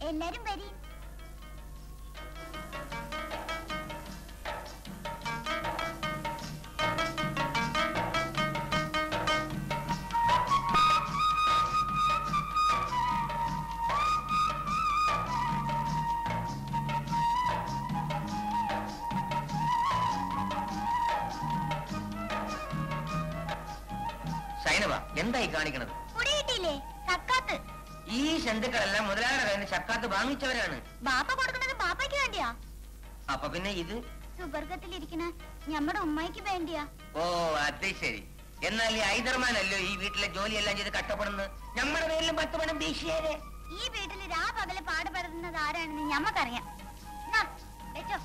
എല്ലാരും വരി സൈനവ എന്തായി കാണിക്കണത് കുടി കിട്ടിയില്ലേ കക്കാത്ത് ഈ ശന്തുക്കളെല്ലാം മുതലാളിയുടെ കയ്യിൽ നിന്ന് ചക്കാത്ത് വാങ്ങിച്ചവരാണ് ബാപ്പ കൊടുക്കുന്നത് ബാപ്പയ്ക്ക് വേണ്ടിയാ അപ്പൊ പിന്നെ ഇത് സുബർഗത്തിലിരിക്കണ ഞമ്മടെ ഉമ്മയ്ക്ക് വേണ്ടിയാ ഓ അത് ശരി എന്നാൽ ഈ ഹൈദർമാനല്ലോ ഈ വീട്ടിലെ ജോലിയെല്ലാം ചെയ്ത് കഷ്ടപ്പെടുന്നത് നമ്മുടെ പേരിലും പത്ത് പണം വീശിയേരെ ഈ വീട്ടിൽ രാ പകല് പാടുപെടുന്നത് ആരാണെന്ന് ഞമ്മക്കറിയാം നാ, വെച്ചോ.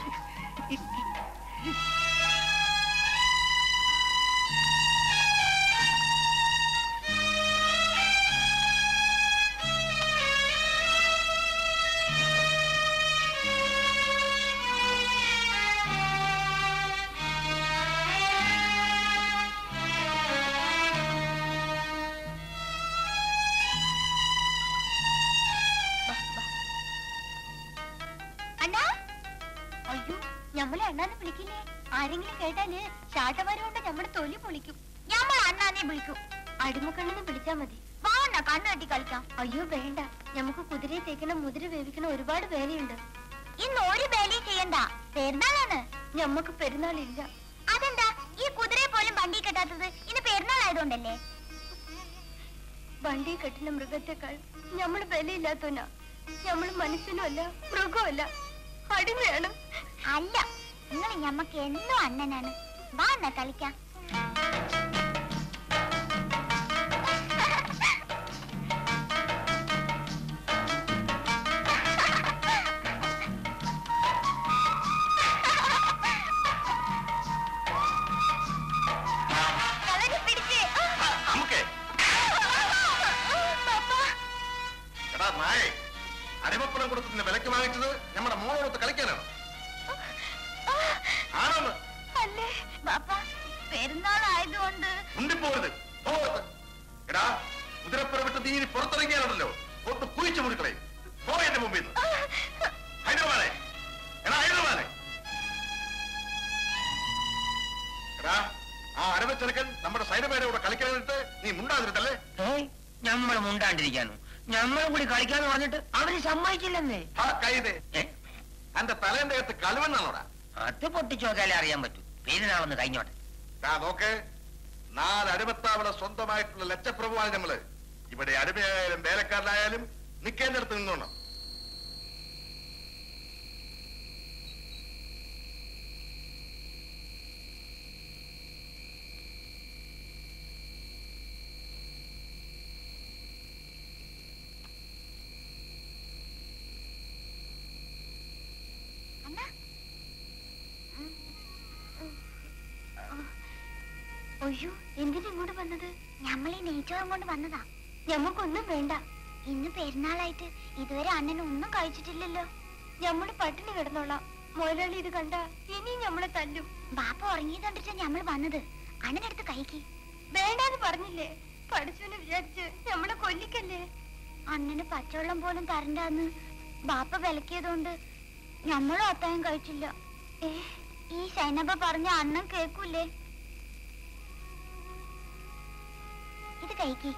അണ്ണാ അയ്യോ ഞമ്മളെ അണ്ണാന്ന് വിളിക്കില്ലേ ആരെങ്കിലും കേട്ടാല് ചാട്ടവാരം കൊണ്ട് നമ്മുടെ തൊലി പൊളിക്കും ഞമ്മൾ അണ്ണാനെ വിളിക്കും അടിമക്കണ്ണെന്ന് വിളിച്ചാ മതി വാ അണ്ണാ കണ്ണു കെട്ടി കളിക്കാം അയ്യോ വേണ്ട നമുക്ക് കുതിരയെ തേക്കണം മുതിര വേവിക്കണം ഒരുപാട് വേലയുണ്ട് ഇന്ന് ഒരു വേലയും ചെയ്യണ്ട പെരുന്നാളാണ് ഞമ്മക്ക് പെരുന്നാളില്ല അതെന്താ ഈ കുതിരയെ പോലും വണ്ടി കെട്ടാത്തത് ഇന്ന് പെരുന്നാൾ ആയതുകൊണ്ടല്ലേ വണ്ടി കെട്ടുന്ന മൃഗത്തെക്കാൾ നമ്മൾ വിലയില്ലാത്തവനാ നമ്മൾ മനുഷ്യനുമല്ല മൃഗമല്ല അടിമയാണ് അല്ല നിങ്ങൾ ഞമ്മക്ക് എന്നും അണ്ണനാണ് വാ എന്നാ കളിക്കാം കളരി പിടിച്ച്. നമുക്കേ പപ്പാ. എടാ നായേ അടിമപ്പണം കൊടുത്ത് നിന്നെ വിലക്ക് വാങ്ങിച്ചത് നമ്മുടെ മോളോടൊത്ത് കളിക്കാനാണ് ആണെന്ന് അല്ലേ ബാപ്പ പെരുന്നാൾ ആയതുകൊണ്ട് ഉണ്ടിപ്പോരുത് പോകത്ത് എടാ കുതിരപ്പുറ വിട്ട് നീ ഇനി പുറത്തിറങ്ങിയാലുണ്ടല്ലോ ഒന്ന് കുഴിച്ചു മുടിക്കളെ പോ എന്റെ മുമ്പിൽ നിന്ന് ഹൈദരാബാദേ എടാ ഹൈദരാബാദേ എടാ ആ അരവച്ചെറുക്കൻ നമ്മുടെ സൈനമേരെ കൂടെ കളിക്കാനായിട്ട് നീ മുണ്ടാതിരുത്തല്ലേ ഏയ് നമ്മൾ മുണ്ടാണ്ടിരിക്കാനു നമ്മളും കൂടി കളിക്കാന്ന് പറഞ്ഞിട്ട് അവര് സമ്മതിച്ചില്ലെന്നേ ആ കൈതേ ഏ? എന്റെ തലേന്റെ അകത്ത് കലുവെന്നാണോടാ അത് പൊട്ടിച്ചു നോക്കാലേ അറിയാൻ പറ്റൂ പെരുന്നാളൊന്ന് കഴിഞ്ഞോട്ടെ ദാ നോക്ക് നാല് അടിമത്താവള സ്വന്തമായിട്ടുള്ള ലക്ഷപ്രഭുവാണ് നമ്മള് ഇവിടെ അടിമയായാലും വേലക്കാരനായാലും നിൽക്കേണ്ടടുത്ത് നിന്നോണം അണ്ണാ അയ്യോ എന്തിനാ ഇങ്ങോട്ട് വന്നത് ഞമ്മൾ ഈ നെയ്ച്ചോറും കൊണ്ട് വന്നതാ ഞമ്മക്കൊന്നും വേണ്ട ഇന്ന് പെരുന്നാളായിട്ട് ഇതുവരെ അണ്ണൻ ഒന്നും കഴിച്ചിട്ടില്ലല്ലോ ഞമ്മള് പട്ടിണി കിടന്നോളാം മുതലാളി ഇത് കണ്ട ഇനിയും ഞമ്മളെ തല്ലും ബാപ്പ ഉറങ്ങിയത് കണ്ടിട്ടാ ഞമ്മൾ വന്നത് അണ്ണനടുത്ത് കഴിക്കി വേണ്ടാന്ന് പറഞ്ഞില്ലേ പഠിച്ചവനെ വിചാരിച്ച് ഞമ്മളെ കൊല്ലിക്കല്ലേ അണ്ണന് പച്ചവെള്ളം പോലും തരണ്ടാന്ന് ബാപ്പ വിലക്കിയതുകൊണ്ട് ഞമ്മളും അത്തായം കഴിച്ചില്ല ഏ, ഈ സൈനബ പറഞ്ഞ അണ്ണൻ കേക്കൂലേ ഇത് കഴിക്കി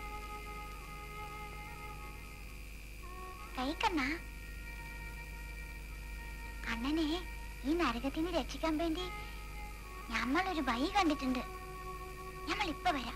കഴിക്കണ്ണ അണ്ണനെ ഈ നരകത്തിന് രക്ഷിക്കാൻ വേണ്ടി ഞമ്മളൊരു വഴി കണ്ടിട്ടുണ്ട് ഞമ്മൾ ഇപ്പൊ വരാം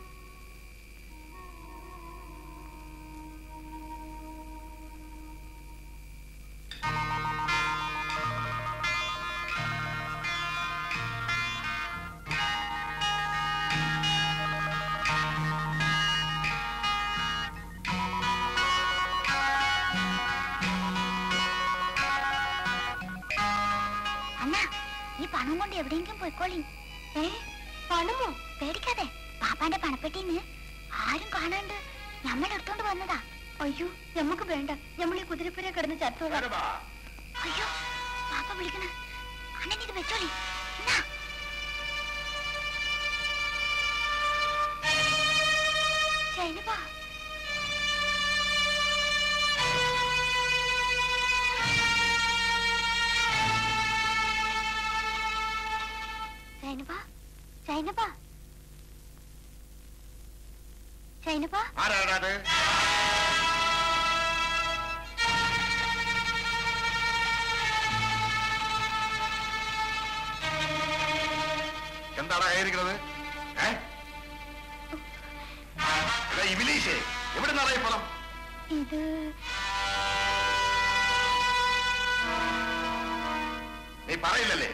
അണ്ണ ഈ പണം കൊണ്ട് എവിടെയെങ്കിലും പോയിക്കോളി ഏ പണമോ പേടിക്കാതെ പാപ്പാന്റെ പണപ്പെട്ടിന്ന് ആരും കാണാണ്ട് നമ്മൾ എടുത്തോണ്ട് വന്നതാ അയ്യോ നമുക്ക് വേണ്ട നമ്മൾ ഈ കുതിരപ്പുര കിടന്ന് ചത്തോളാം സൈനബ, അയ്യോ പാപ്പ വിളിക്കണ അണ്ണൻ ഇത് വെച്ചോളി എന്നാ ശൈലബ സൈനബ സൈനബ സൈനബ ആരാടാ അത് എന്താടാ ആയിരിക്കുന്നത് ഏ എടാ, ഇബിലീഷേ എവിടെ നിന്നാടാ ഈ പണം ഇത് നീ പറയില്ലല്ലേ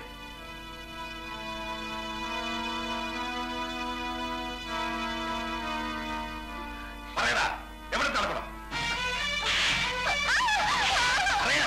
പറയടാ എവിടെ തളപ്പണം പറയടാ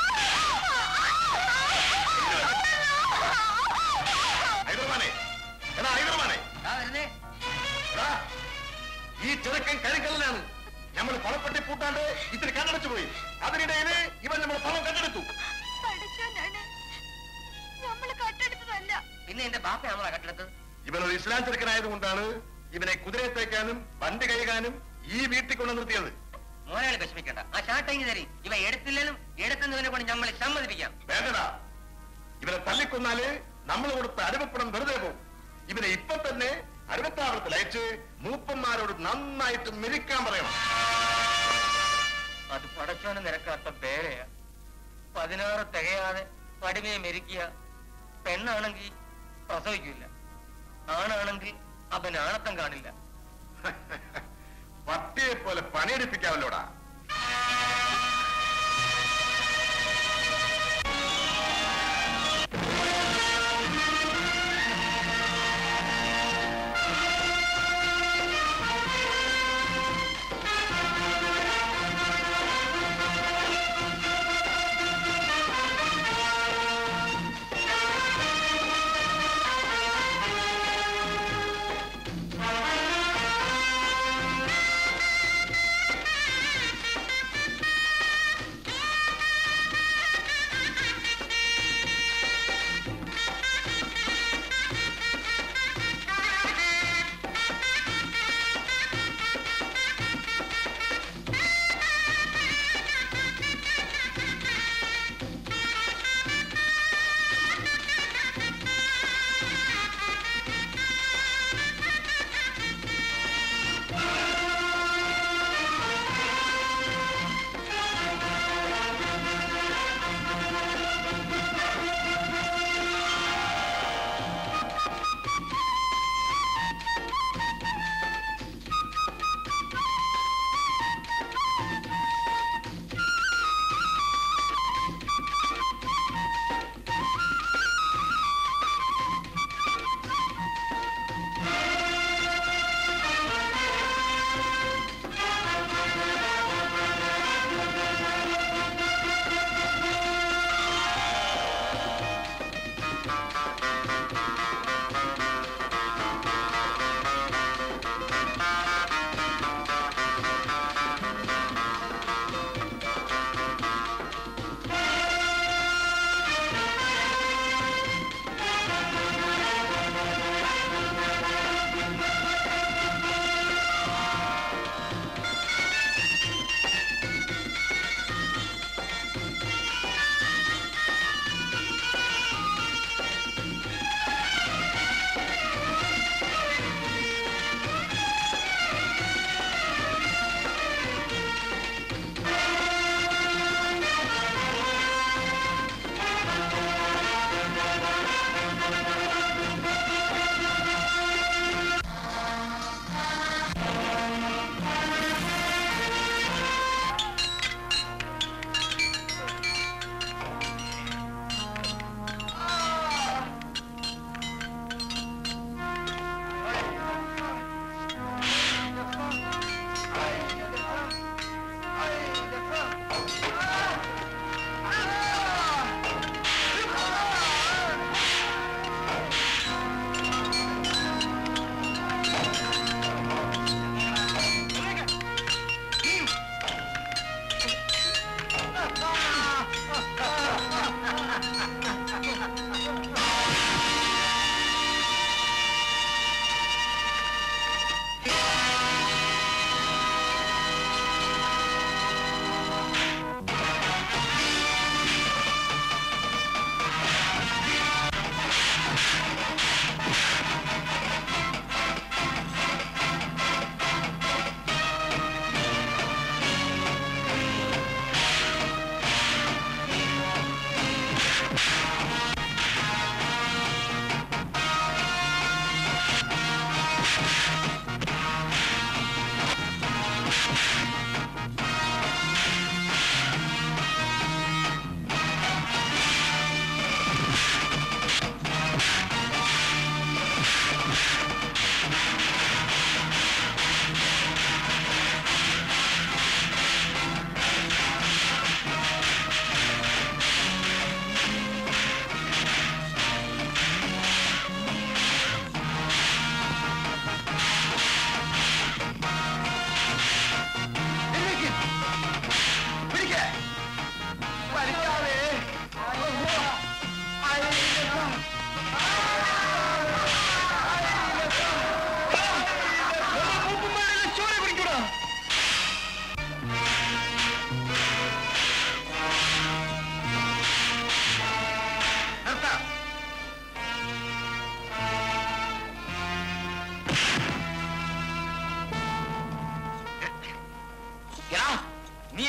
ഹൈദർമാനെ എടാ ഹൈദർമാനെ ആ വരുന്നേ എടാ, ഈ ചെറുക്കൻ കരിക്കല്ലാണ് നമ്മൾ പണപ്പെട്ടി പൂട്ടാണ്ട് ഇത്തിരി കണ്ണടച്ചു പോയി അതിനിടയില് ഇവൻ നമ്മൾ പണം കണ്ടെടുത്തു പഠിച്ചോനാണ് നമ്മള് കട്ടെടുത്തതല്ല പിന്നെ എന്റെ ബാപ്പ നമ്മളെ കട്ടെടുത്തത് ഇവനൊരു ഇസ്ലാം ചെറുക്കനായതുകൊണ്ടാണ് ഇവനെ കുതിരയെ തേക്കാനും വണ്ടി കഴുകാനും ഈ വീട്ടിൽ കൊണ്ട് നിർത്തിയത് മോനാളി വിഷമിക്കണ്ട ആ ഷാട്ടങ്ങി തരി ഇവ എടുത്തില്ലേലും എടുത്തുന്നതിനെ കൊണ്ട് നമ്മളെ സമ്മതിപ്പിക്കാം വേണ്ടടാ ഇവനെ തല്ലിക്കൊന്നാല് നമ്മൾ കൊടുത്ത അരുവപ്പണം വെറുതെ പോകും ഇവനെ ഇപ്പൊ തന്നെ അരുവത്താവളത്തിൽ അയച്ച് മൂപ്പന്മാരോട് നന്നായിട്ട് മിരിക്കാൻ പറയണം അത് പടച്ചോന് നിരക്കാത്ത പേരയാ പതിനാറ് തികയാതെ പടിമയെ മെരിക്കുക പെണ്ണാണെങ്കിൽ പ്രസവിക്കില്ല ആണാണെങ്കിൽ അവൻ ആണത്തം കാണില്ല പട്ടിയെ പോലെ പണിയെടുപ്പിക്കാമല്ലോടാ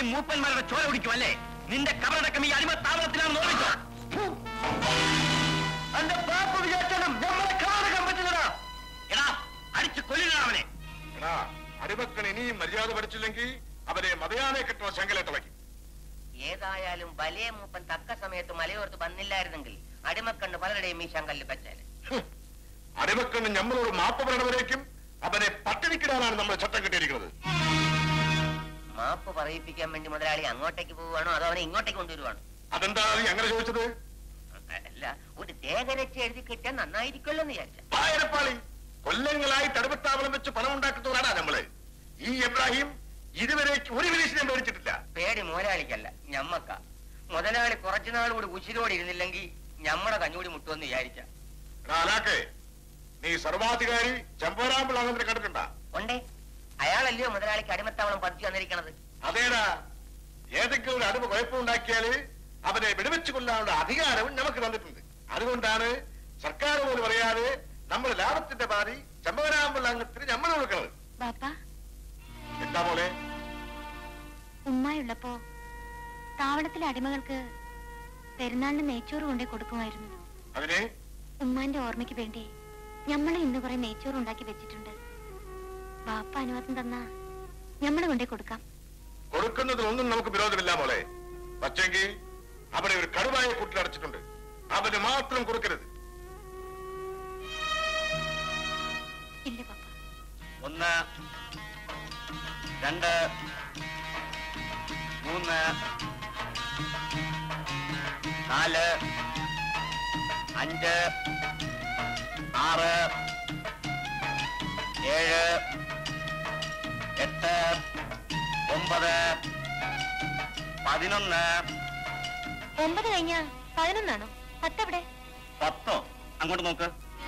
മൂപ്പന്മാരുടെ ചോര കുടിക്കും അല്ലേ നിന്റെ കബറടക്കം ഈ അടിമ താവളത്തിലാണ് നോക്കിച്ചോ എന്റെ പാപ്പ വിചാരിച്ചാലും നമ്മളെ കാണാൻ പറ്റില്ലടാ എടാ അടിച്ചു കൊല്ലുക അവനെ എടാ അടിമക്കൻ ഇനിയും മര്യാദ പഠിച്ചില്ലെങ്കിൽ അവരെ മതയാനെ കിട്ടുന്ന ശങ്കലെ തിളക്കി ഏതായാലും വലിയ മൂപ്പൻ തക്ക സമയത്ത് മലയോർത്ത് വന്നില്ലായിരുന്നെങ്കിൽ അടിമക്കണ്ണ് പലരുടെയും ഈ ശങ്കല്ല് പറ്റാന് അടിമക്കണ്ണ് നമ്മളോട് മാപ്പ് പറയണവരേക്കും അവനെ പട്ടിണിക്കിടാനാണ് നമ്മൾ ചട്ടം കെട്ടിയിരിക്കുന്നത് മാപ്പ് പറയിപ്പിക്കാൻ വേണ്ടി മുതലാളി അങ്ങോട്ടേക്ക് പോവുകയാണോ അതോ അവനെ ഇങ്ങോട്ടേക്ക് കൊണ്ടുവരുവാണോ അതെന്താണ് നീ അങ്ങനെ ചോദിച്ചത് അല്ല ഒരു ദേഹരക്ഷ എഴുതി കിട്ടാൻ നന്നായിരിക്കുമല്ലോ എന്ന് വിചാരിച്ച പായരപ്പാളി കൊല്ലങ്ങളായി തടുപ്പത്താവളം വെച്ച് പണം ഉണ്ടാക്കുന്നവരാണ് നമ്മള് ഈ എബ്രാഹിം ഇതുവരെ ഒരു വിദേശിനെ മേടിച്ചിട്ടില്ല പേടി മുതലാളിക്കല്ല ഞമ്മക്ക മുതലാളി കുറച്ചുനാൾ കൂടി ഉശിരോടെ ഇരുന്നില്ലെങ്കിൽ ഞമ്മടെ കഞ്ഞൂടി മുട്ടുമെന്ന് വിചാരിച്ച എടാ അലാക്കെ നീ സർവാധികാരി ചെമ്പോരാമ്പിളാണെന്ന് കണ്ടിട്ടുണ്ടാ ഉണ്ടേ അയാളല്ലയോ മുതലാളിക്ക് അടിമത്താവളം പതിച്ചു വന്നിരിക്കണത് അതേടാ ഏതെങ്കിലും ഒരു അടിമ കുഴപ്പമുണ്ടാക്കിയാല് അവനെ വെടിവെച്ച് കൊല്ലാനുള്ള അധികാരവും നമുക്ക് തന്നിട്ടുണ്ട് അതുകൊണ്ടാണ് സർക്കാർ പോലും പറയാതെ നമ്മൾ ലാഭത്തിന്റെ പാതി ചെമ്പകരാമ്പിള്ളാങ്കത്തിന് നമ്മൾ കൊടുക്കുന്നത് ബാപ്പ എന്താ പോലെ ഉമ്മായുള്ളപ്പോ താവളത്തിലെ അടിമകൾക്ക് പെരുന്നാളിന് നെയ്ച്ചോറ് കൊണ്ടേ കൊടുക്കുമായിരുന്നു അതിനെ ഉമ്മാന്റെ ഓർമ്മയ്ക്ക് വേണ്ടി ഞമ്മള് ഇന്ന് കുറെ നെയ്ച്ചോറ് ഉണ്ടാക്കി വെച്ചിട്ടുണ്ട് ബാപ്പ അനുവാദം തന്നാ ഞമ്മള് കൊണ്ടേ കൊടുക്കാം കൊടുക്കുന്നതിലൊന്നും നമുക്ക് വിരോധമില്ല മോളെ പക്ഷെങ്കിൽ അവനെ ഒരു കടുവായ കൂട്ടിലടച്ചിട്ടുണ്ട് അവന് മാത്രം കൊടുക്കരുത് ഇല്ല പാപ്പ ഒന്ന് രണ്ട് മൂന്ന് നാല് അഞ്ച് ആറ് ഏഴ് എട്ട് ഒമ്പത് പതിനൊന്ന് ഒമ്പത് കഴിഞ്ഞാ പതിനൊന്നാണോ പത്തവിടെ പത്തോ അങ്ങോട്ട് നോക്ക്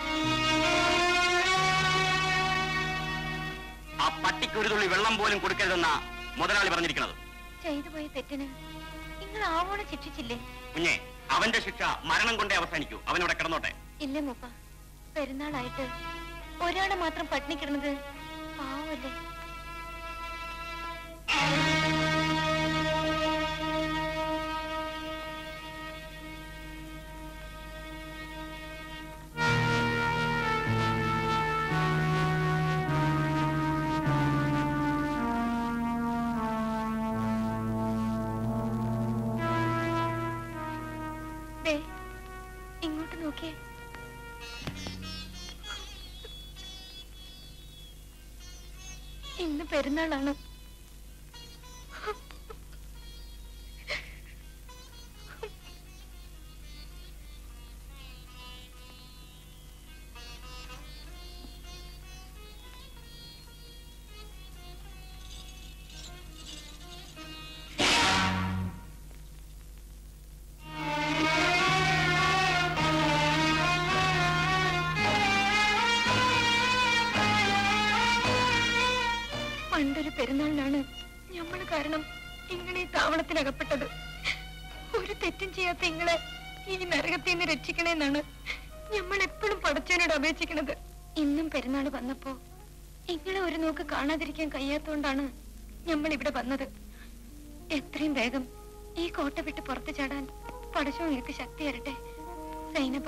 ആ പട്ടിക്ക് ഒരു തുള്ളി വെള്ളം പോലും കൊടുക്കരുതെന്ന മുതലാളി പറഞ്ഞിരിക്കുന്നത് ചെയ്തു പോയ തെറ്റിന് നിങ്ങൾ ആവോളം ശിക്ഷിച്ചില്ലേ കുഞ്ഞെ അവന്റെ ശിക്ഷ മരണം കൊണ്ടേ അവസാനിക്കൂ അവനവിടെ കിടന്നോട്ടെ ഇല്ല മൂപ്പ പെരുന്നാളായിട്ട് ഒരാളെ മാത്രം പട്ടിണി കിടന്നത് പാവല്ലേ ദേ, ഇങ്ങോട്ട് നോക്കിയേ ഇന്ന് പെരുന്നാളാണ് പണ്ടൊരു പെരുന്നാളിനാണ് ഞമ്മള് കാരണം ഇങ്ങനെ ഈ താവളത്തിനകപ്പെട്ടത് ഒരു തെറ്റും ചെയ്യാത്ത ഇങ്ങളെ ഈ നരകത്തിൽ നിന്ന് രക്ഷിക്കണേന്നാണ് ഞമ്മൾ എപ്പോഴും പടച്ചവനോട് അപേക്ഷിക്കണത് ഇന്നും പെരുന്നാൾ വന്നപ്പോ ഇങ്ങളെ ഒരു നോക്ക് കാണാതിരിക്കാൻ കഴിയാത്തോണ്ടാണ് ഞമ്മൾ ഇവിടെ വന്നത് എത്രയും വേഗം ഈ കോട്ട വിട്ട് പുറത്തു ചാടാൻ പടച്ചോ നിങ്ങൾക്ക് ശക്തി തരട്ടെ സൈനബ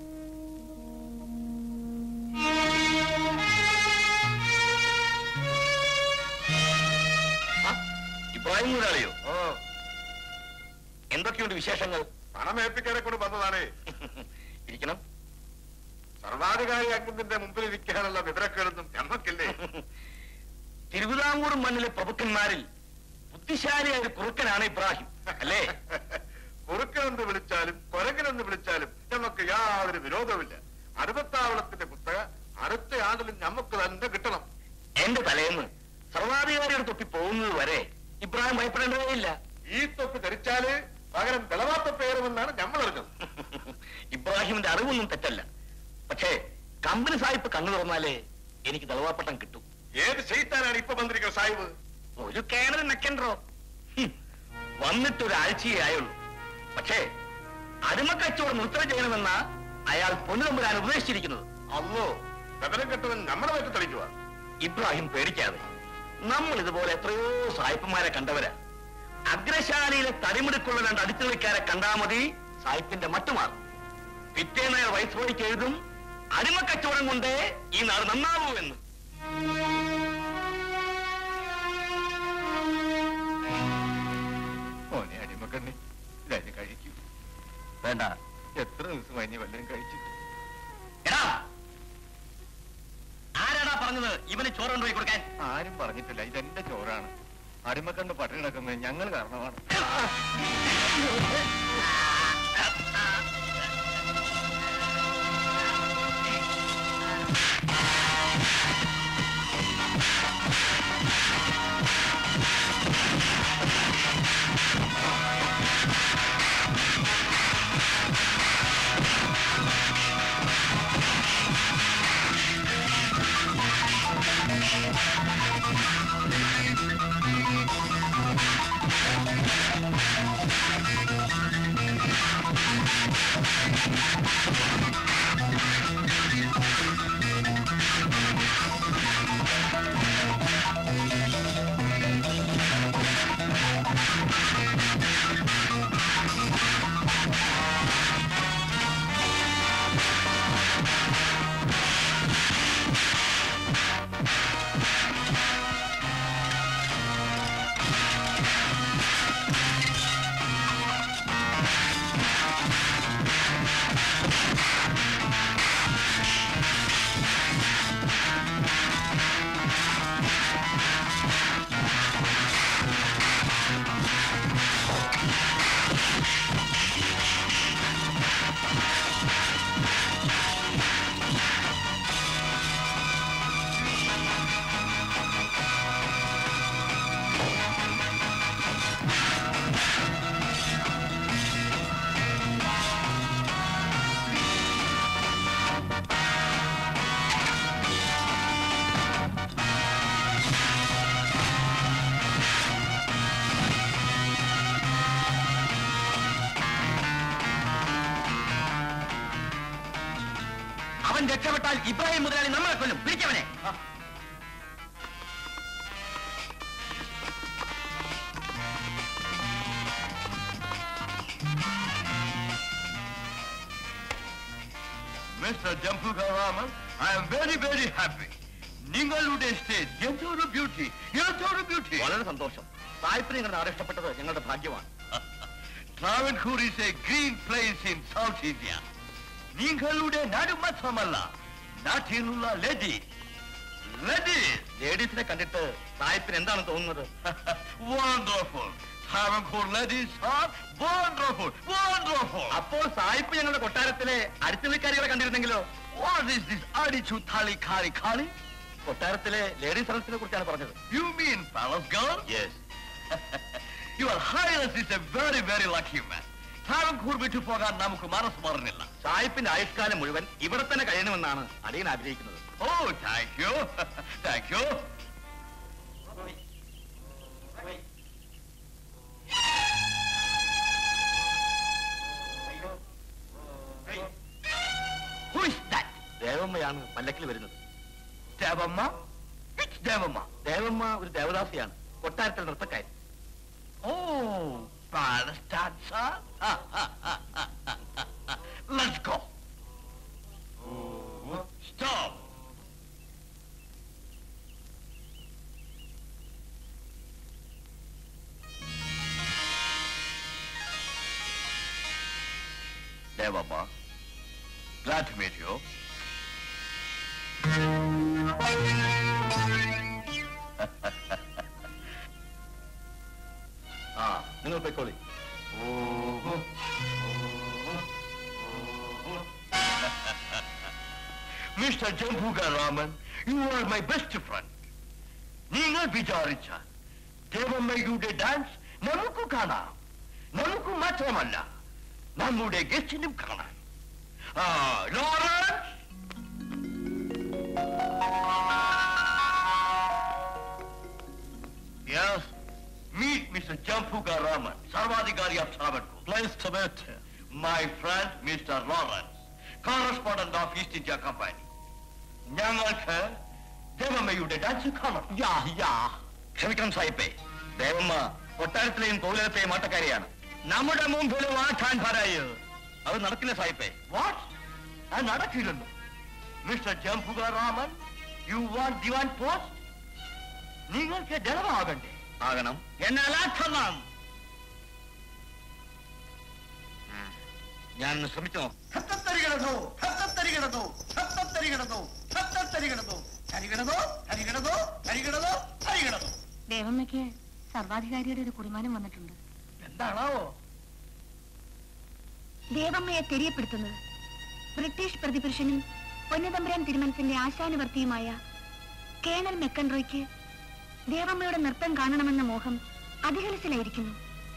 ഇബ്രാഹിം മുതലാളിയോ ഓ എന്തൊക്കെയുണ്ട് വിശേഷങ്ങൾ പണം ഏൽപ്പിക്കാനെ കൊണ്ട് വന്നതാണ് ഇരിക്കണം സർവാധികാരി അംഗത്തിന്റെ മുമ്പിൽ ഇരിക്കാനുള്ള വിവരക്കേടൊന്നും ഞമ്മക്കില്ലേ തിരുവിതാംകൂർ മണ്ണിലെ പ്രഭുക്കന്മാരിൽ ബുദ്ധിശാലിയായ ഒരു കുറുക്കനാണ് ഇബ്രാഹിം അല്ലേ കുറുക്കനെന്ന് വിളിച്ചാലും കൊരങ്ങനെന്ന് വിളിച്ചാലും നമുക്ക് യാതൊരു വിരോധവുമില്ല അറുപത്താവളത്തിന്റെ കുത്തക അടുത്ത ആണ്ടിലും ഞമ്മക്ക് തന്നെ കിട്ടണം എന്റെ തലേന്ന് സർവാധികാരിയുടെ തൊപ്പി പോകുന്നത് വരെ ഇബ്രാഹിം ഭയപ്പെടേണ്ടതേ ഇല്ല ഈ തൊപ്പി ധരിച്ചാല് പകരം വിളവാത്ത പേരുമെന്നാണ് നമ്മൾ അറിഞ്ഞത് ഇബ്രാഹിമിന്റെ അറിവൊന്നും തെറ്റല്ല പക്ഷേ കമ്പനി സാഹിബ് കണ്ണു തുറന്നാലേ എനിക്ക് ദളവാപ്പട്ടം കിട്ടും ഏത് ചെയ്താനാണ് ഇപ്പൊ വന്നിരിക്കുന്ന സാഹിബ് ഒരു കേണൽ നെക്കൻഡ്രോ ഹും, വന്നിട്ട് ഒരാഴ്ചയേ ആയുള്ളൂ പക്ഷേ അടിമക്കച്ചവടം നിർത്തല ചെയ്യണമെന്ന അയാൾ പൊന്നുതമ്പുരാൻ ഉപദേശിച്ചിരിക്കുന്നത് അല്ലോ വിവരം കെട്ടവൻ നമ്മളെ പറ്റി തെളിക്കുക ഇബ്രാഹിം പേടിക്കാതെ നമ്മൾ ഇതുപോലെ എത്രയോ സായിപ്പന്മാരെ കണ്ടവരാ അഗ്രശാലയിലെ തടിമിടുക്കുള്ള രണ്ട് അടിച്ചുകളിക്കാരെ കണ്ടാ മതി സാഹിത്യന്റെ മട്ടുമാറും പിറ്റേന്ന് അയാൾ വയസ്സോടിക്ക് എഴുതും അടിമക്കച്ചവടം കൊണ്ട് ഈ നാട് നന്നാവൂ എന്ന് മോനെ അടിമക്കണ്ണി ഇതന്നെ കഴിക്കൂ വേണ്ട എത്ര ദിവസമായി നീ വല്ലതും കഴിച്ചിട്ട് എടാ ആരാടാ പറഞ്ഞത് ഇവന് ചോറ് കൊണ്ടുപോയി കൊടുക്കാൻ ആരും പറഞ്ഞിട്ടില്ല ഇതെന്റെ ചോറാണ് അടിമക്കണ്ട് പട്ടിണി കിടക്കുന്നത് ഞങ്ങൾ കാരണമാണ് അവൻ രക്ഷപ്പെട്ടാൽ ഇബ്രാഹിം മുതലാളി നമ്മളെ കൊല്ലും പിടിക്കവനെ mister Jambugarraman I am very very happy നിങ്ങളുടെ സ്റ്റേജ് എന്തൊരു ബ്യൂട്ടി എന്തൊരു ബ്യൂട്ടി വളരെ സന്തോഷം സായിപ്പിന് നിങ്ങളുടെ നാട് ഇഷ്ടപ്പെട്ടത് ഞങ്ങളുടെ ഭാഗ്യമാണ് Travancore is a green place in south India നിങ്ങളുടെ നാട് മാത്രമല്ല നാട്ടിലുള്ള ലേഡി ലേഡി ലേഡീസിനെ കണ്ടിട്ട് സായിപ്പിന് എന്താണ് തോന്നുന്നത് wonderful Travancore ladies are wonderful wonderful അപ്പോൾ സായിപ്പ് ഞങ്ങളുടെ കൊട്ടാരത്തിലെ അടിച്ചുവിളിക്കാരികളെ കണ്ടിരുന്നെങ്കിലോ വാട്ട് ഈസ് ദിസ് അടിച്ചു ഥാലി ഖാലി ഖാലി കൊട്ടാരത്തിലെ ലേഡീസ് സർവീസിനെ കുറിച്ചാണ് പറഞ്ഞത് you mean palace girl yes your highness is a very very lucky man Travancore വിട്ടു പോകാൻ നമുക്ക് മനസ്സ് പറഞ്ഞില്ല സായിപ്പിന്റെ ആയുഷ്കാലം മുഴുവൻ ഇവിടെ തന്നെ കഴിയണമെന്നാണ് അടിയൻ ആഗ്രഹിക്കുന്നത് oh thank you thank you Who is that? ദേവമ്മയാണ് പല്ലക്കിൽ വരുന്നത് ദേവമ്മ Which ദേവമ്മ ദേവമ്മ ഒരു ദേവദാസിയാണ് കൊട്ടാരത്തിൽ നൃത്തക്കാരി ഓ palace dancer let's go stop Devamma glad to meet you ആ നിങ്ങൾ പൊയ്ക്കോളി mister Jambugarraman you are my best friend നിങ്ങൾ വിചാരിച്ചാൽ ദേവമ്മയുടെ ഡാൻസ് നമുക്ക് കാണാം നമുക്ക് മാത്രമല്ല നമ്മുടെ ഗസ്റ്റിനും കാണാം ആ Lawrence Yes, meet Mr. Jampuga Raman, Sarvadhikari of Travancore. Pleased to meet you. My friend, Mr. Lawrence, correspondent of East India Company. ഞങ്ങൾക്ക് ദേവമ്മയുടെ ഡാൻസ് കാണണം യാ യാ ക്ഷമിക്കണം സായിപ്പേ ദേവമ്മ കൊട്ടാരത്തിലെയും കോവിലകത്തെയും ആട്ടക്കാരിയാണ് നമ്മുടെ മുമ്പിൽ വാട്ടാൻ പറയൂ അത് നടക്കില്ല സാഹിബേ വാട്ട് അത് നടക്കില്ലല്ലോ mister Jambugarraman you want Diwan post നിങ്ങൾക്ക് ജനമാകണ്ടേ ആകണം എന്നാൽ അർത്ഥമാം ഞാൻ ശ്രമിച്ചു നോക്കാം സത്തത്തരികിടതോ സത്തത്തരികിടതോ സത്തത്തരികിടതോ സത്തത്തരികിടതോ കരികിടതോ കരികിടതോ കരികിടതോ കരികിടതോ ദേവമ്മയ്ക്ക് സർവാധികാരിയുടെ ഒരു കുറിമാനം വന്നിട്ടുണ്ട് എന്താണാവോ ദേവമ്മയെ തെരിയപ്പെടുത്തുന്നത് ബ്രിട്ടീഷ് പ്രതിപുരുഷനും പൊന്നുതമ്പുരാൻ തിരുമനസിന്റെ ആശാനുവർത്തിയുമായ കേണൽ മെക്കൻറോയ്ക്ക് ദേവമ്മയുടെ നൃത്തം കാണണമെന്ന മോഹം അധികലസിലായിരിക്കുന്നു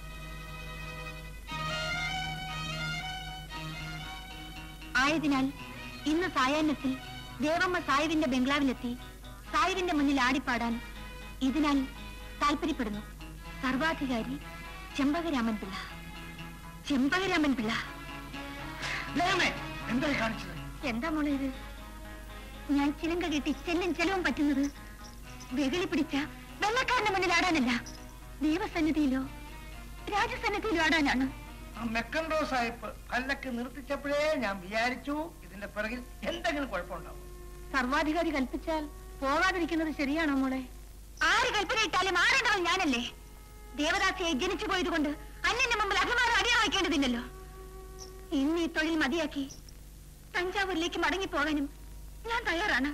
ആയതിനാൽ ഇന്ന് സായാഹ്നത്തിൽ ദേവമ്മ സായിവിന്റെ ബംഗ്ലാവിലെത്തി സായിവിന്റെ മുന്നിൽ ആടിപ്പാടാൻ ഇതിനാൽ താല്പര്യപ്പെടുന്നു സർവാധികാരി ചെമ്പകരാമൻ പിള്ള ചെമ്പകരാമൻ പിള്ള ദൈവമേ എന്തായി കാണിച്ചത് എന്താ മോളെ ഇത് ഞാൻ ചിലങ്ക കെട്ടി ചെല്ലും ചെലവും പറ്റുന്നത് വെകിളി പിടിച്ച വെള്ളക്കാരന്റെ മുന്നിൽ ആടാനല്ല ദൈവസന്നിധിയിലോ രാജസന്നിധിയിലോ ആടാനാണ് ആ മെക്കൻഡോ സാഹിബ് പല്ലക്ക് നിർത്തിച്ചപ്പോഴേ ഞാൻ വിചാരിച്ചു ഇതിന്റെ പിറകിൽ എന്തെങ്കിലും കുഴപ്പമുണ്ടാവും സർവാധികാരി കൽപ്പിച്ചാൽ പോകാതിരിക്കുന്നത് ശരിയാണോ മോളെ ആര് കൽപ്പനയിട്ടാലും ആരേണ്ടവൻ ഞാനല്ലേ ദേവദാസിയെ ജനിച്ചു പോയതുകൊണ്ട് അന്യന്റെ മുമ്പിൽ അഭിമാനം അടിയാൻ വയ്ക്കേണ്ടതില്ലല്ലോ ഇന്ന് ഈ തൊഴിൽ മതിയാക്കി തഞ്ചാവൂരിലേക്ക് മടങ്ങിപ്പോകാനും ഞാൻ തയ്യാറാണ്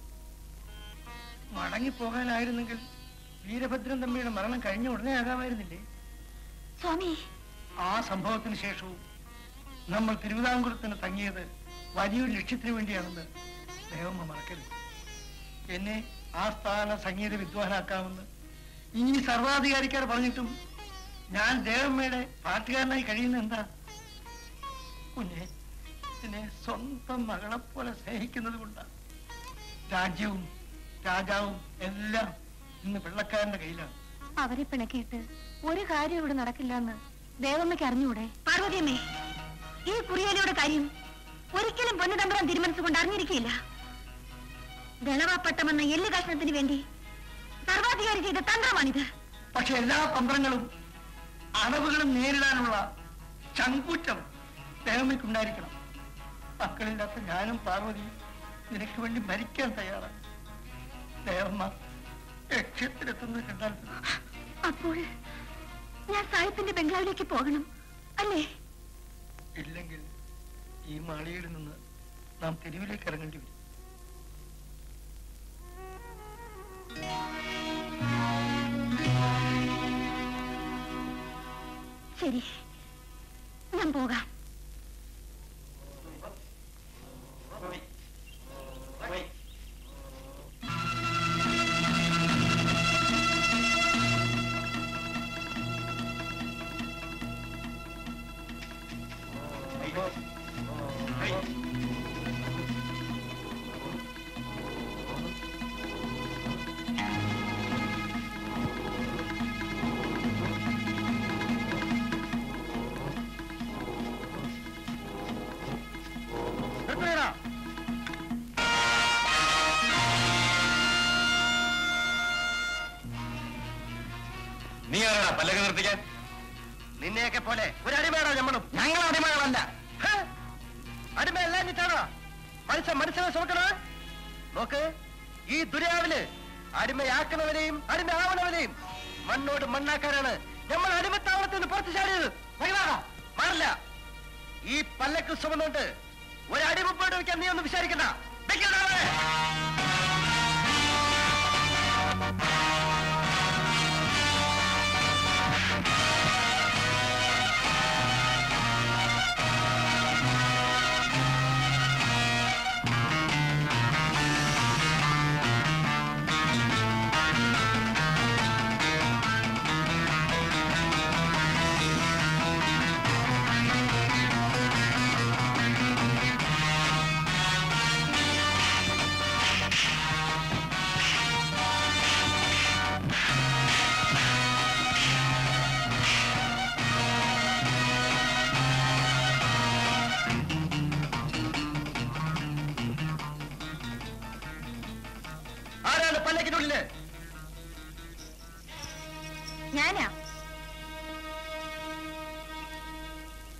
മടങ്ങിപ്പോകാനായിരുന്നെങ്കിൽ വീരഭദ്രൻ തമ്മിയുടെ മരണം കഴിഞ്ഞ ഉടനെ ആകാമായിരുന്നില്ലേ സ്വാമി ആ സംഭവത്തിന് ശേഷവും നമ്മൾ തിരുവിതാംകുളത്തിന് തങ്ങിയത് വലിയൊരു ലക്ഷ്യത്തിന് വേണ്ടിയാണെന്ന് ദേവമ്മ മറക്കരുത് എന്നെ ആ സ്ഥാന സംഗീത വിദ്വാനാക്കാമെന്ന് ഈ സർവാധികാരിക്കാർ പറഞ്ഞിട്ടും ഞാൻ ദേവമ്മയുടെ പാട്ടുകാരനായി കഴിയുന്ന എന്താ കുഞ്ഞെ എന്നെ സ്വന്തം മകളെ പോലെ സ്നേഹിക്കുന്നത് കൊണ്ടാണ് രാജ്യവും രാജാവും എല്ലാം ഇന്ന് വെള്ളക്കാരന്റെ കയ്യിലാണ് അവരെ പിണക്കിയിട്ട് ഒരു കാര്യം ഇവിടെ നടക്കില്ല എന്ന് ദേവമ്മയ്ക്ക് അറിഞ്ഞൂടെ പാർവതിയമ്മേ ഈ കുറിയലയുടെ കാര്യം ഒരിക്കലും പൊന്നുതമ്പുരാൻ തിരുമനസ് അറിഞ്ഞിരിക്കില്ല ദളവാപ്പട്ടമെന്ന എല്ല് കഷ്ണത്തിന് വേണ്ടി സർവാധികാരി ചെയ്ത തന്ത്രമാണിത് പക്ഷെ എല്ലാ തന്ത്രങ്ങളും അടവുകളും നേരിടാനുള്ള ചങ്കൂറ്റം ദേവമ്മയ്ക്കുണ്ടായിരിക്കണം മക്കളില്ലാത്ത ഞാനും പാർവതിയും നിനക്ക് വേണ്ടി മരിക്കാൻ തയ്യാറാണ് ദേവമ്മ ലക്ഷ്യത്തിലെത്തുന്നത് കണ്ടാൽ അപ്പോൾ ഞാൻ സാഹിബിന്റെ ബംഗ്ലാവിലേക്ക് പോകണം അല്ലേ ഇല്ലെങ്കിൽ ഈ മാളികയിൽ നിന്ന് നാം തെരുവിലേക്ക് ഇറങ്ങേണ്ടി വരും ശരി ഞാൻ പോകാം നീ ആരാടാ പല്ലക്ക് നിർത്തിക്കാൻ നിന്നെയൊക്കെ പോലെ ഒരു അടിമയാണോ നമ്മളും ഞങ്ങൾ അടിമകളല്ല അടിമ എല്ലാഞ്ഞിട്ടാണോ മനുഷ്യൻ മനുഷ്യനെ സുമക്കണോ നോക്ക് ഈ ദുര്യാവില് അടിമയാക്കണവരെയും അടിമയാവണവരെയും മണ്ണോട് മണ്ണാക്കാനാണ് നമ്മൾ അടിമത്താവളത്തിൽ നിന്ന് പുറത്തു ചാടിയത് മഹിളാ, മാറില്ല ഈ പല്ലക്ക് സുമന്നുകൊണ്ട് ഒരു അടിമപ്പോട്ട് വെക്കാൻ നീ ഒന്ന് വിചാരിക്കണ്ട വെക്കണ്ട അവിടെ. ആരാണ് പല്ലക്കിനുള്ളില് ഞാനാ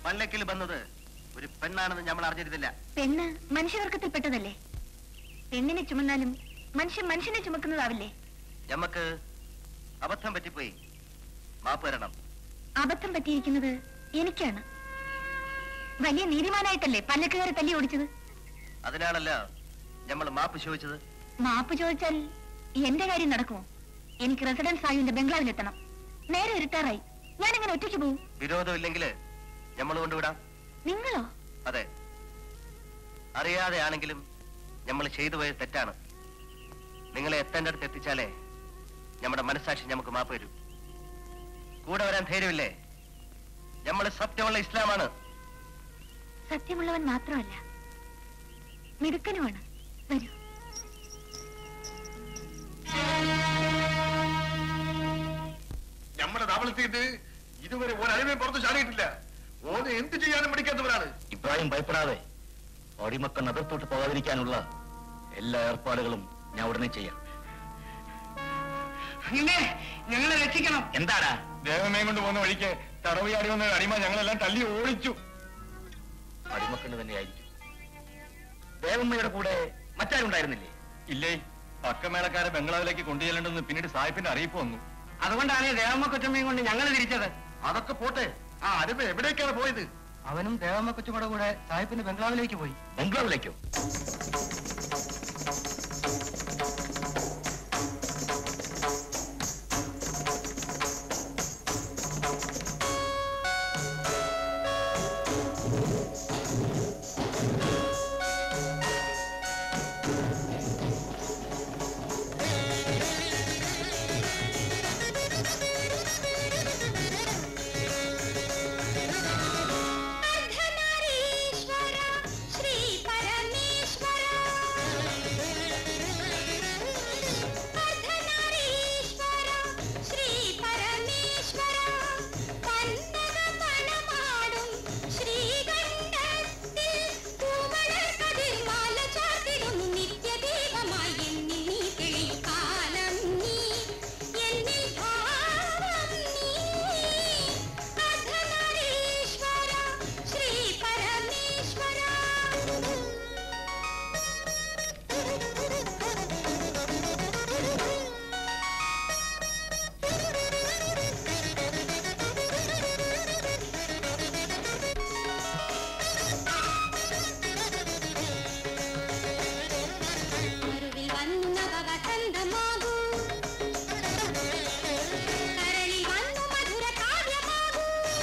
പള്ളക്കിൽ വന്നത് ഒരു പെണ്ണാണെന്ന് നമ്മൾ അറിഞ്ഞിരുന്നില്ല പെണ്ണ് മനുഷ്യവർഗത്തിൽപ്പെട്ടതല്ലേ പെണ്ണിനെ ചുമന്നാലും മനുഷ്യൻ മനുഷ്യനെ ചുമക്കുന്നതാവില്ലേ ഞമ്മക്ക് അബദ്ധം പറ്റിപ്പോയി മാപ്പ് തരണം അബദ്ധം പറ്റിയിരിക്കുന്നത് എനിക്കാണ് വലിയ നീതിമാനായിട്ടല്ലേ പല്ലക്കുകാരെ തല്ലി ഓടിച്ചത് അതിനാണല്ല നമ്മൾ മാപ്പ് ചോദിച്ചത് മാപ്പ് ചോദിച്ചാൽ എന്റെ കാര്യം നടക്കുമോ എനിക്ക് റെസിഡൻസ് ആയുവിന്റെ ബംഗ്ലാവിലെത്തണം നേരെ ഇരുട്ടാറായി ഞാൻ എങ്ങനെ ഒറ്റയ്ക്ക് പോകും വിരോധമില്ലെങ്കിൽ നമ്മൾ കൊണ്ടുവിടാം നിങ്ങളോ അതെ അറിയാതെ ആണെങ്കിലും നമ്മൾ ചെയ്തു പോയത് തെറ്റാണ് നിങ്ങളെ എത്തേണ്ട അടുത്ത് എത്തിച്ചാലേ നമ്മുടെ മനസാക്ഷി നമുക്ക് മാപ്പ് വരൂ കൂടെ വരാൻ ധൈര്യമില്ലേ നമ്മൾ സത്യമുള്ള ഇസ്ലാമാണ് സത്യമുള്ളവൻ മാത്രമല്ല മിടുക്കനുമാണ് വരൂ നമ്മുടെ താവളത്തിയിട്ട് ഇതുവരെ ഒരടിമയും പുറത്ത് ചാടിയിട്ടില്ല ഓന് എന്ത് ചെയ്യാനും പഠിക്കാത്തവരാണ് ഇബ്രാഹിം ഭയപ്പെടാതെ അടിമക്കൾ അതിർത്തോട്ട് പോകാതിരിക്കാനുള്ള എല്ലാ ഏർപ്പാടുകളും ഞാൻ ഉടനെ ചെയ്യാം ഞങ്ങളെ രക്ഷിക്കണം എന്താടാ ദേവമേ കൊണ്ട് പോകുന്ന വഴിക്ക് തടവുചാടി വന്ന അടിമ ഞങ്ങളെല്ലാം തല്ലി ഓടിച്ചു അടിമക്കൾ തന്നെയായിരിക്കും ദേവമ്മയുടെ കൂടെ മറ്റാരുണ്ടായിരുന്നില്ലേ ഇല്ലേ പക്കമേളക്കാരെ ബംഗ്ലാവിലേക്ക് കൊണ്ടുചെല്ലേണ്ടെന്ന് പിന്നീട് സാഹിബിന്റെ അറിയിപ്പ് വന്നു അതുകൊണ്ടാണ് ദേവമ്മ കൊച്ചമ്മയും കൊണ്ട് ഞങ്ങൾ തിരിച്ചത് അതൊക്കെ പോട്ടെ ആ അടിമ എവിടേക്കാണ് പോയത് അവനും ദേവമ്മ കൊച്ചുകൂടെ കൂടെ സാഹിബിന്റെ ബംഗ്ലാവിലേക്ക് പോയി ബംഗ്ലാവിലേക്കോ അർദ്ധനാരീശ്വര ശ്രീ പരമേശ്വര അർദ്ധനാരീശ്വര ശ്രീ പരമേശ്വര പന്നക പണമാടും ശ്രീകണ്ഠത്തിൽ പൂമലർ കതിർമാല ചാർത്തിടുന്നു നിത്യദീപമായി എന്നിൽ നീ തെളിക്കാലം നീ എന്നിൽ ഭാവം നീ അർദ്ധനാരീശ്വര ശ്രീ പരമേശ്വര മറുവിൽ വന്നവ വസന്തമാകൂ കരളിൽ വന്നു മധുര കാവ്യമാകൂ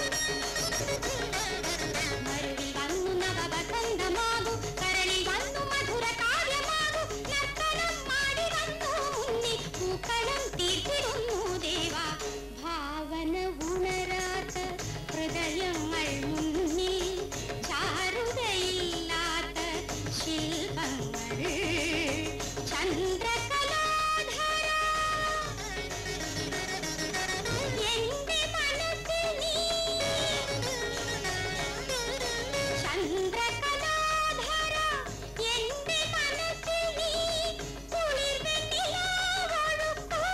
മറുവിൽ വന്നു നവ വസന്തമാകൂ കരളിൽ വന്നു മധുര കാവ്യമാകൂ നർത്തനം മാടി വന്നു മുന്നിൽ പൂക്കളം തീർത്തിടുന്നു ദേവ ഭാവന ഉണരാത്ത ഹൃദയങ്ങൾ മുന്നിൽ ചാരുതയില്ലാത്ത ശില്പങ്ങൾ ചന്ദ്രകലാധര എന്റെ മനസ്സിൽ നീ ചന്ദ്രകലാധര എന്റെ മനസ്സിൽ നീ കുളിർവെണ്ണിലാവൊഴുക്കൂ.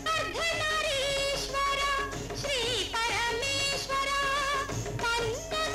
Ardhanarishvara Shri Parameshwara പന്നക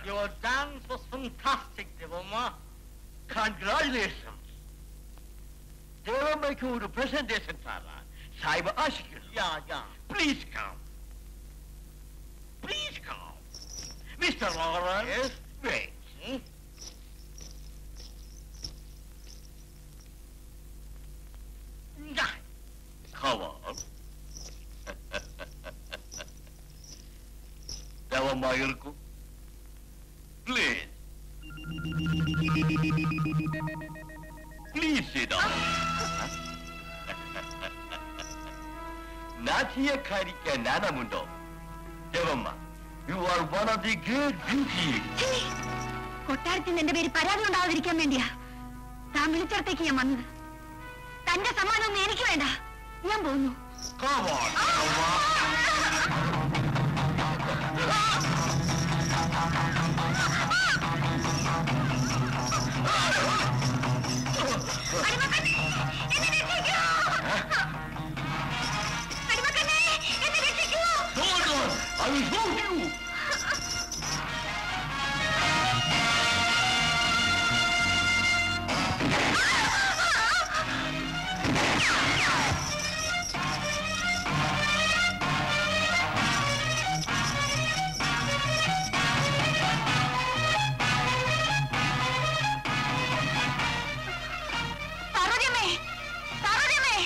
Your dance was fantastic, Devamma. Congratulations. Devammaക്ക് ഒരു presentation തരാൻ Sahib ആശിക്കുന്നു. Yeah, yeah. Please come. Please come. Mr. Lawrence. Yes, wait. Hmm? Yeah. Come on. தேவம்மா இருக்கும் Please. Please sit down. നാട്യക്കാരിക്ക് നാണമുണ്ടോ Devamma you are one of the great beauty ഛീ! കൊട്ടാരത്തിൽ നിന്ന് എന്റെ പേര് പരാതി ഉണ്ടാവാതിരിക്കാൻ വേണ്ടിയാ താൻ വിളിച്ചിടത്തേക്ക് ഞാൻ വന്നത് തന്റെ സമ്മാനമൊന്നും എനിക്ക് വേണ്ട ഞാൻ പോകുന്നു Come on, ദേവമ്മ അടിമക്കണ്ണേ, എന്നെ രക്ഷിക്കൂ! അടിമക്കണ്ണേ, എന്നെ രക്ഷിക്കൂ! Hold on, I will shoot you. പാർവതിയമ്മേ, പാർവതിയമ്മേ!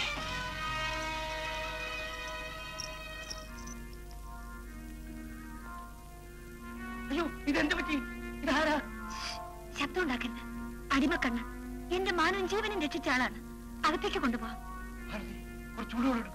അയ്യോ ഇതെന്ത് പറ്റി ഇതാരാ ശബ്ദം ഉണ്ടാക്കരുത് അടിമക്കണ്ണ് എന്റെ മാനവും ജീവനും രക്ഷിച്ച ആളാണ് അകത്തേക്ക് കൊണ്ടുപോവാം ഭാരതി, കുറച്ച് ചൂടുവെള്ളം എടുക്ക്.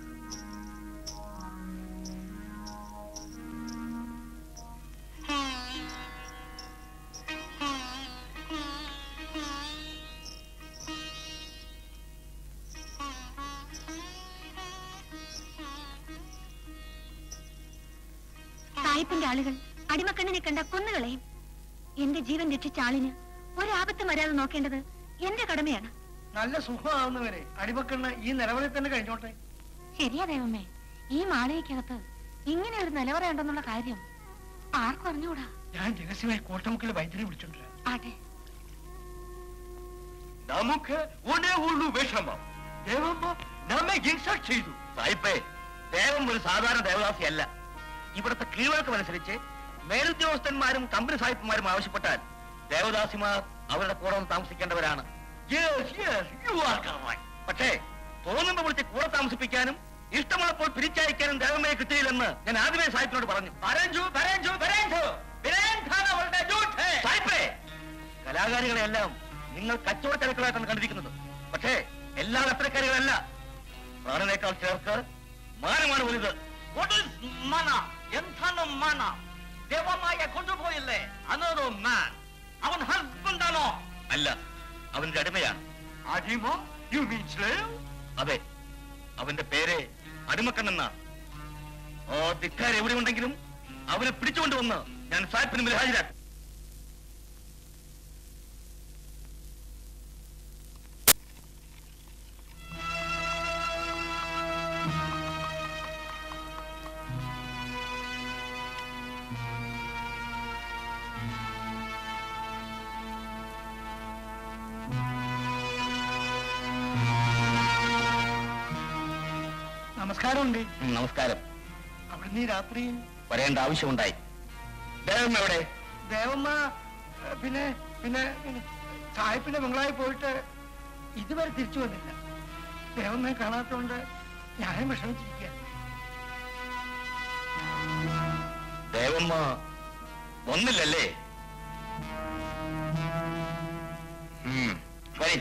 സായിപ്പിന്റെ ആളുകൾ അടിമക്കണ്ണിനെ കണ്ട കൊന്നുകളയും എന്റെ ജീവൻ രക്ഷിച്ച ആളിന് ഒരാപത്തും വരാതെ നോക്കേണ്ടത് എന്റെ കടമയാണ് നല്ല സുഖമാവുന്നവരെ അടിമക്കണ്ണ ഈ നിലവിളിൽ തന്നെ കഴിഞ്ഞോട്ടെ ശരിയാ ദൈവമേ ഈ മാളികയ്ക്കകത്ത് ഇങ്ങനെ ഒരു നിലവറയുണ്ടെന്നുള്ള കാര്യം ആർക്കും അറിഞ്ഞുകൂടാ ഞാൻ രഹസ്യമായി കോട്ടമുക്കിലെ വൈദ്യരെ വിളിച്ചോണ്ടിരാ ആട്ടെ നമുക്ക് ഒരേ ഉള്ളു വിഷമം ദേവമ്മ നമ്മെ ഇൻസൾട്ട് ചെയ്തു സായിപ്പേ ദേവം ഒരു സാധാരണ ദേവദാസിയല്ല ഇവിടുത്തെ കീഴ്വഴക്കമനുസരിച്ച് മേലുദ്യോഗസ്ഥന്മാരും കമ്പനി സാഹിബന്മാരും ആവശ്യപ്പെട്ടാൽ ദേവദാസിമാർ അവരുടെ കൂടെ വന്ന് താമസിക്കേണ്ടവരാണ് Yes, yes, you are correct. പക്ഷേ തോന്നുമ്പോ വിളിച്ച് കൂടെ താമസിപ്പിക്കാനും ഇഷ്ടമുള്ളപ്പോൾ പിരിച്ചയക്കാനും ദേവമയെ കിട്ടിയില്ലെന്ന് ഞാൻ ആദ്യമേ സാഹിബിനോട് പറഞ്ഞു പറഞ്ഞു പറഞ്ഞു പറഞ്ഞു സാഹിബേ കലാകാരികളെല്ലാം നിങ്ങൾ കച്ചവട ചരക്കുകളായിട്ടാണ് കണ്ടിരിക്കുന്നത് പക്ഷേ എല്ലാ അത്രക്കാരികളല്ല പ്രാണനേക്കാൾ ചേർക്ക് മാനമാണ് വലുത് മന എന്താണ് മന ദേവമായ കൊണ്ടുപോയില്ലേ അനോ മാൻ അവൻ ഹസ്ബൻഡാണോ അല്ല അവന്റെ അടിമയാണ് അടിമ യു മീൻ സ്ലേവ് അതെ അവന്റെ പേര് അടിമക്കണ്ണെന്ന ഓ ധിക്കാർ എവിടെ ഉണ്ടെങ്കിലും അവനെ പിടിച്ചുകൊണ്ട് വന്ന് ഞാൻ സാഹിബിന് മുന്നിൽ ഹാജരാക്കും നമസ്കാരമുണ്ട് നമസ്കാരം അവിടുന്ന് ഈ രാത്രിയിൽ വരേണ്ട ആവശ്യമുണ്ടായി ദേവം എവിടെ ദേവമ്മ ഏ, പിന്നെ പിന്നെ പിന്നെ സാഹിബിന്റെ ബംഗ്ലാവിൽ പോയിട്ട് ഇതുവരെ തിരിച്ചു വന്നില്ല ദേവമ്മയെ കാണാത്തോണ്ട് ഞാനും വിഷമിച്ചിരിക്കുക ദേവമ്മ ഒന്നില്ലല്ലേ ഉം, വരി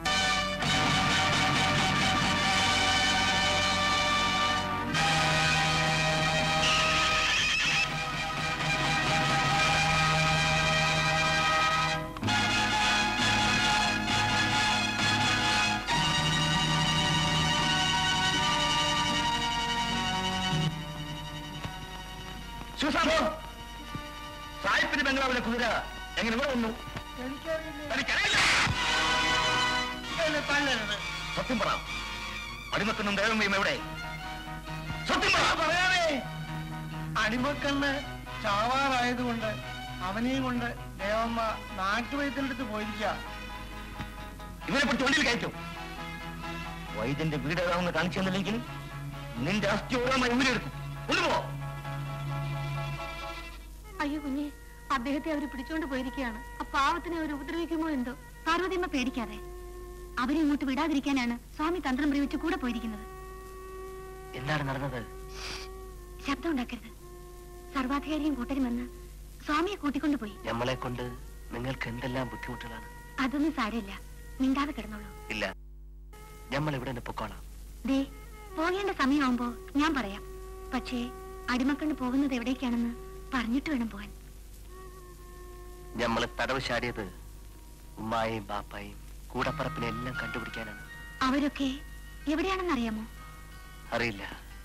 സുസാബോ സായിപ്പിന്റെ ബംഗ്ലാവിലെ കുതിര എങ്ങനെ ഇവിടെ വന്നു എനിക്കറിയില്ല തനിക്കറിയില്ല എന്നെ തല്ലരുത് സത്യം പറ അടിമക്കണ്ണും ദേവമ്മയും എവിടെ സത്യം പറ പറയാനേ അടിമക്കണ്ണ് ചാവാറായതുകൊണ്ട് അവനെയും കൊണ്ട് ദേവമ്മ നാട്ടുവൈദ്യത്തിനടുത്ത് പോയിരിക്കുക ഇവനെ പിടിച്ച് വണ്ടിയിൽ കയറ്റും വൈദ്യന്റെ വീട് ഏതാണെന്ന് കാണിച്ചു തന്നില്ലെങ്കിൽ നിന്റെ അസ്ഥി ഓരോമായി ഊരെടുക്കും കൊണ്ടുപോ അയ്യോ കുഞ്ഞെ അദ്ദേഹത്തെ അവർ പിടിച്ചോണ്ട് പോയിരിക്കുകയാണ് ആ പാവത്തിനെ അവർ ഉപദ്രവിക്കുമോ എന്തോ പാർവതിയമ്മ പേടിക്കാതെ അവരെ ഇങ്ങോട്ട് വിടാതിരിക്കാനാണ് സ്വാമി തന്ത്രം പ്രയോഗിച്ച് കൂടെ പോയിരിക്കുന്നത് എന്താണ് നടന്നത് ശബ്ദം ഉണ്ടാക്കരുത് സർവാധികാരിയും കൂട്ടരും വന്ന് സ്വാമിയെ കൂട്ടിക്കൊണ്ടുപോയി നമ്മളെ കൊണ്ട് നിങ്ങൾക്ക് എന്തെല്ലാം ബുദ്ധിമുട്ടുകളാണ് അതൊന്നും സാരമില്ല മിണ്ടാതെ കിടന്നോളൂ ഇല്ല നമ്മൾ ഇവിടെ നിന്ന് പൊക്കോളാം ദേ പോകേണ്ട സമയമാകുമ്പോ ഞാൻ പറയാം പക്ഷേ അടിമക്കണ്ണ് പോകുന്നത് എവിടേക്കാണെന്ന് പറഞ്ഞിട്ട് വേണം പോവാൻ നമ്മൾ തടവ് ചാടിയത് ഉമ്മായെയും ബാപ്പായും കൂടപ്പറപ്പിനെ എല്ലാം കണ്ടുപിടിക്കാനാണ് അവരൊക്കെ എവിടെയാണെന്ന് അറിയാമോ അറിയില്ല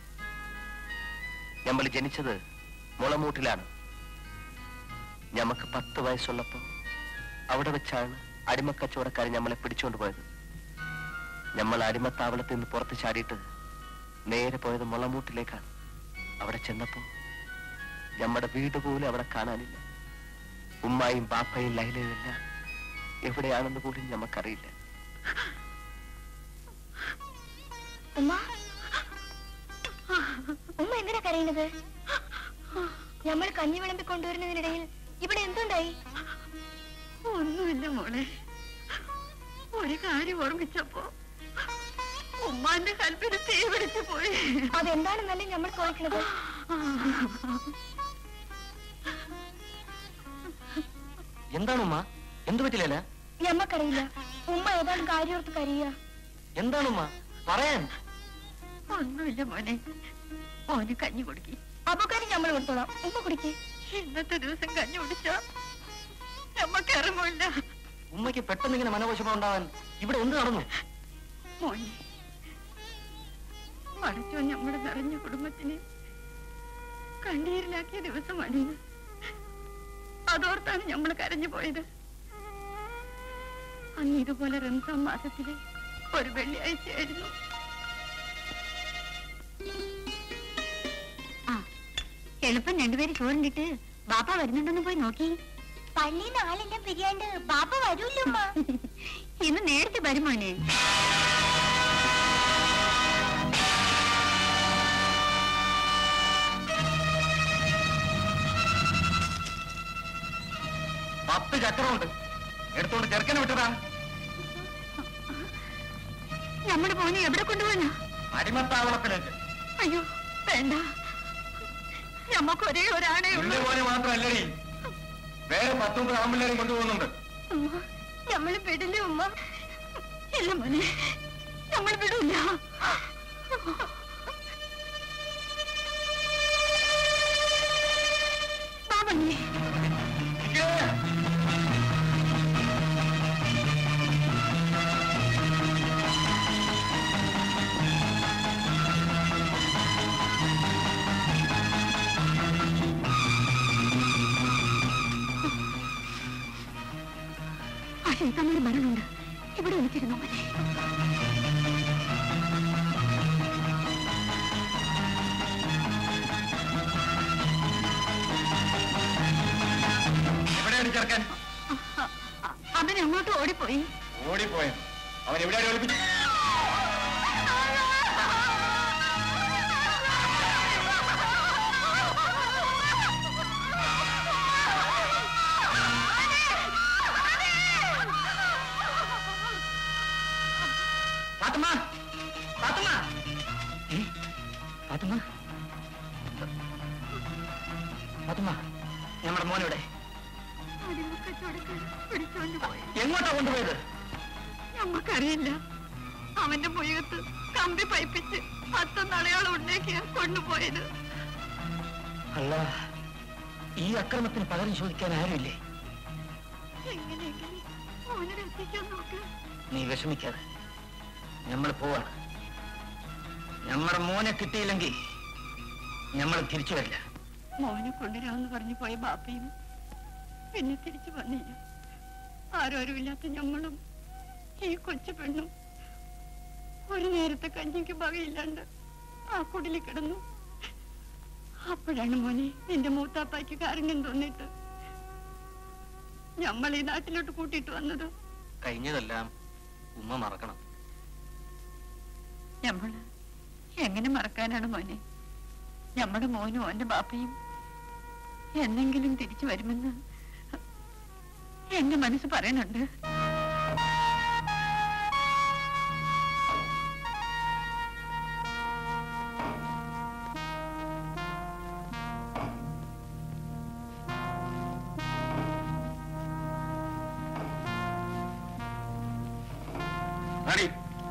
നമ്മൾ ജനിച്ചത് മുളമൂട്ടിലാണ് ഞമ്മക്ക് പത്ത് വയസ്സുള്ളപ്പോ അവിടെ വെച്ചാണ് അടിമക്കച്ചവടക്കാർ നമ്മളെ പിടിച്ചുകൊണ്ട് പോയത് നമ്മൾ അടിമത്താവളത്തിൽ നിന്ന് പുറത്ത് ചാടിയിട്ട് നേരെ പോയത് മുളമൂട്ടിലേക്കാണ് അവിടെ ചെന്നപ്പോ നമ്മുടെ വീട് പോലും അവിടെ കാണാനില്ല ഉമ്മായും ബാപ്പയും ലൈലയും എല്ലാം എവിടെയാണെന്ന് പോലും ഞമ്മക്കറിയില്ല ഉമ്മ ഉമ്മ എന്തിനാ കരയുന്നത് നമ്മൾ കഞ്ഞി വിളമ്പി കൊണ്ടുവരുന്നതിനിടയിൽ ഇവിടെ എന്തുണ്ടായി ഒന്നുമില്ല മോളെ ഒരു കാര്യം ഓർമ്മിച്ചപ്പോ ഉമ്മാന്റെ കൽപ്പിന് തീ പിടിച്ചു പോയി അതെന്താണെന്നല്ലേ നമ്മൾ ചോദിക്കുന്നത് എന്താണ് ഉമ്മ എന്തു പറ്റില്ല ഞമ്മക്കറിയില്ല ഉമ്മ ഏതാണ് കാര്യോർത്ത് കരയുക എന്താണ് ഉമ്മ പറയാൻ ഒന്നുമില്ല മോനെ മോന് കഞ്ഞി കൊടുക്കി അപ്പൊക്കാരും നമ്മൾ കൊടുത്തോളാം ഉമ്മ കുടിക്കേ ഇന്നത്തെ ദിവസം കഞ്ഞി കുടിച്ച നമ്മക്ക് ഇറങ്ങില്ല ഉമ്മയ്ക്ക് പെട്ടെന്ന് ഇങ്ങനെ മനോവശമം ഉണ്ടാവാൻ ഇവിടെ എന്ത് നടന്നു മോനെ പഠിച്ചോ നമ്മുടെ നിറഞ്ഞ കുടുംബത്തിന് കണ്ണീരിലാക്കിയ ദിവസമാണിന്ന് അതോർത്താണ് നമ്മൾ കരഞ്ഞു പോയത് അന്ന് ഇതുപോലെ റംസാൻ മാസത്തില് ഒരു വെള്ളിയാഴ്ചയായിരുന്നു ആ എളുപ്പം രണ്ടുപേര് ചോറിണ്ടിട്ട് ബാപ്പ വരുന്നുണ്ടെന്ന് പോയി നോക്കി പള്ളിയിൽ ആളെല്ലാം പിരിയാണ്ട് ബാപ്പ വരൂല്ലോ ഉമ്മ ഇന്ന് നേരത്തെ വരുമോനെ പത്ത് ചക്രമുണ്ട് എടുത്തോണ്ട് ചെറുക്കനെ വിട്ടതാ നമ്മുടെ മോനെ എവിടെ കൊണ്ടുപോകാനാ അടിമത്താവളത്തിലേക്ക് അയ്യോ വേണ്ട നമുക്ക് ഒരേ ഒരാണേ നിന്റെ ഉള്ളൂ മോനെ മാത്രമല്ലടി വേറെ പത്തൊമ്പത് ആമ്പിള്ളേരും കൊണ്ടുപോകുന്നുണ്ട് ഉമ്മ, നമ്മള് വിടില്ല ഉമ്മ ഇല്ല മോനെ നമ്മൾ വിടില്ല ബാബണ്ണേ ആ ശൈത്താനൊരു മരണമുണ്ട് ഇവിടെ വിളിച്ചിരുന്നു മോനെ എവിടെയാണ് ചെറുക്കൻ അവൻ അങ്ങോട്ട് ഓടിപ്പോയി ഓടിപ്പോയ അവൻ എവിടെയാണ് ഒളിപ്പിച്ചു ഫാത്തിമ ഫാത്തിമ ഏ? ഫാത്തിമ ഫാത്തിമ നമ്മുടെ മോനെവിടെ അടിമക്കച്ചവടക്കാർ പിടിച്ചോണ്ട് പോയി എങ്ങോട്ടാ കൊണ്ടുപോയത് ഞമ്മക്കറിയില്ല അവന്റെ മുഖത്ത് കമ്പി പൈപ്പിച്ച് പത്തൊന്നളയോളം ഉണ്ടാക്കിയ കൊണ്ടുപോയത് അല്ല ഈ അക്രമത്തിന് പകരം ചോദിക്കാൻ ആരുമില്ലേ എങ്ങനെയെങ്കിലും മോനെ രക്ഷിക്കാൻ നോക്ക് നീ വിഷമിക്കാതെ നമ്മൾ പോവാണ് നമ്മുടെ മോനെ കിട്ടിയില്ലെങ്കിൽ നമ്മൾ തിരിച്ചു വരില്ല മോനെ കൊണ്ടുവരാമെന്ന് പറഞ്ഞു പോയ ബാപ്പയും പിന്നെ തിരിച്ചു വന്നില്ല ആരോരുമില്ലാത്ത ഞമ്മളും ഈ കൊച്ചു പെണ്ണും ഒരു നേരത്തെ കഞ്ഞിക്ക് വകയില്ലാണ്ട് ആ കുടിലിൽ കിടന്നു അപ്പോഴാണ് മോനെ നിന്റെ മൂത്താപ്പായ്ക്ക് കാരുണ്യം തോന്നിയിട്ട് നമ്മൾ ഈ നാട്ടിലോട്ട് കൂട്ടിയിട്ട് വന്നത് കഴിഞ്ഞതെല്ലാം ഉമ്മ മറക്കണം നമ്മള് എങ്ങനെ മറക്കാനാണ് മോനെ നമ്മുടെ മോനും ഓന്റെ ബാപ്പയും എന്നെങ്കിലും തിരിച്ചു വരുമെന്ന് എന്റെ മനസ്സ് പറയുന്നുണ്ട് റെഡി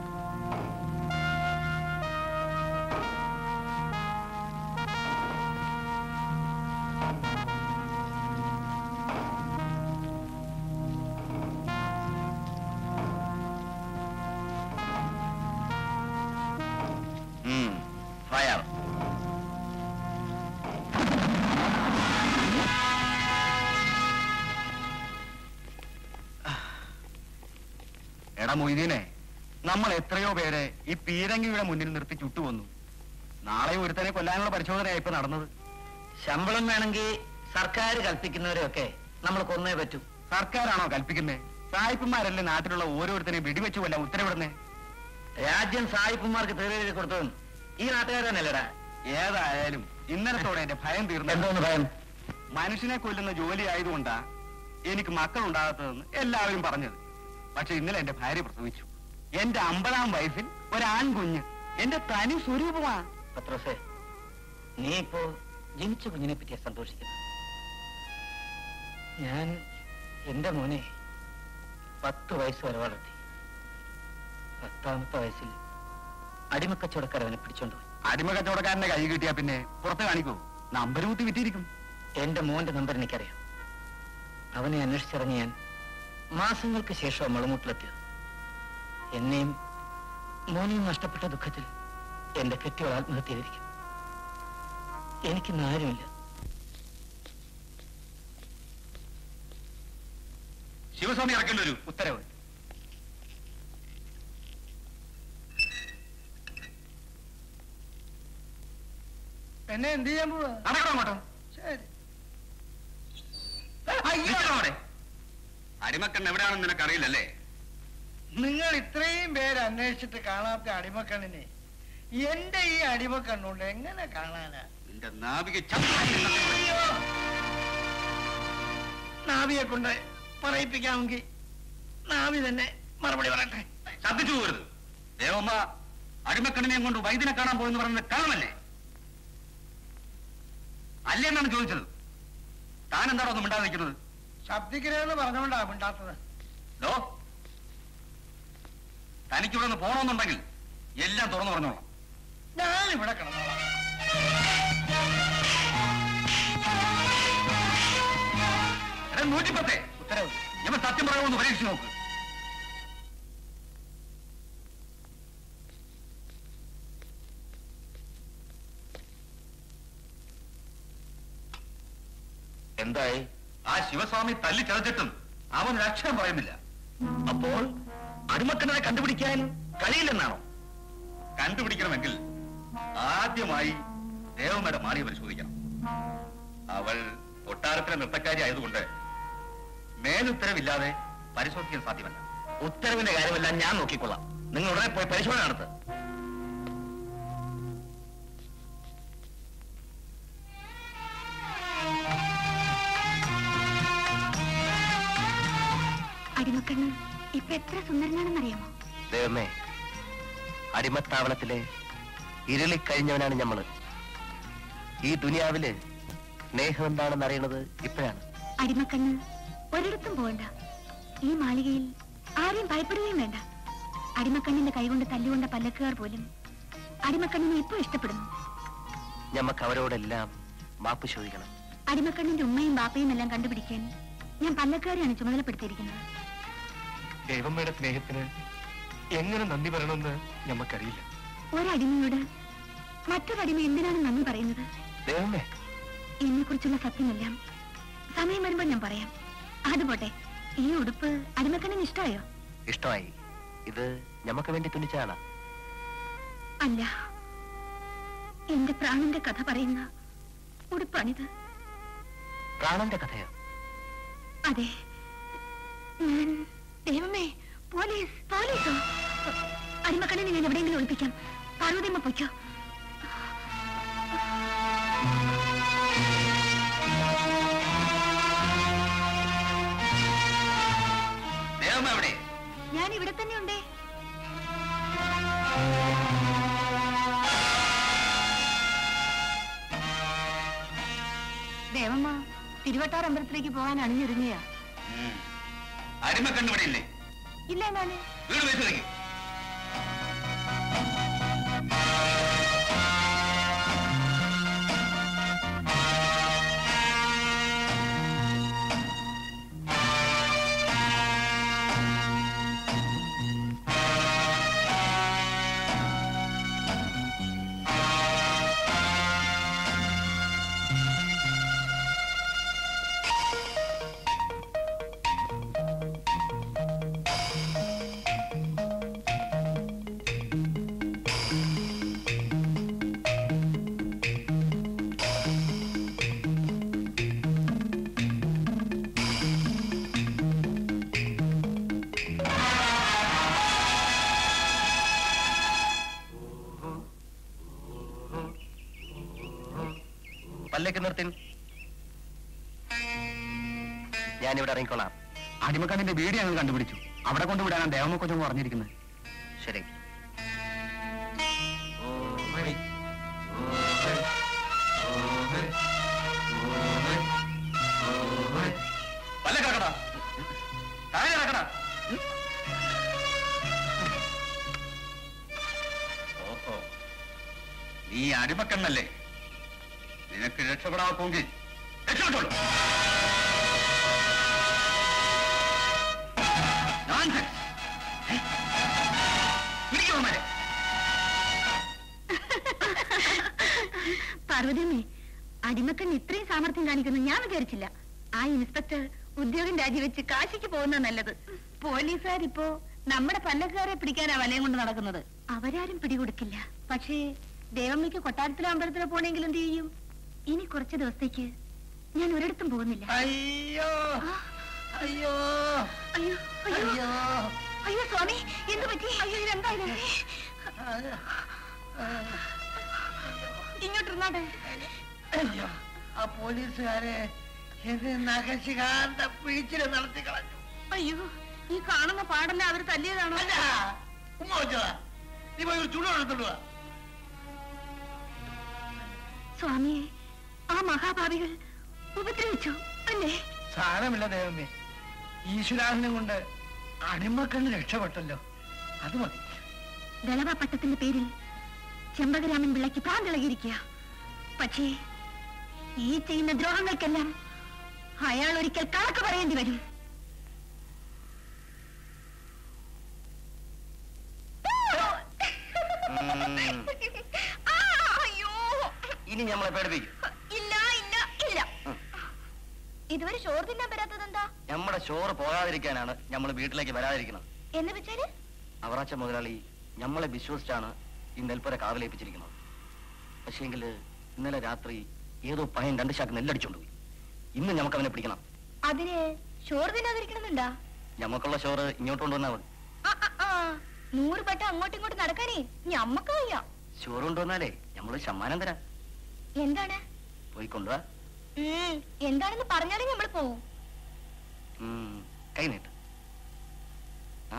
ഫയർ എടാ മൊയ്തീനെ നമ്മൾ എത്രയോ പേരെ ഈ പീരങ്കിയുടെ മുന്നിൽ നിർത്തി ചുട്ടുവന്നു നാളെ ഒരുത്തനെ കൊല്ലാനുള്ള പരിശോധനയായി ഇപ്പൊ നടന്നത് ശമ്പളം വേണമെങ്കിൽ സർക്കാർ കൽപ്പിക്കുന്നവരെയൊക്കെ നമ്മൾ കൊന്നേ പറ്റൂ സർക്കാരാണോ കൽപ്പിക്കുന്നേ സായിപ്പന്മാരല്ലേ നാട്ടിലുള്ള ഓരോരുത്തരെയും വെടിവെച്ചു കൊല്ലാൻ ഉത്തരവിടുന്നേ രാജ്യം സായിപ്പന്മാർക്ക് തീരെഴുതി കൊടുത്തതും ഈ നാട്ടുകാരനല്ലടാ ഏതായാലും ഇന്നലത്തോടെ എന്റെ ഭയം തീർന്നു എന്തോന്ന് ഭയം മനുഷ്യനെ കൊല്ലുന്ന ജോലി ആയതുകൊണ്ടാ എനിക്ക് മക്കൾ ഉണ്ടാകാത്തതെന്ന് എല്ലാവരും പറഞ്ഞത് പക്ഷെ ഇന്നലെ എന്റെ ഭാര്യ പ്രസവിച്ചു എന്റെ അമ്പതാം വയസ്സിൽ ഒരു ആൺകുഞ്ഞ് എന്റെ തനി സ്വരൂപമാ പത്രോസേ നീ ഇപ്പോ ജനിച്ച കുഞ്ഞിനെ പറ്റിയാ സന്തോഷിക്കുന്നത് ഞാൻ എന്റെ മോനെ പത്ത് വയസ്സ് വരെ വളർത്തി പത്താമത്തെ വയസ്സിൽ അടിമക്കച്ചവടക്കാരവനെ പിടിച്ചോണ്ട് പോയി അടിമ കച്ചവടക്കാരന്റെ കൈ കിട്ടിയാ പിന്നെ പുറത്ത് കാണിക്കൂ നമ്പർ കുത്തി വിറ്റിരിക്കും എന്റെ മോന്റെ നമ്പർ എനിക്കറിയാം അവനെ അന്വേഷിച്ചിറങ്ങി ഞാൻ മാസങ്ങൾക്ക് ശേഷം മുളമുട്ടിലെത്തിയത് എന്നെയും മോനെയും നഷ്ടപ്പെട്ട ദുഃഖത്തിൽ എന്റെ കെട്ടിയോൾ ആത്മഹത്യ ചെയ്തിരിക്കും എനിക്കിന്ന് ആരുമില്ല ശിവസ്വാമി ഇറക്കേണ്ടി വരൂ ഉത്തരവ് എന്നെ എന്ത് ചെയ്യാൻ പോവാ നടക്കണം അങ്ങോട്ട് ശരി നിൽക്കണം അവിടെ. അടിമക്കണ്ണ് എവിടെയാണെന്ന് നിനക്കറിയില്ലല്ലേ നിങ്ങൾ ഇത്രയും പേര് അന്വേഷിച്ചിട്ട് കാണാത്ത അടിമക്കണ്ണിനെ എന്റെ ഈ അടിമക്കണ്ണുകൊണ്ട് എങ്ങനെ കാണാനാ നിന്റെ നാവിക അയ്യോ! നാവിയെ കൊണ്ട് പറയിപ്പിക്കാമെങ്കിൽ നാവി തന്നെ മറുപടി പറയട്ടെ ശ്രദ്ധിച്ചു പോകരുത് ദേവമ്മ അടിമക്കണ്ണിനെയും കൊണ്ട് വൈദ്യനെ കാണാൻ പോയെന്ന് പറയുന്നത് കാണമല്ലേ അല്ലേ എന്നാണ് ചോദിച്ചത് താൻ എന്താണോ ഒന്നും മിണ്ടാതെ നിൽക്കുന്നത് ശബ്ദിക്കരുതെന്ന് പറഞ്ഞുകൊണ്ടാ മിണ്ടാത്തത് ഡോ തനിക്കിവിടെ നിന്ന് പോണമെന്നുണ്ടെങ്കിൽ എല്ലാം തുറന്നു പറഞ്ഞോളാം ഞാൻ ഇവിടെ കിടന്നോളാം എടാ നൂറ്റിപ്പത്തേ ഉത്തരവ് ഇവൻ സത്യം പറയുമെന്ന് പരീക്ഷിച്ച് നോക്ക് എന്തായി ആ ശിവസ്വാമി തല്ലി ചതച്ചിട്ടും അവൻ ഒരു അക്ഷരം പറയുന്നില്ല അപ്പോൾ അടിമക്കണ്ണനെ കണ്ടുപിടിക്കാൻ കഴിയില്ലെന്നാണോ കണ്ടുപിടിക്കണമെങ്കിൽ ആദ്യമായി ദേവമ്മയുടെ മാറിയ പരിശോധിക്കണം അവൾ കൊട്ടാരത്തിലെ നൃത്തക്കാരി ആയതുകൊണ്ട് മേലുത്തരവില്ലാതെ പരിശോധിക്കാൻ സാധ്യമല്ല ഉത്തരവിന്റെ കാര്യമെല്ലാം ഞാൻ നോക്കിക്കൊള്ളാം നിങ്ങൾ ഉടനെ പോയി പരിശോധന നടത്ത് അടിമക്കണ്ണ് ഇപ്പൊ എത്ര സുന്ദരനാണെന്നറിയാമോ ദൈവമേ അടിമത്താവളത്തിലെ ഇരുളിക്കഴിഞ്ഞവനാണ് ഞമ്മള് ഈ ദുനിയാവില് സ്നേഹം എന്താണെന്ന് അറിയണത് ഇപ്പോഴാണ് അടിമക്കണ്ണ് ഒരിടത്തും പോകണ്ട ഈ മാളികയിൽ ആരെയും ഭയപ്പെടുകയും വേണ്ട അടിമക്കണ്ണിന്റെ കൈകൊണ്ട് തല്ലുകൊണ്ട പല്ലക്കുകാർ പോലും അടിമക്കണ്ണിനെ ഇപ്പൊ ഇഷ്ടപ്പെടുന്നു ഞമ്മക്ക് അവരോടെല്ലാം മാപ്പ് ചോദിക്കണം അടിമക്കണ്ണിന്റെ ഉമ്മയും ബാപ്പയും എല്ലാം കണ്ടുപിടിക്കാൻ ഞാൻ പല്ലക്കാരെയാണ് ചുമതലപ്പെടുത്തിയിരിക്കുന്നത് ദൈവമ്മയുടെ സ്നേഹത്തിന് എങ്ങനെ നന്ദി പറയണമെന്ന് ഞമ്മക്കറിയില്ല ഒരടിമയോട് മറ്റൊരടിമ എന്തിനാണ് നന്ദി പറയുന്നത് ദൈവമേ എന്നെ കുറിച്ചുള്ള സത്യമെല്ലാം സമയം വരുമ്പോൾ ഞാൻ പറയാം അതുപോട്ടെ ഈ ഉടുപ്പ് അടിമക്കണ്ണിന് ഇഷ്ടമായോ ഇഷ്ടമായി ഇത് ഞമ്മക്ക് വേണ്ടി തുന്നിച്ചതാണ് അല്ല എന്റെ പ്രാണന്റെ കഥ പറയുന്ന ഉടുപ്പാണിത് പ്രാണന്റെ കഥയോ അതെ ഉം, ദൈവമേ പോലീസ് പോലീസോ അടിമക്കണ്ണിനെ ഞാൻ എവിടെയെങ്കിലും ഒളിപ്പിക്കാം പാർവതിയമ്മ പൊയ്ക്കോ ദേവമ്മ എവിടെ ഞാൻ ഇവിടെ തന്നെ ഉണ്ടേ ദേവമ്മ തിരുവട്ടാർ അമ്പലത്തിലേക്ക് പോകാൻ അണിഞ്ഞൊരുങ്ങിയാ അടിമ കണ്ണുവിടെ ഇല്ലേ ഇല്ല എന്നാല് വീട് വെച്ച് വയ്ക്കും പല്ലേക്ക് നിർത്തിൻ ഞാനിവിടെ ഇറങ്ങിക്കോളാം അടിമക്കണ്ണിന്റെ വീട് ഞങ്ങൾ കണ്ടുപിടിച്ചു അവിടെ കൊണ്ടുവിടാനാണ് ദേവമ്മ കൊച്ചു പറഞ്ഞിരിക്കുന്നത് ശരി പല്ല കിടക്കടാ താഴെ കിടക്കടാ ഓഹോ നീ അടിമക്കണ്ണല്ലേ നിനക്ക് രക്ഷപ്പെടാമെങ്കിൽ രക്ഷപ്പെട്ടോളൂ Nonsense. പിടിക്കുമോ പാർവതിയമ്മേ അടിമക്കണ്ണ് ഇത്രയും സാമർത്ഥ്യം കാണിക്കുന്നു ഞാൻ വിചാരിച്ചില്ല ആ ഇൻസ്പെക്ടർ ഉദ്യോഗം രാജിവെച്ച് കാശിക്ക് പോകുന്ന നല്ലത് പോലീസുകാരിപ്പോ നമ്മുടെ പല്ലക്കാരെ പിടിക്കാനാ വലയം കൊണ്ട് നടക്കുന്നത് അവരാരും പിടികൊടുക്കില്ല പക്ഷേ ദേവമ്മയ്ക്ക് കൊട്ടാരത്തിലോ അമ്പലത്തിലോ പോണെങ്കിലും എന്ത് ചെയ്യും ഇനി കുറച്ച് ദിവസത്തേക്ക് ഞാൻ ഒരിടത്തും പോകുന്നില്ല അയ്യോ ആ, അയ്യോ അയ്യോ അയ്യോ അയ്യോ അയ്യോ സ്വാമി എന്ത് പറ്റി അയ്യോ ഇതെന്തായാലും ഇങ്ങോട്ടിരുന്നാട്ടെ അയ്യോ ആ പോലീസുകാരെ എന്നെ നഖശികാന്ത പിഴിച്ചില് നടത്തി കളഞ്ഞു അയ്യോ ഈ കാണുന്ന പാടല്ല അവർ തല്ലിയതാണോ അല്ല ഉമ്മ വെച്ചതാ നീ പോയി ഒരു ചുടുവെള്ളം എടുത്തോണ്ട് വാ സ്വാമിയെ ആ മഹാഭാവികൾ ഉപദ്രവിച്ചു അല്ലേ സാരമില്ല ദൈവമേ ഈശ്വരാധനം കൊണ്ട് അടിമക്കണ്ണ് രക്ഷപ്പെട്ടല്ലോ അത് മതി ദളവ പട്ടത്തിന്റെ പേരിൽ ചെമ്പകരാമൻ പിള്ളയ്ക്ക് പ്രാന്തിളകിയിരിക്കുക പക്ഷേ ഈ ചെയ്യുന്ന ദ്രോഹങ്ങൾക്കെല്ലാം അയാൾ ഒരിക്കൽ കണക്ക് പറയേണ്ടി വരും ആ, അയ്യോ ഇനി നമ്മളെ പേടിപ്പിക്കും ഇല്ല ഇല്ല ഇല്ല ഇതുവരെ ചോറ് തിന്നാൻ വരാത്തതെന്താ നമ്മുടെ ചോറ് പോകാതിരിക്കാനാണ് നമ്മൾ വീട്ടിലേക്ക് വരാതിരിക്കുന്നത് എന്ന് വെച്ചാല് അവറാച്ച മുതലാളി നമ്മളെ വിശ്വസിച്ചാണ് ഈ നെൽപ്പുര കാവലേൽപ്പിച്ചിരിക്കുന്നത് പക്ഷേങ്കിൽ ഇന്നലെ രാത്രി ഏതോ പയ്യൻ രണ്ട് ശാക്ക് നെല്ലടിച്ചോണ്ട് പോയി ഇന്ന് നമുക്ക് അവനെ പിടിക്കണം അതിന് ചോറ് തിന്നാതിരിക്കണമെന്നുണ്ടാ ഞമ്മക്കുള്ള ചോറ് ഇങ്ങോട്ട് കൊണ്ടുവന്നാൽ മതി ആ, ആ, ആ. നൂറ് പട്ട അങ്ങോട്ടും ഇങ്ങോട്ടും നടക്കാനേ ഞമ്മക്ക് വയ്യ ചോറ് കൊണ്ടുവന്നാലേ നമ്മള് സമ്മാനം തരാം എന്താണ് പോയി കൊണ്ടുവാ ഉം, എന്താണെന്ന് പറഞ്ഞാലേ നമ്മൾ പോവും ഉം, കൈ നീട്ട് ആ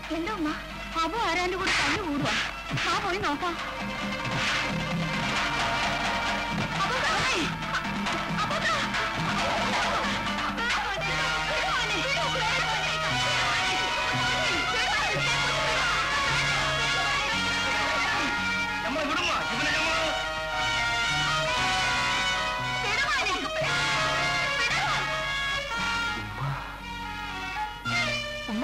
എന്താ ഉമ്മ അബു ആരാന്റെ കൂടെ തല്ലു കൂടുവാ ആ പോയി നോക്കാം അബൂക്ക, ഏയ്! അബൂക്ക! നമ്മളെ വിടുമ്മ ഇവനെ നമ്മൾ ഉമ്മ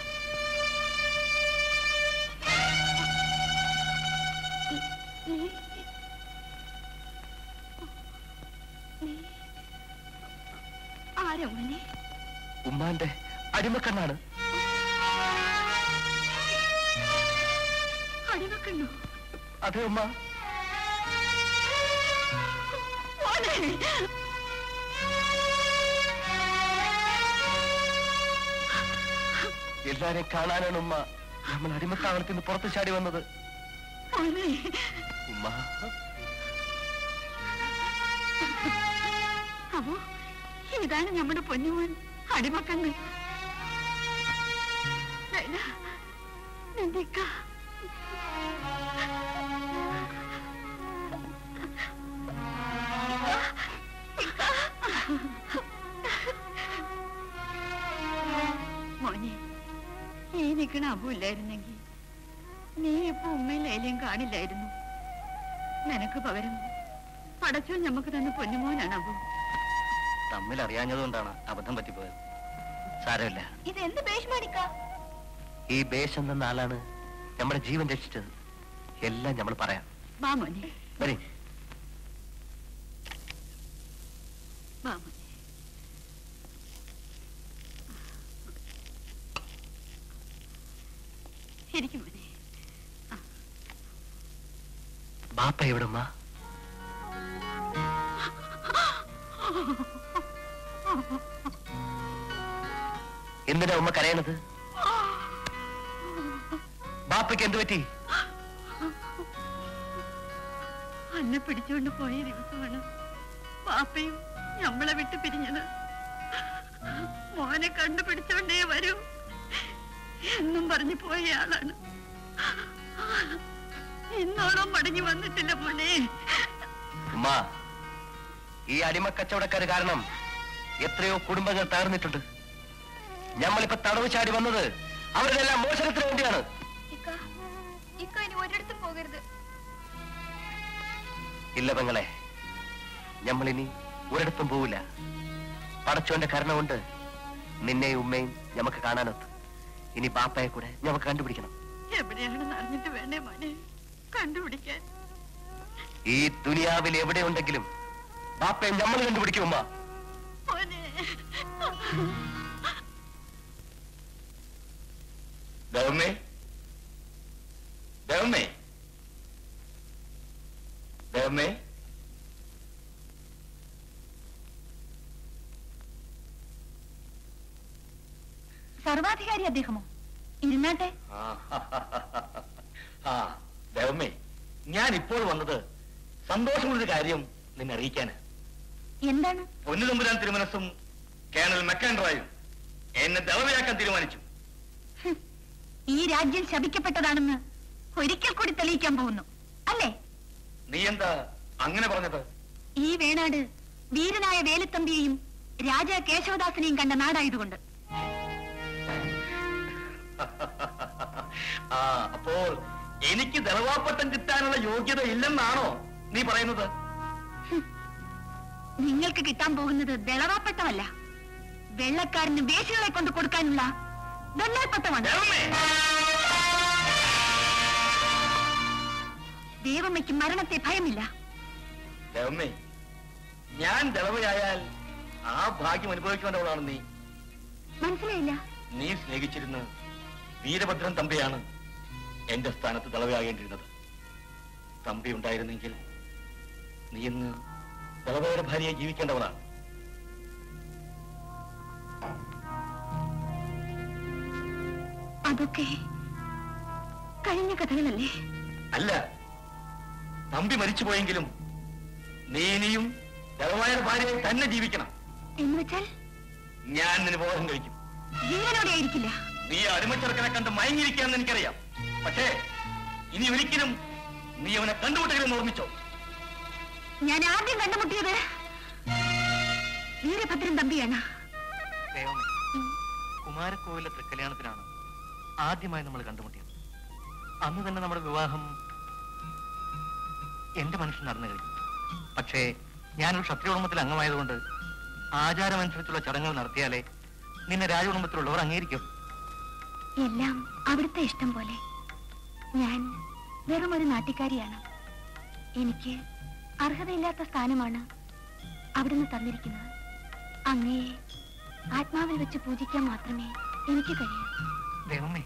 ആരാ മോനെ ഉമ്മാന്റെ അടിമക്കണ്ണാണ് അടിവെക്കണ്ണു അതെ ഉമ്മ മോനെ എല്ലാരെയും കാണാനാണ് ഉമ്മ നമ്മൾ അടിമത്താവളത്തിൽ നിന്ന് പുറത്ത് ചാടി വന്നത് മോനെ ഉമ്മ അപ്പോ ഇതാണ് നമ്മുടെ പൊന്നുമോൻ അടിമക്കണ്ണ് ലൈല, നിന്റെ ഇക്ക. മോനെ ഈ നിക്കണ അബു ഇല്ലായിരുന്നെങ്കിൽ നീ ഇപ്പൊ ഉമ്മയും ലൈലയും കാണില്ലായിരുന്നു നിനക്ക് പകരം പടച്ചോ ഞമ്മക്ക് തന്നെ പൊന്നുമോനാണ് അബു തമ്മിൽ അറിയാഞ്ഞതുകൊണ്ടാണ് അബദ്ധം പറ്റിപ്പോയത് സാരമില്ല ഇത് എന്ത് ഭീഷ്മണിക്ക ഈ ബേശം എന്ന ആളാണ് നമ്മുടെ ജീവൻ രക്ഷിച്ചത് എല്ലാം നമ്മൾ പറയാം വാ മോനെ വരി വാ മോനെ ഇരിക്കും മോനെ ബാപ്പ എവിടുമ്മ എന്തിനാ ഉമ്മ കരയണത് ബാപ്പയ്ക്ക് എന്ത് പറ്റി അന്നെ പിടിച്ചുകൊണ്ട് പോയ ദിവസമാണ് പാപ്പയും നമ്മളെ വിട്ട് പിരിഞ്ഞത് മോനെ കണ്ടുപിടിച്ചോണ്ടേ വരൂ എന്നും പറഞ്ഞു പോയ ആളാണ് ഇന്നോളം മടങ്ങി വന്നിട്ടില്ല മോനെ ഉമ്മ ഈ അടിമ കച്ചവടക്കാര് കാരണം എത്രയോ കുടുംബങ്ങൾ തകർന്നിട്ടുണ്ട് ഞമ്മളിപ്പോ തടവ് ചാടി വന്നത് അവരുടെ എല്ലാം മോചനത്തിന് വേണ്ടിയാണ് ഇക്ക ഇക്ക ഇനി ഒരിടത്തും പോകരുത് ഇല്ല പെങ്ങളെ ഞമ്മളിനി ഒരിടത്തും പോവില്ല പടച്ചോന്റെ കരുണ കൊണ്ട് നിന്നെയും ഉമ്മയും ഞമ്മക്ക് കാണാനൊത്ത് ഇനി ബാപ്പയെ കൂടെ ഞമ്മക്ക് കണ്ടുപിടിക്കണം എവിടെയാണെന്ന് അറിഞ്ഞിട്ട് വേണ്ടേ മോനെ കണ്ടുപിടിക്കാൻ ഈ ദുനിയാവിൽ എവിടെ ഉണ്ടെങ്കിലും ബാപ്പയെ ഞമ്മൾ കണ്ടുപിടിക്കും ഉമ്മ മോനെ ദേവമ്മേ ദേവമ്മേ ദേവമ്മേ സർവാധികാരി അദ്ദേഹമോ ഇരുന്നാട്ടെ ആ, ആ ദേവമ്മേ ഞാൻ ഇപ്പോൾ വന്നത് സന്തോഷമുള്ളൊരു കാര്യം നിന്നെ അറിയിക്കാന് എന്താണ് പൊന്നുതമ്പുരാൻ തിരുമനസും കേണൽ മെക്കാൻഡ്രായും എന്നെ ദളവയാക്കാൻ തീരുമാനിച്ചു ഹും, ഈ രാജ്യം ശപിക്കപ്പെട്ടതാണെന്ന് ഒരിക്കൽ കൂടി തെളിയിക്കാൻ പോകുന്നു അല്ലേ നീ എന്താ അങ്ങനെ പറഞ്ഞത് ഈ വേണാട് വീരനായ വേലുത്തമ്പിയെയും രാജാ കേശവദാസനെയും കണ്ട നാടായതുകൊണ്ട് ആ അപ്പോൾ എനിക്ക് ദളവാപ്പട്ടം കിട്ടാനുള്ള യോഗ്യത ഇല്ലെന്നാണോ നീ പറയുന്നത് നിങ്ങൾക്ക് കിട്ടാൻ പോകുന്നത് ദളവാപ്പട്ടമല്ല വെള്ളക്കാരന് വേശികളെ കൊണ്ട് കൊടുക്കാനുള്ള ദല്ലാപ്പട്ടമാണ് ദേവമ്മേ ദേവമ്മയ്ക്ക് മരണത്തെ ഭയമില്ല ദേവമ്മേ ഞാൻ ദളവയായാൽ ആ ഭാഗ്യം അനുഭവിക്കേണ്ടവളാണ് നീ മനസ്സിലായില്ല നീ സ്നേഹിച്ചിരുന്ന വീരഭദ്രൻ തമ്പിയാണ് എന്റെ സ്ഥാനത്ത് ദളവയാകേണ്ടിരുന്നത് തമ്പി ഉണ്ടായിരുന്നെങ്കിൽ നീ ഇന്ന് ദളവയുടെ ഭാര്യയെ ജീവിക്കേണ്ടവളാണ് അതൊക്കെ കഴിഞ്ഞ കഥകളല്ലേ അല്ല തമ്പി മരിച്ചുപോയെങ്കിലും നീ ഇനിയും ദളവായുടെ ഭാര്യയെ തന്നെ ജീവിക്കണം എന്ന് വെച്ചാൽ ഞാൻ നിന് ബോധം കഴിക്കും ജീവനോടെ ആയിരിക്കില്ല നീ അടിമച്ചെറുക്കനെ കണ്ട് മയങ്ങിയിരിക്കാന്ന് എനിക്കറിയാം പക്ഷേ ഇനി ഒരിക്കലും നീ അവനെ കണ്ടുമുട്ടരുതെന്ന് ഓർമ്മിച്ചോ ഞാൻ ആദ്യം കണ്ടുമുട്ടിയത് വീരഭദ്രൻ തമ്പിയാണ് ദൈവമേ കുമാരക്കോവിലെ തൃക്കല്യാണത്തിനാണ് ആദ്യമായി നമ്മൾ കണ്ടുമുട്ടിയത് അന്ന് തന്നെ നമ്മുടെ വിവാഹം എന്റെ മനസ്സിൽ നടന്നു കഴിഞ്ഞു പക്ഷേ ഞാനൊരു ക്ഷത്രിയോടമത്തിൽ അംഗമായതുകൊണ്ട് ആചാരമനുസരിച്ചുള്ള ചടങ്ങുകൾ നടത്തിയാലേ നിന്നെ രാജകുടുംബത്തിലുള്ളവർ അംഗീകരിക്കും എല്ലാം അവിടുത്തെ ഇഷ്ടം പോലെ ഞാൻ വെറും ഒരു നാട്ടിക്കാരിയാണ് എനിക്ക് അർഹതയില്ലാത്ത സ്ഥാനമാണ് അവിടുന്ന് തന്നിരിക്കുന്നത് അങ്ങയെ ആത്മാവിൽ വെച്ച് പൂജിക്കാൻ മാത്രമേ എനിക്ക് കഴിയൂ ദൈവമേ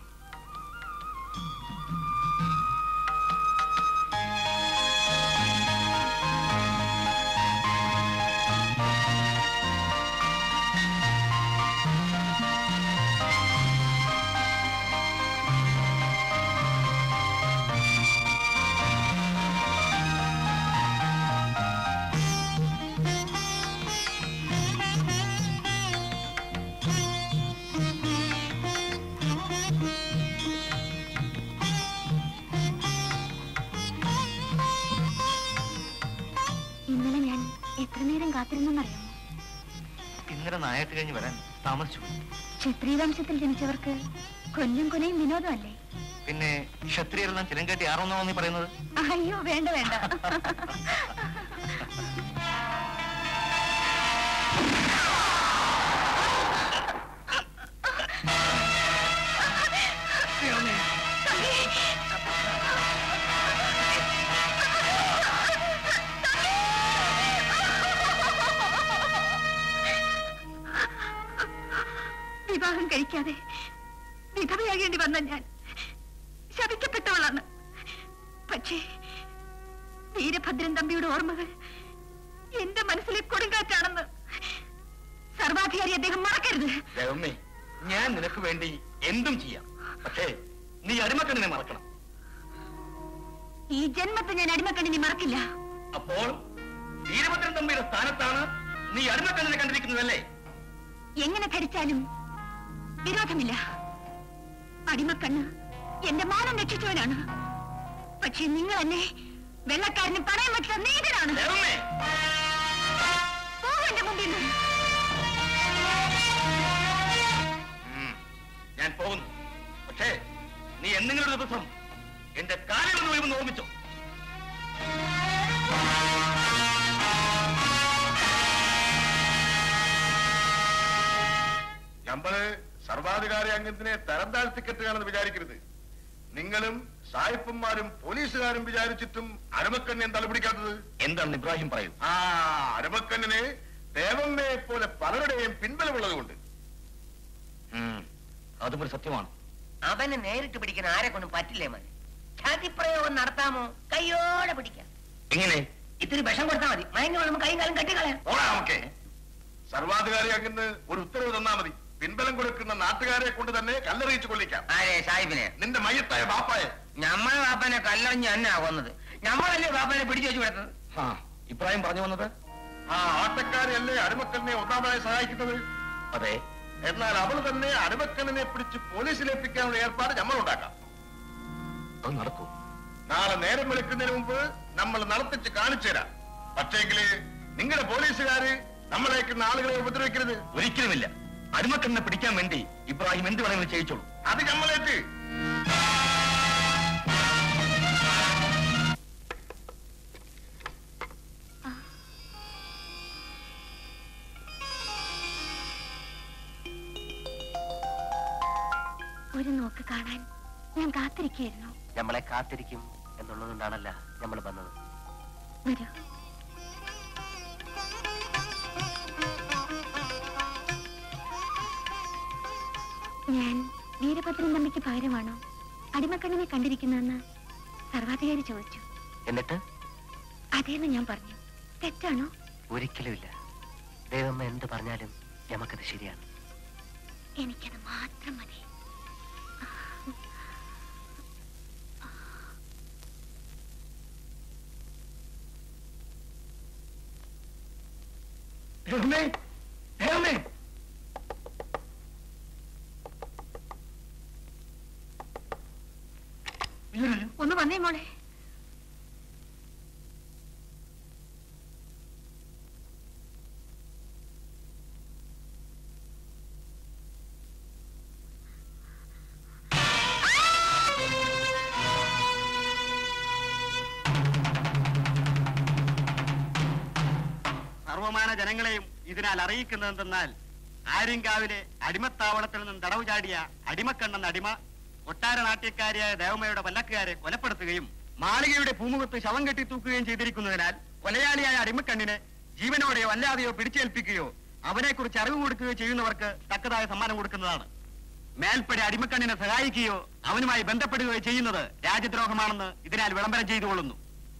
ഇന്നലെ ഞാൻ എത്ര നേരം കാത്തിരുന്നെന്നറിയാമോ ഇന്നലെ നായാട്ട് കഴിഞ്ഞ് വരാൻ താമസിച്ചു പോയി. ക്ഷത്രിയ വംശത്തിൽ ജനിച്ചവർക്ക് കൊല്ലും കൊലയും വിനോദമല്ലേ പിന്നെ ക്ഷത്രിയരെല്ലാം ചിലങ്കേട്ടി ആറൊന്നാണോ നീ പറയുന്നത് അയ്യോ വേണ്ട വേണ്ട വിവാഹം കഴിക്കാതെ വിധവയാകേണ്ടി വന്ന ഞാൻ ശപിക്കപ്പെട്ടവളാണ് പക്ഷേ വീരഭദ്രൻ തമ്പിയുടെ ഓർമ്മകൾ എന്റെ മനസ്സിലെ കൊടുങ്കാറ്റാണെന്ന് സർവാധികാരി അദ്ദേഹം മറക്കരുത് ദൈവമേ ഞാൻ നിനക്ക് വേണ്ടി എന്തും ചെയ്യാം പക്ഷേ നീ അടിമക്കണ്ണിനെ മറക്കണം ഈ ജന്മത്തെ ഞാൻ അടിമക്കണ്ണിനെ മറക്കില്ല അപ്പോൾ വീരഭദ്രൻ തമ്പിയുടെ സ്ഥാനത്താണ് നീ അടിമക്കണ്ണിനെ കണ്ടിരിക്കുന്നതല്ലേ എങ്ങനെ ധരിച്ചാലും വിരോധമില്ല അടിമക്കണ്ണ് എന്റെ മാനം രക്ഷിച്ചവനാണ് പക്ഷെ നിങ്ങൾ എന്നെ വെള്ളക്കാരന് പണയം വെച്ച നീതനാണ് ദൈവമേ പോകൂ എന്റെ മുമ്പിൽ നിന്ന് ഉം, ഞാൻ പോകുന്നു പക്ഷേ നീ എന്തെങ്കിലും ഒരു ദിവസം എന്റെ കാലിൽ നിന്ന് വീഴുമെന്ന് ഓർമ്മിച്ചോ നമ്മള് സർവാധികാരി അംഗത്തിനെ തരം താഴ്ത്തിക്കെട്ടുകയാണെന്ന് വിചാരിക്കരുത് നിങ്ങളും സായിപ്പന്മാരും പോലീസുകാരും വിചാരിച്ചിട്ടും അരമക്കണ്ണെ തലപിടിക്കാത്തത് എന്താണ് ഇബ്രാഹിം പറയൂ ആ അരമക്കണ്ണിന് ദേവമ്മയെ പോലെ പലരുടെയും പിൻബലമുള്ളതുകൊണ്ട് ഉം, അതും ഒരു സത്യമാണ് അവന് നേരിട്ട് പിടിക്കാൻ ആരെ കൊണ്ടും പറ്റില്ലേ മോനെ ഛാതിപ്രയോഗം നടത്താമോ കയ്യോടെ പിടിക്കാം എങ്ങനെ ഇത്തിരി വിഷം കൊടുത്താൽ മതി മയങ്ങി വേണം കൈയും കാലം കെട്ടിക്കളയാം ഓടാ നമുക്ക് സർവാധികാരി അംഗന്ന് ഒരു ഉത്തരവ് തന്നാ മതി പിൻബലം കൊടുക്കുന്ന നാട്ടുകാരെ കൊണ്ട് തന്നെ കല്ലെറിയിച്ചു കൊള്ളിക്കാം ആരെ സാഹിബിനെ നിന്റെ മയ്യത്തായ ബാപ്പായെ നമ്മളെ ബാപ്പനെ കല്ലെറിഞ്ഞ് തന്നെ കൊന്നത് നമ്മളല്ലേ ബാപ്പനെ പിടിച്ചു വെച്ച് വിടുന്നത് ആ ഇബ്രാഹിം പറഞ്ഞു വന്നത് ആ ആട്ടക്കാരെയല്ലേ അടിമക്കലിനെ ഒന്നാമതായി സഹായിക്കുന്നത് അതെ എന്നാൽ അവൾ തന്നെ അടിമക്കലിനെ പിടിച്ച് പോലീസിലേൽപ്പിക്കാനുള്ള ഏർപ്പാട് നമ്മൾ ഉണ്ടാക്കാം അത് നടക്കൂ നാളെ നേരം വെളുക്കുന്നതിന് മുമ്പ് നമ്മൾ നടത്തിച്ച് കാണിച്ചു തരാം പക്ഷേങ്കില് നിങ്ങളുടെ പോലീസുകാര് നമ്മളേക്കുന്ന ആളുകളെ ഉപദ്രവിക്കരുത് ഒരിക്കലുമില്ല അടിമക്കണ്ണിനെ പിടിക്കാൻ വേണ്ടി ഇബ്രാഹിം എന്ത് വേണമെങ്കിലും ചെയ്യിച്ചോളൂ അത് നമ്മളേക്ക് ഒരു നോക്ക് കാണാൻ ഞാൻ കാത്തിരിക്കുകയായിരുന്നു നമ്മളെ കാത്തിരിക്കും എന്നുള്ളതുകൊണ്ടാണല്ല നമ്മൾ വന്നത് വരൂ ഞാൻ വീരഭദ്രൻ തമ്മിക്ക് പകരമാണോ അടിമക്കണ്ണിനെ കണ്ടിരിക്കുന്നതെന്ന് സർവാധികാരി ചോദിച്ചു എന്നിട്ട് അതേന്ന് ഞാൻ പറഞ്ഞു തെറ്റാണോ ഒരിക്കലുമില്ല ദൈവമ്മ എന്ത് പറഞ്ഞാലും നമുക്കത് ശരിയാണ് എനിക്കത് മാത്രം മതി ദൈവമേ, ദൈവമേ. ഒന്ന് വന്നേ മോളെ സർവമാന ജനങ്ങളെയും ഇതിനാൽ അറിയിക്കുന്നതെന്തെന്നാൽ ആര്യങ്കാവിലെ അടിമത്താവളത്തിൽ നിന്നും തടവ് ചാടിയ അടിമക്കണ്ണെന്ന അടിമ കൊട്ടാര നാട്യക്കാരിയായ ദേവമ്മയുടെ പല്ലക്കുകാരെ കൊലപ്പെടുത്തുകയും മാളികയുടെ പൂമുഖത്ത് ശവം കെട്ടി തൂക്കുകയും ചെയ്തിരിക്കുന്നതിനാൽ കൊലയാളിയായ അടിമക്കണ്ണിനെ ജീവനോടെയോ അല്ലാതെയോ പിടിച്ചേൽപ്പിക്കുകയോ അവനെക്കുറിച്ച് അറിവ് കൊടുക്കുകയോ ചെയ്യുന്നവർക്ക് തക്കതായ സമ്മാനം കൊടുക്കുന്നതാണ് മേൽപ്പടി അടിമക്കണ്ണിനെ സഹായിക്കുകയോ അവനുമായി ബന്ധപ്പെടുകയോ ചെയ്യുന്നത് രാജ്യദ്രോഹമാണെന്ന് ഇതിനാൽ വിളംബരം ചെയ്തുകൊള്ളുന്നു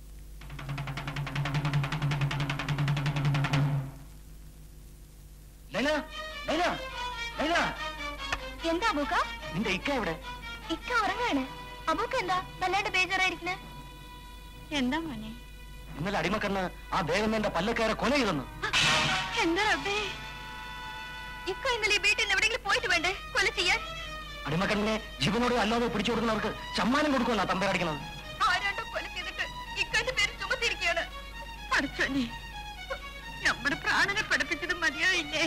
ലൈല ലൈല ലൈല എന്താ അബൂക്ക നിന്റെ ഇക്ക എവിടെ ഇക്ക ഉറങ്ങാണ് അബൂക്ക എന്താ വല്ലാണ്ട് ബേജാറായിരിക്കണേ എന്താ മോനെ ഇന്നലെ അടിമക്കണ്ണ് ആ ദേവമ്മന്റെ പല്ലക്കാരെ കൊല ചെയ്തെന്ന് എന്താ റബ്ബേ ഇക്ക ഇന്നലെ ഈ വീട്ടിൽ നിന്ന് എവിടെയെങ്കിലും പോയിട്ട് വേണ്ടേ കൊല ചെയ്യാൻ അടിമക്കണ്ണിനെ ജീവനോടെ അല്ലാതെ പിടിച്ചു കൊടുക്കുന്നവർക്ക് സമ്മാനം കൊടുക്കുമല്ല തമ്പരടിക്കുന്നത് ആരാണ്ടോ കൊല ചെയ്തിട്ട് ഇക്കന്റെ പേര് ചുമത്തിരിക്കുകയാണ് പഠിച്ചോനെ നമ്മുടെ പ്രാണനെ പഠിപ്പിച്ചത് മതിയായില്ലേ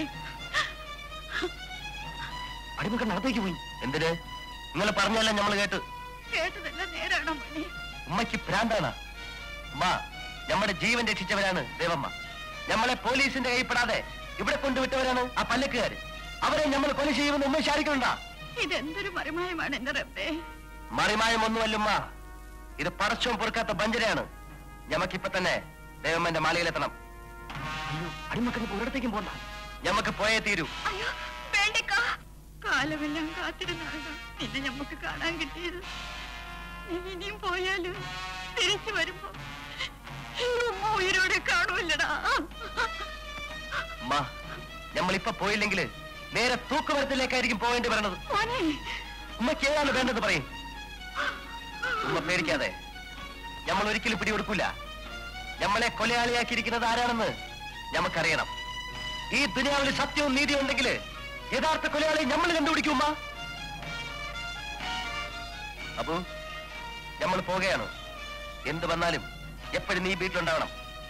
അടിമക്കണ്ണ് അകത്തേക്ക് പോയി എന്തിന് നിങ്ങൾ പറഞ്ഞല്ല നമ്മൾ കേട്ട് കേട്ടതെല്ലാം നേരാണോ മോനെ ഉമ്മയ്ക്ക് ഭ്രാന്താണ് ഉമ്മ നമ്മുടെ ജീവൻ രക്ഷിച്ചവരാണ് ദേവമ്മ നമ്മളെ പോലീസിന്റെ കൈപ്പെടാതെ ഇവിടെ കൊണ്ടുവിട്ടവരാണ് ആ പല്ലക്കുകാര് അവരെ നമ്മൾ കൊല ചെയ്യുമെന്ന് ഉമ്മ ശാരിക്കണ്ട ഇതെന്തൊരു മറിമായമാണ് എന്റെ റബ്ബേ മറിമായം ഒന്നുമല്ലുമ്മ ഇത് പടച്ചവും പൊറുക്കാത്ത ബഞ്ചരയാണ് ഞമ്മക്കിപ്പൊ തന്നെ ദേവമ്മന്റെ മാലയിലെത്തണം അയ്യോ അടിമക്കണ്ണ് ഒരിടത്തേക്കും പോണ്ട ഞമ്മക്ക് പോയേ തീരൂ അയ്യോ വേണ്ടക്ക കാലമെല്ലാം കാത്തിരുന്നാണ് നിന്നെ നമുക്ക് കാണാൻ കിട്ടിയത് നീ ഇനിയും പോയാലും തിരിച്ചു വരുമ്പോ ഈ ഉമ്മ ഉയിരോടെ കാണൂല്ലടാ ഉമ്മ നമ്മളിപ്പൊ പോയില്ലെങ്കിൽ നേരെ തൂക്കുമരത്തിലേക്കായിരിക്കും പോകേണ്ടി വരണത് മോനെ ഉമ്മയ്ക്ക് ഏതാണ് വേണ്ടത് പറയും ഉമ്മ പേടിക്കാതെ നമ്മൾ ഒരിക്കലും പിടികൊടുക്കൂല നമ്മളെ കൊലയാളിയാക്കിയിരിക്കുന്നത് ആരാണെന്ന് നമുക്കറിയണം ഈ ദുനിയാവിൽ സത്യവും നീതിയും ഉണ്ടെങ്കിൽ യഥാർത്ഥ കൊലയാളി നമ്മൾ കണ്ടുപിടിക്കും ഉമ്മ അപ്പോ നമ്മൾ പോവുകയാണ് എന്ത് വന്നാലും എപ്പോഴും നീ വീട്ടിലുണ്ടാവണം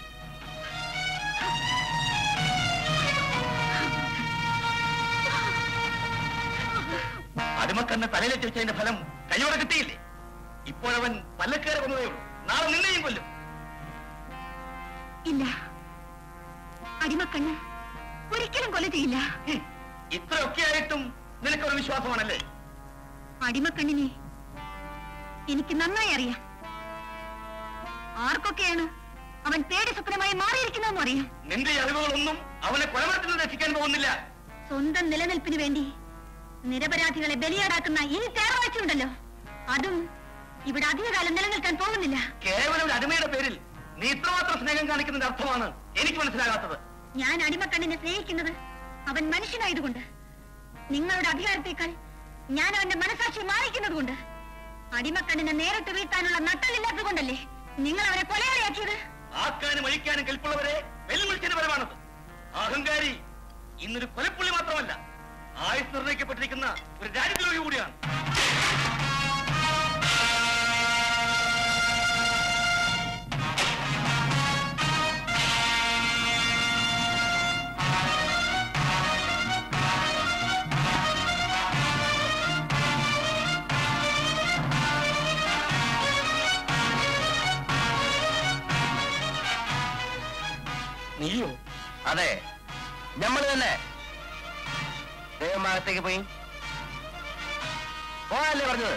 അടിമക്കണ്ണ് തലയിലേക്ക് വെച്ചതിന്റെ ഫലം കൈയോടെ കിട്ടിയില്ലേ ഇപ്പോഴവൻ പല്ലക്കേറെ കൊന്നതേ ഉള്ളൂ നാളെ നിന്നെയും കൊല്ലും ഇല്ല അടിമക്കണ്ണ് ഒരിക്കലും കൊല ചെയ്യില്ല ഹും, ഇത്രയൊക്കെ ആയിട്ടും നിനക്കൊരു വിശ്വാസമാണല്ലേ അടിമക്കണ്ണിനെ എനിക്ക് നന്നായി അറിയാം ആർക്കൊക്കെയാണ് അവൻ പേടി സ്വപ്നമായി മാറിയിരിക്കുന്നതെന്ന് അറിയാം നിന്റെ ഈ അറിവുകളൊന്നും അവനെ കൊലമരത്തിൽ നിന്ന് രക്ഷിക്കാൻ പോകുന്നില്ല സ്വന്തം നിലനിൽപ്പിന് വേണ്ടി നിരപരാധികളെ ബലിയാടാക്കുന്ന ഈ തേർവാഴ്ചയുണ്ടല്ലോ അതും ഇവിടെ അധികകാലം നിലനിൽക്കാൻ പോകുന്നില്ല കേവലം ഒരു അടിമയുടെ പേരിൽ നീ ഇത്രമാത്രം സ്നേഹം കാണിക്കുന്നതിന്റെ അർത്ഥമാണ് എനിക്ക് മനസ്സിലാകാത്തത് ഞാൻ അടിമക്കണ്ണിനെ സ്നേഹിക്കുന്നത് അവൻ മനുഷ്യനായതുകൊണ്ട് നിങ്ങളുടെ അധികാരത്തേക്കാൾ ഞാൻ അവന്റെ മനസാക്ഷി മാറിക്കുന്നത് കൊണ്ട് അടിമക്കണ്ണിനെ നേരിട്ട് വീഴ്ത്താനുള്ള നട്ടലില്ലാത്തത് കൊണ്ടല്ലേ നിങ്ങൾ അവനെ കൊലയാളിയാക്കിയത് ആക്കാനും അഴിക്കാനും കെൽപ്പുള്ളവരെ വെല്ലുവിളിച്ചതിന് പരമാണത് അഹങ്കാരി ഇന്നൊരു കൊലപ്പുള്ളി മാത്രമല്ല ആയുസ് നിർണ്ണയിക്കപ്പെട്ടിരിക്കുന്ന ഒരു രാജ്യദ്രോഹി കൂടിയാണ് നീയോ അതെ നമ്മൾ തന്നെ ദേവമാകത്തേക്ക് പോയി പോകാനല്ലേ പറഞ്ഞത്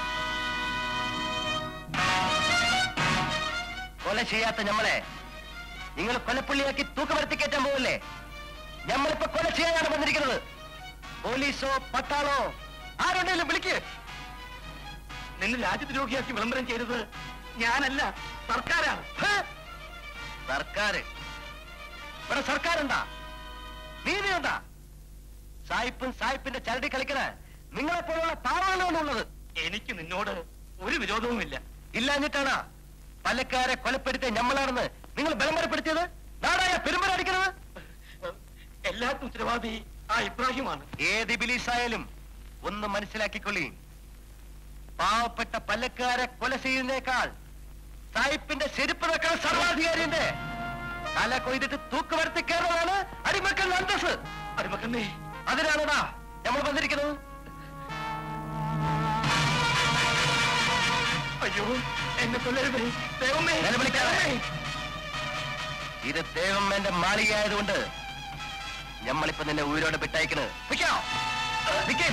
കൊല ചെയ്യാത്ത നമ്മളെ നിങ്ങൾ കൊലപ്പുള്ളിയാക്കി തൂക്കമരത്തി കയറ്റാൻ പോകല്ലേ നമ്മളിപ്പോ കൊല ചെയ്യാനാണ് വന്നിരിക്കുന്നത് പോലീസോ പട്ടാളോ ആരുണ്ടെങ്കിലും വിളിക്ക് നിന്നെ രാജ്യദ്രോഹിയാക്കി വിളംബരം ചെയ്തത് ഞാനല്ല സർക്കാരാണ് ഹ്! സർക്കാർ ഇവിടെ സർക്കാരുണ്ടാ നീതിയുണ്ടാ സായിപ്പും സായിപ്പിന്റെ ചരടി കളിക്കണ നിങ്ങളെ പോലുള്ള പാവാണ് ഉള്ളത് എനിക്ക് നിന്നോട് ഒരു വിരോധവുമില്ല ഇല്ലാഞ്ഞിട്ടാണ് പല്ലക്കാരെ കൊലപ്പെടുത്തിയ ഞമ്മളാണെന്ന് നിങ്ങൾ വിളംബരപ്പെടുത്തിയത് നാടായ പെരുമ്പരടിക്കുന്നത് എല്ലാത്തും ഉത്തരവാദി ആ ഇബ്രാഹിമാണ് ഏത് ബിലീസായാലും ഒന്ന് മനസ്സിലാക്കിക്കൊള്ളി പാവ പാവപ്പെട്ട പല്ലക്കാരെ കൊല ചെയ്യുന്നേക്കാൾ സായിപ്പിന്റെ ചെരുപ്പ് വെക്കുന്ന സർവാധികാരിന്റെ തല കൊയ്തിട്ട് തൂക്കുവരത്തി കയറുന്നതാണ് അടിമക്കളുടെ അന്തസ് അടിമക്കണ്ണേ അതിനാണോടാ നമ്മൾ വന്നിരിക്കുന്നത് അയ്യോ എന്നെ കൊല്ലരുതേ ദൈവമേ നിലവിളിക്കാതെ. ഇത് ദേവമ്മന്റെ മാളിക ആയതുകൊണ്ട് ഞമ്മളിപ്പോ നിന്നെ ഉയരോടെ വിട്ടയക്കുന്നത് നിൽക്കോ നിൽക്കേ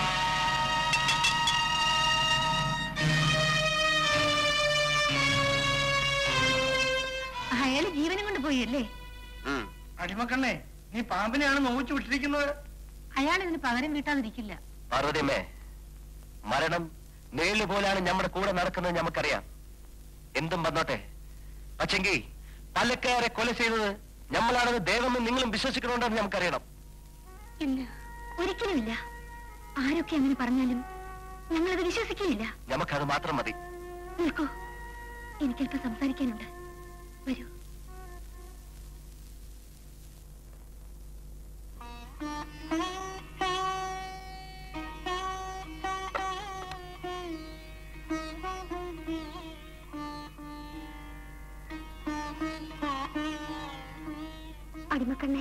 അയാള് ജീവനും കൊണ്ട് പോയി അല്ലേ അടിമക്കണ്ണേ നീ പാമ്പിനെയാണ് നോവിച്ചു വിട്ടിരിക്കുന്നത് അയാൾ ഇതിന് പകരം വീട്ടാതിരിക്കില്ല പാർവതിയമ്മേ മരണം നേല് പോലാണ് നമ്മുടെ കൂടെ നടക്കുന്നത് നമുക്കറിയാം എന്തും വന്നോട്ടെ പക്ഷെങ്കിൽ പല്ലക്കാരെ കൊല ചെയ്തത് നമ്മളാണെന്ന് ദേവമെന്ന് നിങ്ങളും വിശ്വസിക്കണമെന്ന് നമുക്കറിയണം ഇല്ല ഒരിക്കലുമില്ല ആരൊക്കെ അങ്ങനെ പറഞ്ഞാലും ഞങ്ങളത് വിശ്വസിക്കുകയില്ല നമുക്കത് മാത്രം മതി നിൽക്കൂ എനിക്കല്പം സംസാരിക്കാനുണ്ട് വരൂ അടിമക്കണ്ണേ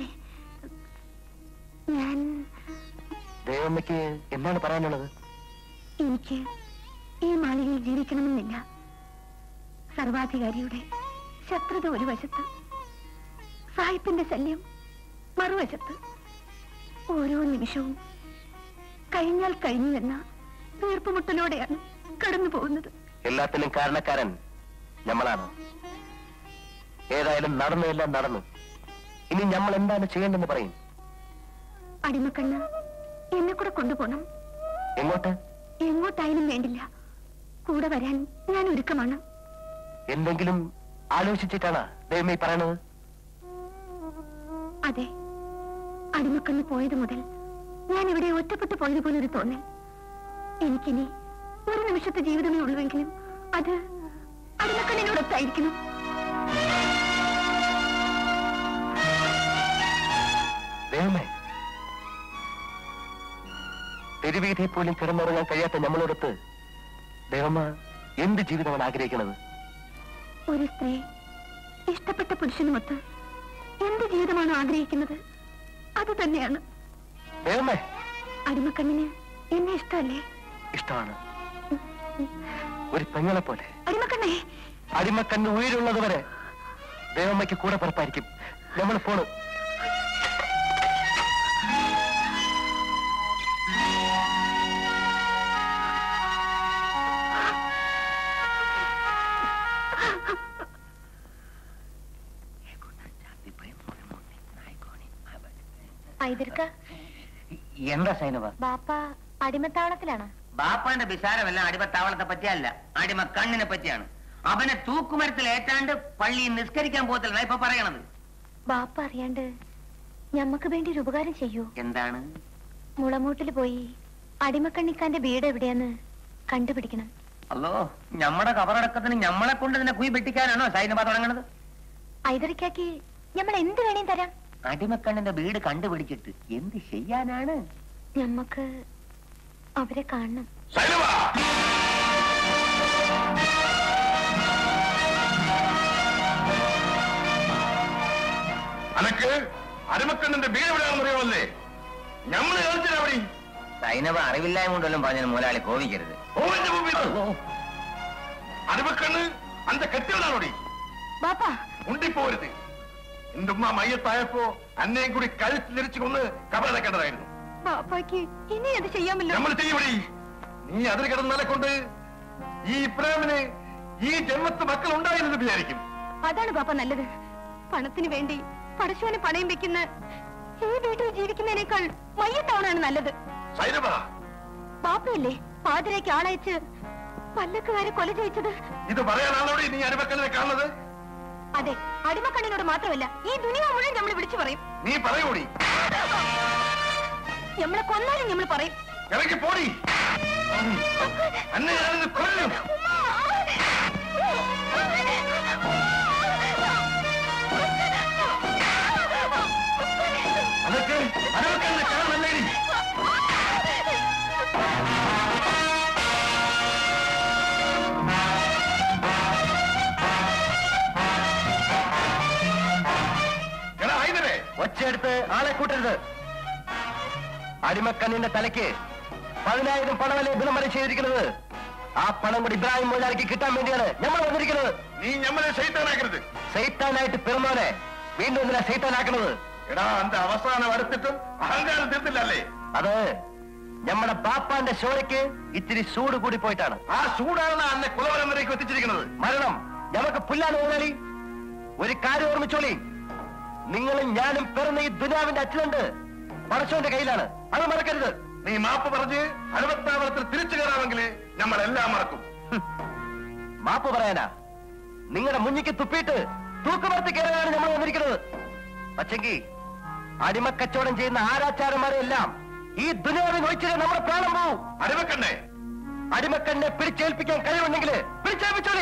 ഞാൻ ദേവമ്മയ്ക്ക് എന്താണ് പറയാനുള്ളത് എനിക്ക് ഈ മാളികയിൽ ജീവിക്കണമെന്നില്ല സർവാധികാരിയുടെ ശത്രുത ഒരു വശത്ത് സാഹിബിന്റെ ശല്യം മറുവശത്ത് ഓരോ നിമിഷവും കഴിഞ്ഞാൽ കഴിഞ്ഞു എന്ന വീർപ്പുമുട്ടലോടെയാണ് കടന്നു പോകുന്നത് എല്ലാത്തിനും കാരണക്കാരൻ നമ്മളാണ് ഏതായാലും നടന്നതെല്ലാം നടന്നു ഇനി നമ്മൾ എന്താണ് ചെയ്യേണ്ടെന്ന് പറയും അടിമക്കണ്ണ് എന്നെ കൂടെ കൊണ്ടുപോകണം എങ്ങോട്ട് എങ്ങോട്ടായാലും വേണ്ടില്ല കൂടെ വരാൻ ഞാൻ ഒരുക്കമാണ് എന്തെങ്കിലും ആലോചിച്ചിട്ടാണ് ദൈവമേ ഈ പറയണത് അതെ അടിമക്കണ്ണ് പോയത് മുതൽ ഞാൻ ഇവിടെ ഒറ്റപ്പെട്ടു പോയതുപോലെ ഒരു തോന്നൽ എനിക്കിനി ഒരു നിമിഷത്തെ ജീവിതമേ ഉള്ളുവെങ്കിലും അത് അടിമക്കണ്ണിനോടൊത്തായിരിക്കണം ദൈവമേ തെരുവീതിയിൽ പോലും കിടന്നുറങ്ങാൻ കഴിയാത്ത നമ്മളോടൊത്ത് ദൈവമ എന്ത് ജീവിതമാണ് ആഗ്രഹിക്കുന്നത് ഒരു സ്ത്രീ ഇഷ്ടപ്പെട്ട പുരുഷനുമൊത്ത് എന്ത് ജീവിതമാണ് ആഗ്രഹിക്കുന്നത് അത് തന്നെയാണ് ദൈവമേ അടിമക്കണ്ണിന് എന്നെ ഇഷ്ടമല്ലേ ഇഷ്ടമാണ് ഒരു പെങ്ങളെ പോലെ അടിമക്കണ്ണേ അടിമക്കണ്ണ് ഉയരുള്ളത് വരെ ദൈവമ്മയ്ക്ക് കൂടെ പുറപ്പായിരിക്കും നമ്മൾ പോണ് ഐതിർക്ക എന്താ സൈനവ ബാപ്പ അടിമത്താവളത്തിലാണ് ബാപ്പാന്റെ വിചാരമല്ല അടിമത്താവളത്തെ പറ്റിയല്ല അടിമ കണ്ണിനെ പറ്റിയാണ് അവനെ തൂക്കുമരത്തിൽ ഏറ്റാണ്ട് പള്ളിയിൽ നിസ്കരിക്കാൻ പോകത്തില്ല ഇപ്പൊ പറയണത് ബാപ്പ അറിയാണ്ട് ഞമ്മക്ക് വേണ്ടി ഒരു ഉപകാരം ചെയ്യൂ എന്താണ് മുളമൂട്ടിൽ പോയി അടിമക്കണ്ണിക്കാന്റെ വീട് എവിടെയാന്ന് കണ്ടുപിടിക്കണം അല്ലോ ഞമ്മടെ കബറടക്കത്തിന് ഞമ്മളെ കൊണ്ട് ഇതിനെ കുയി വെട്ടിക്കാനാണോ സൈനബ തുടങ്ങണത് ഐതറിക്കാക്ക് നമ്മൾ എന്ത് വേണേം തരാം അടിമക്കണ്ണിന്റെ വീട് കണ്ടുപിടിച്ചിട്ട് എന്ത് ചെയ്യാനാണ് ഞമ്മക്ക് അവരെ കാണണം സൈനവ അനക്ക് അടിമക്കണ്ണിന്റെ വീട് എവിടെയാണെന്ന് അറിയാമല്ലേ ഞമ്മള് കളിച്ചില്ല അവിടെ സൈനബ അറിവില്ലായ്മ കൊണ്ടല്ലോ പറഞ്ഞു മുതലാളി കോപിക്കരുത് ഓവന്റെ മുമ്പിൽ അടിമക്കണ്ണ് അന്റെ കെട്ടിയവനാണോടി ബാപ്പ ഉണ്ടിപ്പോരുത് എന്റെ ഉമ്മ മയ്യത്തായപ്പോ അന്നേം കൂടി കഴുത്തിലിരിച്ചു കൊന്ന് കബറടക്കേണ്ടതായിരുന്നു ബാപ്പാക്ക് ഇനി അത് ചെയ്യാമല്ലോ നമ്മൾ ചെയ്യടി നീ അതിൽ കിടന്നാലെ കൊണ്ട് ഈ ഇബ്രാഹിമിന് ഈ ജന്മത്ത് മക്കൾ ഉണ്ടായിരുന്നത് വിചാരിക്കും അതാണ് ബാപ്പ നല്ലത് പണത്തിന് വേണ്ടി പടശുവിന് പണയം വെക്കുന്ന ഈ വീട്ടിൽ ജീവിക്കുന്നതിനേക്കാൾ മയ്യത്താവണാണ് നല്ലത് സൈനബ ബാപ്പയല്ലേ പാതിരേക്ക് ആളയച്ച് പല്ലക്കുകാരെ കൊല ചെയ്യിച്ചത് ഇത് പറയാനാണോടി നീ അടിമക്കലിനെ കാണുന്നത് അതെ അടിമക്കണ്ണിനോട് മാത്രമല്ല ഈ ദുനിയ മുഴുവൻ നമ്മൾ വിളിച്ചു പറയും നീ പറയൂടി നമ്മളെ കൊന്നാലും നമ്മൾ പറയും ഇറങ്ങി പോടി അന്നെ ഞാനിന്ന് കൊല്ലും അതൊക്കെ അടിമക്കലിനെ കാണുന്നല്ലേടി എടുത്ത് ആളെ കൂട്ടരുത് അടിമക്കണ്ണിന്റെ തലയ്ക്ക് പതിനായിരം പണമല്ലേ ഗുണമറി ചെയ്തിരിക്കുന്നത് ആ പണം കൂടി ഇബ്രാഹിം മുതലാളിക്ക് കിട്ടാൻ വേണ്ടിയാണ് നമ്മൾ വന്നിരിക്കുന്നത് നീ ഞമ്മളെ ശൈത്താനാക്കരുത് സൈത്താനായിട്ട് പിറന്നോനെ വീണ്ടും എന്തിനാ സൈത്താനാക്കണത് എടാ അന്റെ അവസാനം അടുത്തിട്ടും അഹങ്കാരം തീർത്തില്ലല്ലേ അത് നമ്മുടെ ബാപ്പാന്റെ ഷോയ്ക്ക് ഇത്തിരി ചൂട് കൂടി പോയിട്ടാണ് ആ ചൂടാണ് അന്നെ കുലവരം വരേക്ക് എത്തിച്ചിരിക്കുന്നത് മരണം ഞമ്മക്ക് പുല്ലാണ് മുതലാളി ഒരു കാര്യം ഓർമ്മിച്ചോളി നിങ്ങളും ഞാനും പിറന്ന ഈ ദുനിയാവിന്റെ അച്ഛനുണ്ട് പടച്ചോന്റെ കയ്യിലാണ് അത് മറക്കരുത് നീ മാപ്പ് പറഞ്ഞ് അറുപത്താവളത്തിൽ തിരിച്ചു കയറാമെങ്കിൽ നമ്മൾ എല്ലാം മറക്കും മാപ്പ് പറയാനാ നിങ്ങളുടെ മുന്നിക്ക് തുപ്പിയിട്ട് തൂക്കുമരത്ത് കയറാനാണ് നമ്മൾ വന്നിരിക്കുന്നത് പക്ഷെങ്കി അടിമക്കച്ചവടം ചെയ്യുന്ന ആരാച്ചാരന്മാരെ എല്ലാം ഈ ദുനിയാവിൽ ഒഴിച്ചിട്ട് നമ്മുടെ പ്രാണം പോവും അടിമക്കണ്ണേ അടിമക്കണ്ണെ പിടിച്ചേൽപ്പിക്കാൻ കഴിവുണ്ടെങ്കിൽ പിടിച്ചേൽപ്പിച്ചോളീ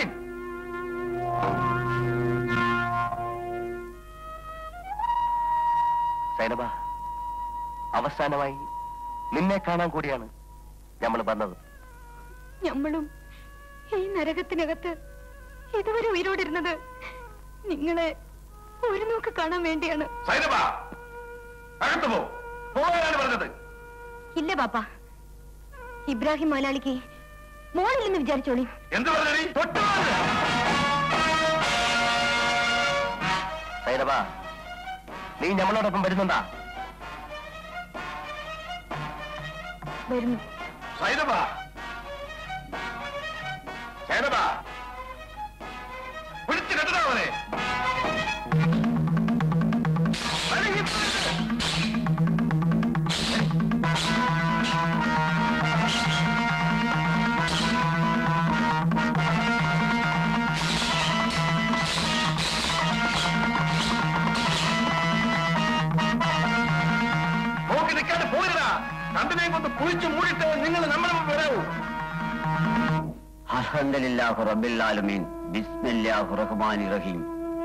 സൈനബ അവസാനമായി നിന്നെ കാണാൻ കൂടിയാണ് നമ്മൾ വന്നത് ഞമ്മളും ഈ നരകത്തിനകത്ത് ഇതുവരെ ഉയരോടിരുന്നത് നിങ്ങളെ ഒരു നോക്ക് കാണാൻ വേണ്ടിയാണ് സൈനബ അകത്തു പോ പോകാനാണ് പറഞ്ഞത് ഇല്ല പാപ്പ ഇബ്രാഹിം മുതലാളിക്ക് മോളില്ലെന്ന് വിചാരിച്ചോളി എന്ത് പറഞ്ഞടി സൈനബ നീ നമ്മളോടൊപ്പം വരുന്നുണ്ടാ വരുന്നു സൈനബ സൈനബ പിടിച്ചു കെട്ടണ അവനെ അഴുകി പിടിച്ച്. നോക്കി നിൽക്കാതെ പോയിരടാ രണ്ടിനെയും കൊണ്ട് കുഴിച്ചു മൂടിയിട്ട് നിങ്ങൾ നമ്മുടെ മുമ്പ് വരാവൂ അൽഹംദുലില്ലാഹു റബ്ബിൽ ആലമീൻ ബിസ്മില്ലാഹു റഹ്മാനിർ റഹീം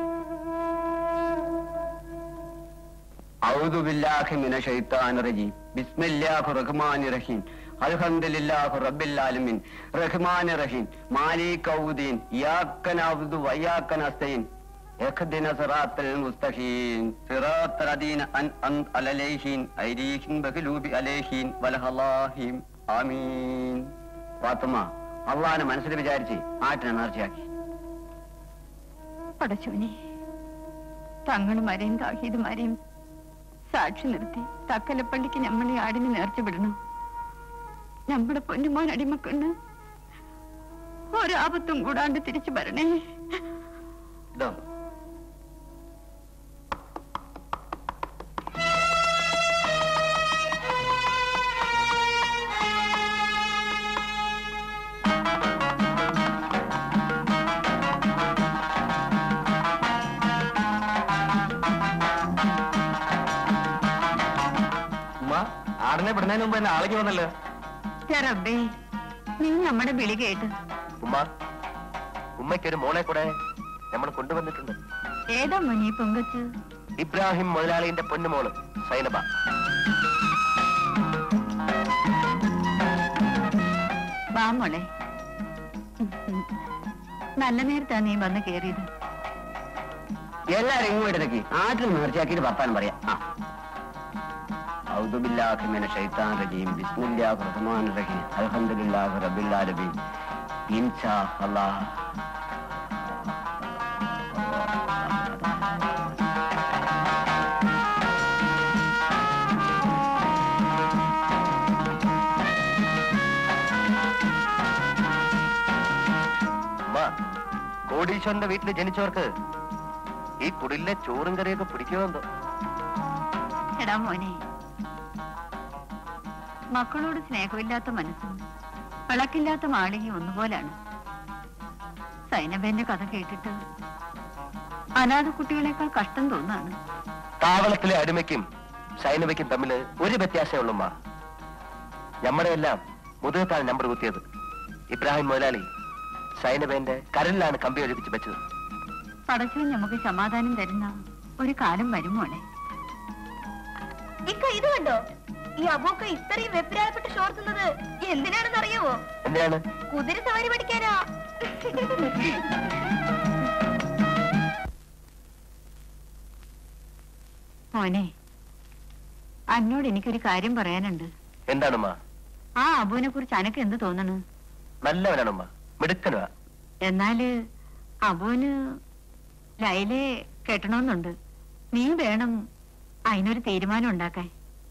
أعوذ بالله من الشيطان الرجيم بسم الله الرحمن الرحيم الحمد لله رب العالمين رحمن الرحيم مالك يوم الدين إياك نعبد وإياك نستعين اهدنا صراط المستقيم صراط الذين أنعمت عليهم غير المغضوب عليهم ولا الضالين ആമീൻ ഫാത്തിമ അള്ളാഹിനെ മനസ്സിൽ വിചാരിച്ച് ആറ്റിനെ നേർച്ചയാക്കി പടച്ചോനെ തങ്ങളുമാരെയും താഹീദുമാരെയും സാക്ഷി നിർത്തി തക്കലപ്പള്ളിക്ക് നമ്മളെ ആടിന് നേർച്ച വിടണം നമ്മുടെ പൊന്നുമോൻ അടിമക്കണ്ണ് ഒരാപത്തും കൂടാണ്ട് തിരിച്ചു വരണേ ഇതോ ഉമ്മ ആടിനെ വിടുന്നതിന് മുമ്പ് എന്നെ ആളേക്ക് വന്നല്ലോ റബ്ബേ നീ നമ്മുടെ വിളി കേട്ട് ഉമ്മ ഉമ്മയ്ക്കൊരു മോളെ കൂടെ നമ്മൾ കൊണ്ടുവന്നിട്ടുണ്ട് ഏതാ മുനി പൊങ്കച്ച് ഇബ്രാഹിം മുതലാളിന്റെ പൊന്നുമോള് സൈനബ വാ മോളെ നല്ല നേരത്താ നീ വന്ന് കേറിയത് എല്ലാരും ഇങ്ങോട്ട് ഇടയ്ക്ക് ആറ്റിൽ നേർച്ചയാക്കിയിട്ട് വർത്താനം പറയാം ആ أعوذ بالله من الشيطان الرجيم بسم الله الرحمن الرحيم الحمد لله رب العالمين إن شاء الله കോടീശ്വരന്റെ വീട്ടിൽ ജനിച്ചവർക്ക് ഈ കുടിലെ ചോറും കറിയൊക്കെ പിടിക്കുമെന്തോ എടാ മോനെ മക്കളോട് സ്നേഹമില്ലാത്ത മനസ്സും വിളക്കില്ലാത്ത മാളികയും ഒന്നുപോലാണ് സൈനബേന്റെ കഥ കേട്ടിട്ട് അനാഥ കുട്ടികളെക്കാൾ കഷ്ടം തോന്നാണ് താവളത്തിലെ അടിമയ്ക്കും സൈനവയ്ക്കും തമ്മിൽ ഒരു വ്യത്യാസമേ ഉള്ളുമ്മ നമ്മുടെ എല്ലാം മുതുകത്താണ് നമ്പർ കുത്തിയത് ഇബ്രാഹിം മുതലാളി സൈനബേന്റെ കരലിലാണ് കമ്പി ഒഴിപ്പിച്ച് വെച്ചത് പടച്ചവൻ നമുക്ക് സമാധാനം തരുന്ന ഒരു കാലം വരും മോളെ ഇക്ക ഇത് കണ്ടോ ഈ അബൂക്ക ഇത്രയും വെപ്പിരായപ്പെട്ട് ഷോർത്തുന്നത് എന്തിനാണെന്ന് അറിയാവോ എന്തിനാണ് കുതിര സവാരി പഠിക്കാനാ മോനെ അന്നോട് എനിക്കൊരു കാര്യം പറയാനുണ്ട് എന്താണുമ്മ ആ അബുവിനെ കുറിച്ച് അനക്ക് എന്ത് തോന്നണു നല്ലവനാണുമ്മ മിടുക്കനുവാ എന്നാല് അബുവിന് ലൈലെ കെട്ടണമെന്നുണ്ട് നീ വേണം അതിനൊരു തീരുമാനം ഉണ്ടാക്കാൻ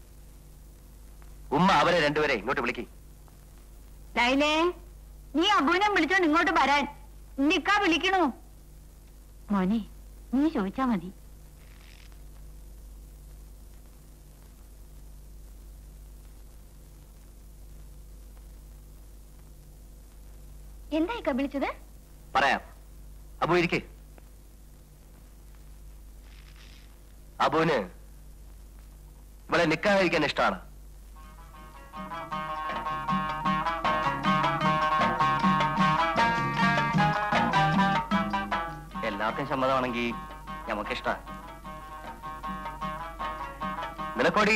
ഉമ്മ അവരെ രണ്ടുപേരെ ഇങ്ങോട്ട് വിളിക്ക് ലൈലേ നീ അബുവിനെ വിളിച്ചോണ്ട് ഇങ്ങോട്ട് വരാൻ നിക്കാ വിളിക്കണു മോനെ നീ ചോദിച്ചാ മതി എന്തായിക്കാ വിളിച്ചത് പറയാം അബു ഇരിക്കെ അബുവിന് ഇവളെ നിക്കാതിരിക്കാൻ ഇഷ്ടമാണ് എല്ലാവർക്കും സമ്മതമാണെങ്കിൽ നമുക്ക് ഇഷ്ട നിനക്കോടി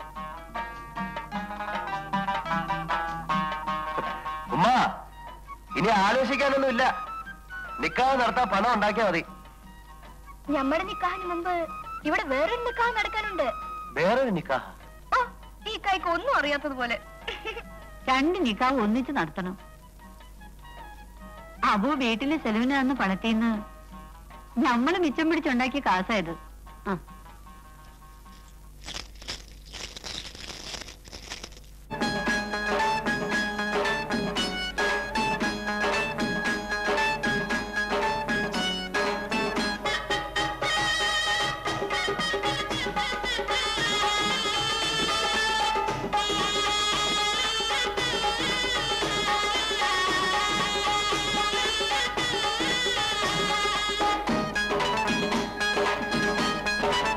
ഉമ്മ ഇനി ആലോചിക്കാനൊന്നുമില്ല നിക്കാതെ നടത്താൻ പണം ഉണ്ടാക്കിയാൽ മതി നമ്മുടെ നിക്കാഹിന് മുമ്പ് ഇവിടെ വേറൊരു നിക്കാഹ് നടക്കാനുണ്ട് വേറൊരു നിക്കാഹ ഓ ഈ കൈക്ക് ഒന്നും അറിയാത്തതുപോലെ രണ്ട് നിക്കാവ് ഒന്നിച്ച് നടത്തണം അബു വീട്ടിലെ ചെലവിന് തന്ന പണത്തിന്ന് ഞമ്മള് മിച്ചം പിടിച്ചുണ്ടാക്കിയ കാസായത് ആ ആ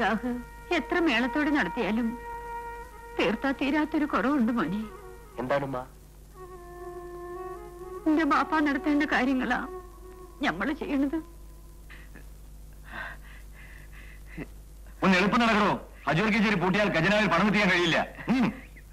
നിക്കാഹ് എത്ര മേളത്തോടെ നടത്തിയാലും തീർത്താ തീരാത്തൊരു കുറവുണ്ട് മോനെ എന്താണുമ്മ എന്റെ ബാപ്പ നടത്തേണ്ട കാര്യങ്ങളാ ഞമ്മള് ചെയ്യണത് ഒന്ന് എളുപ്പം നടക്കണോ അജോർക്ക് ശരി പൂട്ടിയാൽ ഖജനാവിൽ പണം എത്തിക്കാൻ കഴിയില്ല ഉം.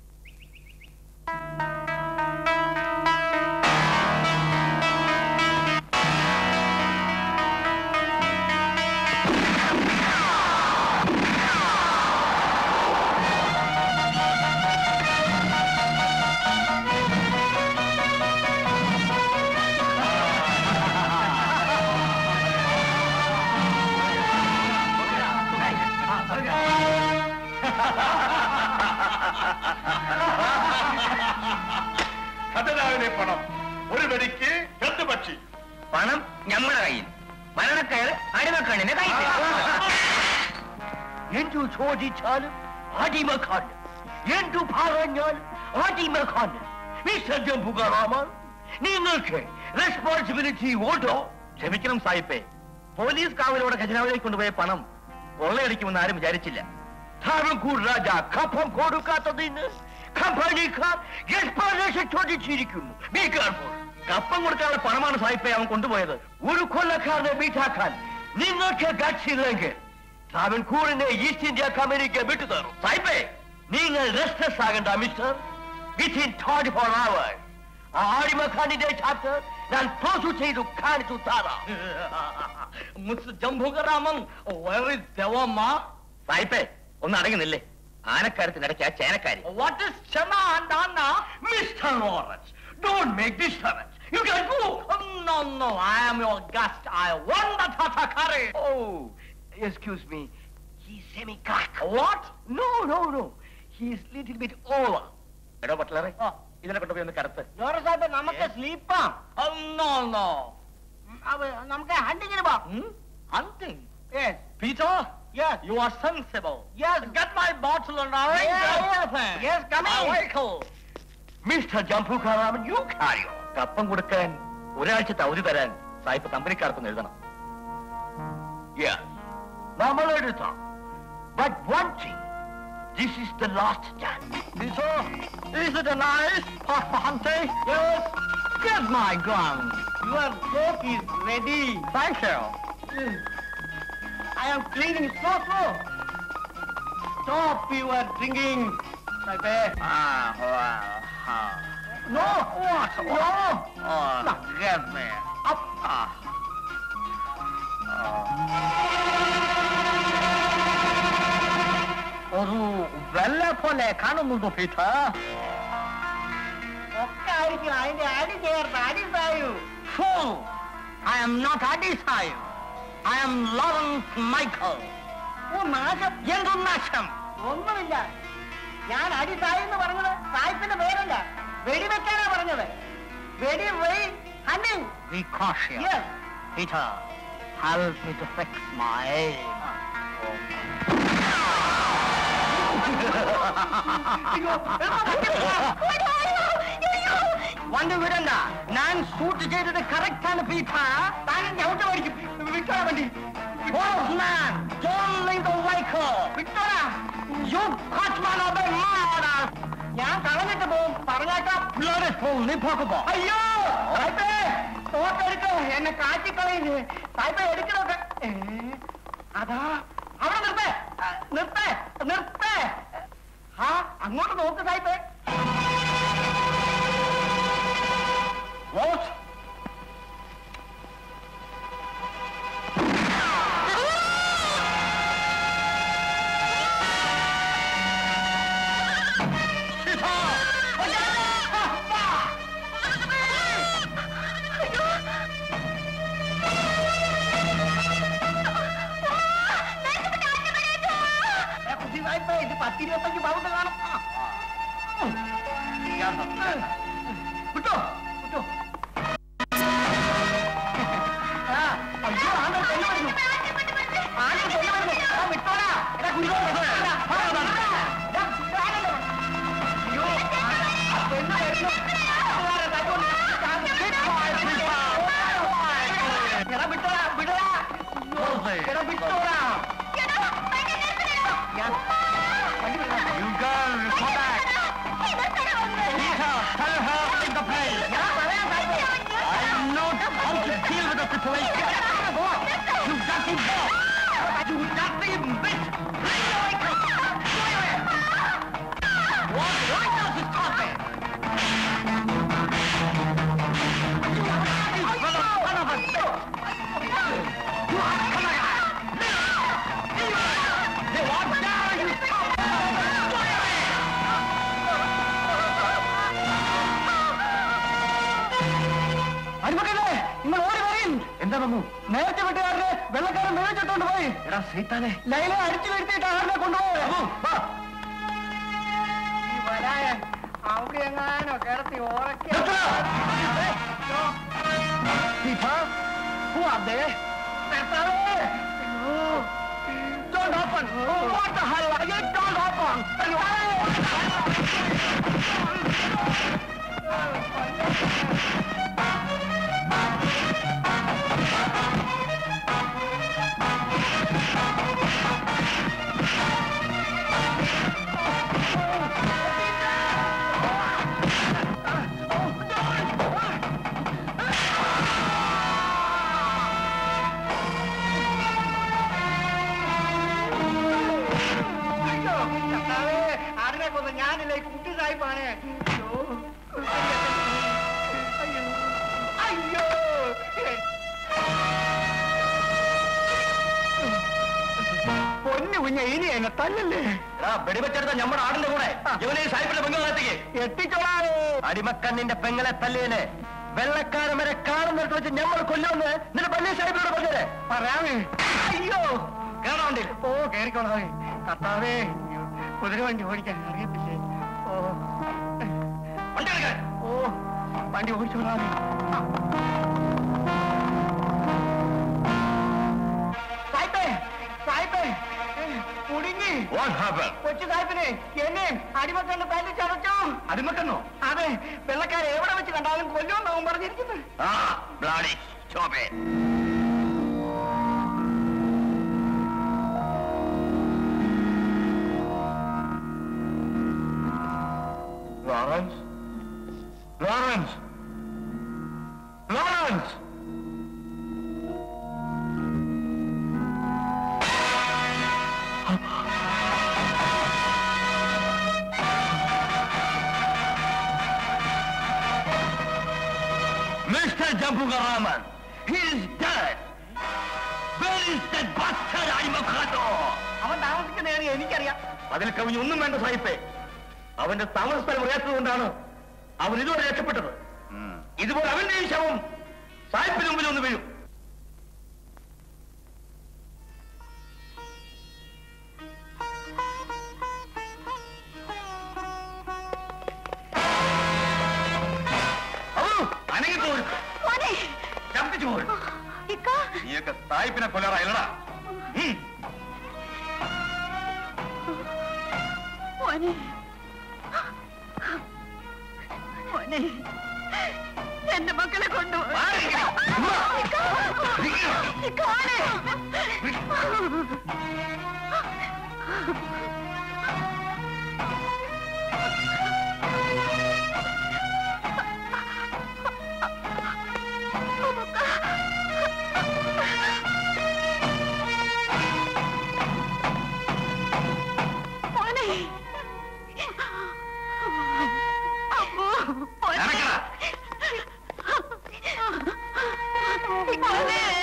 ഖജനാവിലെ പണം ഒരു വെടിക്ക് രണ്ട് പക്ഷി പണം ഞമ്മടെ കയ്യിൽ മരണക്കയറ് അടിമക്കണ്ണിന്റെ കയ്യിൽ എന്തു ചോദിച്ചാലും അടിമക്കാരൻ എന്തു പറഞ്ഞാലും അടിമക്കാരൻ മിസ്റ്റർ ജംബുകാറാമൻ നിങ്ങൾക്ക് റെസ്പോൺസിബിലിറ്റി ഉണ്ടോ ക്ഷമിക്കണം സായിപ്പേ പോലീസ് കാവലോടെ ഖജനാവിലേക്ക് കൊണ്ടുപോയ പണം കൊള്ളയടിക്കുമെന്ന് ആരും വിചാരിച്ചില്ല ധാരംകൂർ രാജ കപ്പം കൊടുക്കാത്തതിന് കമ്പനിക്കാർ എക്സ്പ്ലനേഷൻ ചോദിച്ചിരിക്കുന്നു Be careful. കപ്പം കൊടുക്കാനുള്ള പണമാണ് സായിപ്പേ അവൻ കൊണ്ടുപോയത് ഒരു കൊല്ലക്കാരനെ മീറ്റാക്കാൻ നിങ്ങൾക്ക് ഗഡ്സില്ലെങ്കിൽ ട്രാവൻകൂറിനെ ഈസ്റ്റ് ഇന്ത്യ കമ്പനിക്ക് വിട്ടുതരും സായിപ്പേ നിങ്ങൾ റെസ്റ്റസ് ആകണ്ട mister within twenty four hour ആ ആടിമഖാനിന്റെ ചാപ്റ്റർ ഞാൻ പ്രോസു ചെയ്തു കാണിച്ചു തരാം മിസ്റ്റർ ജംബുകറാമൻ ദേവമ്മ സായിപ്പേ ഒന്ന് അടങ്ങുന്നില്ലേ ആനക്കാരത്തിനിടയ്ക്ക് ആ ചേനക്കാരി വാട്ട് ഇസ് ക്ഷമ and mister Lawrence don't make disturbance you can go No, no, I am your guest. I want the tata curry. Oh, excuse me. He's semi-cock. What? No, no, no. He's little bit over. എടോ ബട്ട്ലറെ ഇതിനെ കൊണ്ടുപോയി ഒന്ന് കറുത്ത് സാഹിബ് നമുക്ക് സ്ലീപ്പാം Oh, no, no. നമുക്ക് ഹണ്ടിങ്ങിന് പോവാം Hmm? Hunting? Yes. Peter? Yes. You are sensible. Yes. Get my bottle and arrange Yes. everything. Yes, come in. A vehicle. Mr. Jampukaram, you carry on. കപ്പം കൊടുക്കാൻ ഒരാഴ്ചത്തെ അവധി തരാൻ സായിപ്പ് കമ്പനിക്കാർക്കൊന്ന് എഴുതണം Yes. നമ്മളെടുത്താം But one thing, this is the last chance. Peter, is it a nice pot for hunting? Yes. Get my gun. Your soap is ready. Thank you. I am cleaning slow, slow. Stop your drinking. Ah, well, ah. No, what? No. Oh, No. get me. Up. Ah. ഒരു വെള്ള പോലെ കാണുന്നുണ്ടോ Peter ഒക്കെ ആയിരിക്കും അതിന്റെ അടി ചേർത്ത് അടി തായു Fool! I am not Adisayu. I am Lawrence Michael. ഓ നാശം എന്തു നാശം ഒന്നുമില്ല ഞാൻ അടി തായി എന്ന് പറഞ്ഞത് സായിപ്പിന്റെ പേരല്ല വെടിവെക്കാനാ പറഞ്ഞത് വെടി വെയ് ഹണ്ണിങ് Be cautious. Yes. Peter, help me to fix my aim. വണ്ടി വിടണ്ട ഞാൻ ഷൂട്ട് ചെയ്തത് കറക്റ്റ് ആണ് പീറ്റ താൻ ചവിട്ട് പഠിക്കും വിട്ടോടാ വണ്ടി Postman, don't leave the vehicle. വിട്ടോടാ You cut man of the murder. ഞാൻ കളഞ്ഞിട്ട് പോവും പറഞ്ഞേക്കാം Blood is full, നീ പോകുമ്പോ. അയ്യോ സായിപ്പേ തോട്ടെടുക്ക് എന്നെ കാറ്റിക്കളയുന്നു സായിപ്പേ എടുക്കണൊക്കെ ഏ, അതാ അവിടെ നിർത്തേ ആ, നിർത്തേ നിർത്തേ ആ അങ്ങോട്ട് നോക്ക് സായിപ്പേ What? ഏ, കുട്ടി സായിപ്പേ ഇത് പത്തിരുപത്തഞ്ച് പൗണ്ട് കാണും ആ. വിട്ടോ വിട്ടോ ആ, അയ്യോ, ആണ്ട് കൊല്ലു വരുന്നു. ആണ്ട് കൊല്ലു വരുന്നു. ആ, വിട്ടോടാ. എടാ, കുഞ്ഞോ, വിട്ടോടാ. ആ, വിട്ടോടാ. എടാ, വിടാനല്ലോ. അയ്യോ, ആ, ആ പെണ്ണ് വരുന്നു. വിട്ടുപോരെ, തല്ലുകൊണ്ട്. എടാ, വിട്ടോടാ, വിടടാ. അയ്യോ, എടാ, വിട്ടോടാ. ഞാൻ You girl, come back. Leave her. Tell her in the place. I know how to deal with the situation. You dirty boy. You dirty bitch. Bring your ankle. Go away. What? Why does it stop it? You dirty brother, son of a bitch. You are come on. Hey, what dare you stop? Go away. അടിമക്കല്ലേ നിങ്ങൾ ഓടി വരും എന്താ വന്നു നേരത്തെ വിട്ടുകാരനെ വെള്ളക്കാരൻ മേടിച്ചിട്ടോണ്ട് പോയി എടാ സീതാനെ ലൈലെ അടിച്ചു വരുത്തിയിട്ട് ആറിനെ കൊണ്ടുപോയി അവിടെ എങ്ങാനോ കിടത്തി ഓറക്കി Don't open! What the hell are you? Don't open! അയ്യോ കർത്താവേ ആടിനെ കൊന്ന് ഞാനില്ലേ കുട്ടി സാഹിബാണ് അയ്യോ അയ്യോ അയ്യോ പൊന്നു കുഞ്ഞ ഇനി എന്നെ തല്ലല്ലേ വെടിവെച്ചെടുത്ത നമ്മുടെ ആടിന്റെ കൂടെ ഇവനെ സാഹിബിന്റെ ബംഗാളത്തേക്ക് എത്തിച്ചോളാവേ അടിമക്കണ്ണിന്റെ പെങ്ങളെ തല്ലിയനെ വെള്ളക്കാരൻ വരെ കാണുന്നിടത്ത് വെച്ച് ഞമ്മൾ കൊല്ലുമെന്ന് നിന്റെ പള്ളി സാഹിബിനോട് പറഞ്ഞേ പറയാമേ അയ്യോ കേറാണ്ടി ഓ കേറിക്കോളാവേ കർത്താവേ കുതിര വണ്ടി ഓടിക്കാൻ അറിയത്തില്ലേ ഓ വണ്ടി എടുക്കാൻ ഓ വണ്ടി ഓടിച്ചോളാവേ സായിപ്പേ സായിപ്പേ കുടുങ്ങി വാട്ട് ഹാപ്പൻ കൊച്ചു സാഹിബിനെ എന്നെ അടിമക്കണ്ണ് തല്ലി ചതച്ചു അടിമക്കെന്നോ അതെ വെള്ളക്കാരെ എവിടെ വെച്ച് കണ്ടാലും കൊല്ലുമെന്നാവും പറഞ്ഞിരിക്കുന്നത് ആ ബ്ലാഡി ചോപ്പേ Lawrence Lawrence Lawrence Mr. Jambugarraman, he is dead. Where is that bastard അടിമക്കാട്ടോ അവൻ താമസിക്കുന്നതാണ് എനിക്കറിയാം അതിൽ കവിഞ്ഞ് ഒന്നും വേണ്ട സാഹിബേ അവന്റെ താമസ സ്ഥലം അറിയാത്തതുകൊണ്ടാണ് അവൻ ഇതുവരെ രക്ഷപ്പെട്ടത് ഇതുപോലെ അവന്റെ ഈ ശവം സാഹിബിന് മുമ്പിൽ ഒന്ന് വീഴും അനങ്ങിപ്പോരും മോനെ ചപ്പിച്ചു പോരും ഇക്ക നീയൊക്കെ സായിപ്പിനെ കൊല്ലാറായില്ലടാ മോനെ മോനെ എന്റെ മക്കളെ കൊണ്ടുപോയി ഇക്ക മോനെ മോനെ അമ്മോ മോനെ നടക്കടാ. മോനെ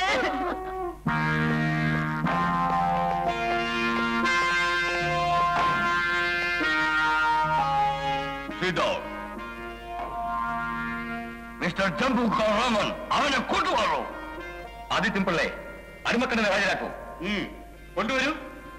മിസ്റ്റർ ജംബു റോമൻ അവനെ കൊണ്ടുപോകൂ ആദിത്യം പിള്ളേ അടിമക്കണ്ണിനെ ഹാജരാക്കൂ കൊണ്ടുവരൂ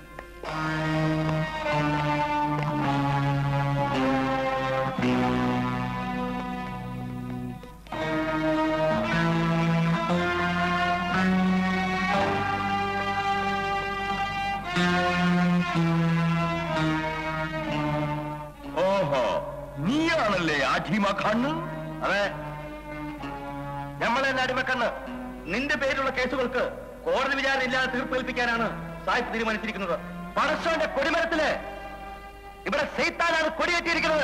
ഓഹോ നീയാണല്ലേ ആഠിമ കണ്ണ് അതെ നമ്മളെ അടിമക്കണ്ണ് നിന്റെ പേരിലുള്ള കേസുകൾക്ക് കോടതി വിചാരണ ഇല്ലാതെ തീർപ്പ് കൽപ്പിക്കാനാണ് സാഹിബ് തീരുമാനിച്ചിരിക്കുന്നത് പടച്ചോന്റെ കൊടിമരത്തില് ഇവിടെ സൈത്താനാണ് കൊടിയേറ്റിയിരിക്കുന്നത്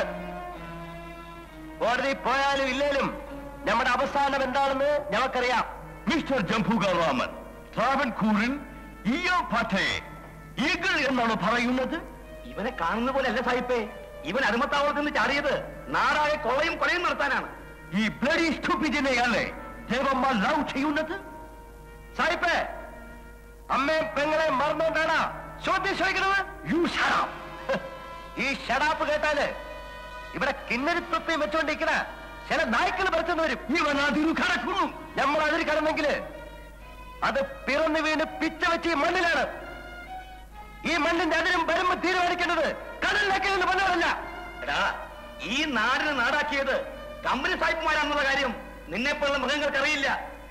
കോടതി പോയാലും ഇല്ലേലും നമ്മുടെ അവസാനം എന്താണെന്ന് ഞമ്മക്കറിയാം മിസ്റ്റർ ജംഭുഗറാമൻ ട്രാവൻകൂറിൽ ഇയോ പാറ്റയെ ഈഗിൾ എന്നാണ് പറയുന്നത് ഇവനെ കാണുന്ന പോലെ അല്ല സാഹിബേ ഇവൻ അടിമത്താവളത്തിൽ നിന്ന് ചാടിയത് നാടായ കൊളയും കൊലയും നടത്താനാണ് ഈ ബ്ലഡി സ്റ്റുപ്പിഡിനെയല്ലേ ദേവമ്മ ലവ് ചെയ്യുന്നത് സായിപ്പേ അമ്മയും പെങ്ങളെയും മറന്നുകൊണ്ടാണ് ചോദ്യം ചോദിക്കുന്നത് യു ഷടാം ഈ ഷടാപ്പ് കേട്ടാല് ഇവിടെ കിന്നരിത്വത്തെയും വെച്ചുകൊണ്ടിരിക്കണ ചില നായ്ക്കൾ പറിച്ചെന്ന് വരും ഇവൻ അതിരു കടക്കുന്നു നമ്മൾ അതിൽ കടന്നെങ്കില് അത് പിറന്നു വീണ് പിച്ച വെച്ച് ഈ മണ്ണിലാണ് ഈ മണ്ണിന്റെ അതിരും വരുമ്പോ തീരുമാനിക്കേണ്ടത് കടലിലേക്ക് നിന്ന് വന്നവരല്ല എടാ ഈ നാടിനെ നാടാക്കിയത് കമ്പനി സാഹിബുമാരാണെന്നുള്ള കാര്യം നിന്നെപ്പോലുള്ള മൃഗങ്ങൾക്ക് അറിയില്ല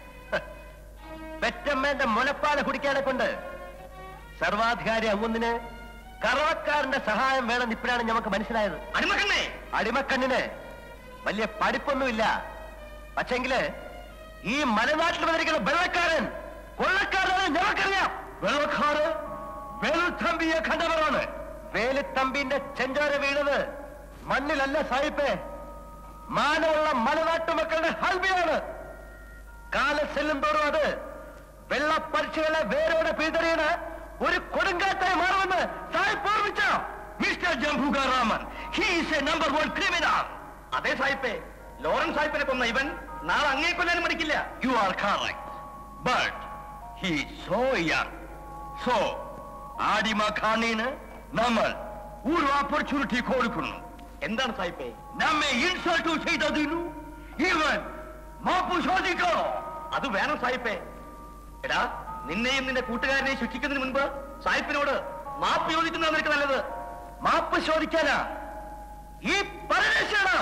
പെറ്റമ്മേന്റെ മുലപ്പാല കുടിക്കാനെ കൊണ്ട് സർവാധികാരി അങ്ങുന്നിന് കറവക്കാരന്റെ സഹായം വേണം ഇപ്പോഴാണ് നമുക്ക് മനസ്സിലായത് അടിമക്കണ്ണേ അടിമക്കണ്ണിന് വലിയ പഠിപ്പൊന്നുമില്ല പക്ഷെങ്കില് ഈ മലനാട്ടിൽ വന്നിരിക്കുന്ന വെള്ളക്കാരൻ കൊള്ളക്കാരനാണ് ഞങ്ങൾക്കറിയാം വെള്ളക്കാര് വെളുത്തമ്പിയെ കണ്ടവരാണ് വേലിത്തമ്പിന്റെ ചെഞ്ചോര വീണത് മണ്ണിലല്ല സായിപ്പേ മാനമുള്ള മലനാട്ടുമക്കളുടെ ഹൽബിയാണ് കാലം ചെല്ലും തോറും അത് വെള്ളപ്പരിച്ചുകളെ വേരോടെ പിഴുതെറിയണ ഒരു കൊടുങ്കാറ്റായി മാറുമെന്ന് സായിപ്പ് ഓർമ്മിച്ചോ mister Jambugarraman he's a number one criminal അതേ സാഹിബേ ലോറൻസ് സാഹിബിനെ കൊന്ന ഇവൻ നാളെ അങ്ങേ കൊല്ലാനും മടിക്കില്ല you are correct but he so young so ആദിമ ഖാനിന് നമ്മൾ ഒരു ഓപ്പർച്യൂണിറ്റി കൊടുക്കുന്നു എന്താണ് സാഹിബേ നമ്മെ ഇൻസൾട്ട് ചെയ്തതിനു ഇവൻ മാപ്പു ചോദിക്കോ അത് വേണം സാഹിബേ എടാ നിന്നെയും നിന്റെ കൂട്ടുകാരനെയും ശിക്ഷിക്കുന്നതിന് മുൻപ് സാഹിബിനോട് മാപ്പ് ചോദിക്കുന്നതാണ് നിനക്ക് നല്ലത് മാപ്പ് ചോദിക്കാനാ ഈ പരദേശാണ്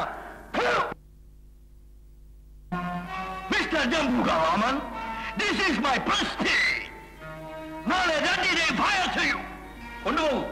mister Jambugarraman this is my prestige നാളെ രണ്ടിനെ ഫയർ ചെയ്യൂ കൊണ്ടുപോകൂ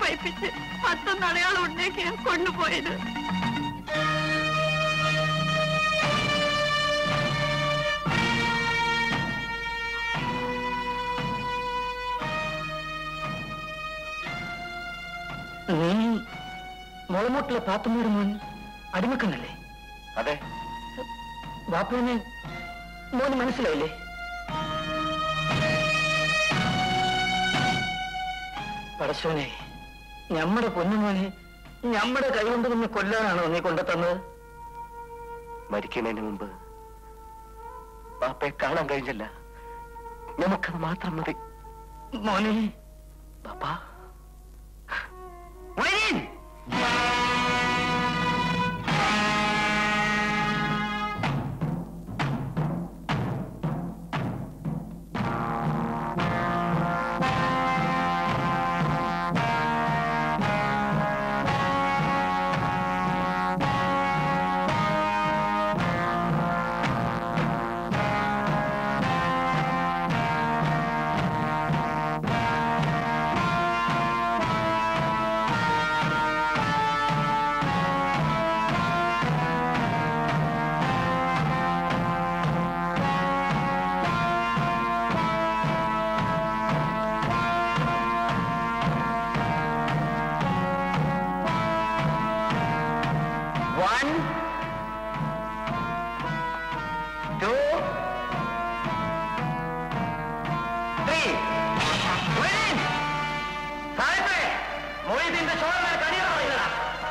പൈപ്പിച്ച് പത്തൊന്ന് അടയാളം ഉണ്ടാക്കിയാ കൊണ്ടുപോയത് നീ മുളമൂട്ടിലെ പാത്തുമ്മയുടെ മോൻ അടിമക്കണ്ണല്ലേ അതെ ബാപ്പുവിനെ മോന് മനസ്സിലായില്ലേ പടശോനെ ഞമ്മടെ പൊന്നുമോനെ ഞമ്മടെ കൈകൊണ്ട് നിന്ന് കൊല്ലാനാണോ നീ കൊണ്ടുതന്നത് മരിക്കുന്നതിന് മുമ്പ് ബാപ്പയെ കാണാൻ കഴിഞ്ഞില്ല നമുക്കത് മാത്രം മതി മോനെ ബാപ്പാ വൺ ടു ത്രീ സാഹിബേ മൊയ്തീന്റെ ചോറിനെ കടിയാണ് പറയുന്നതാ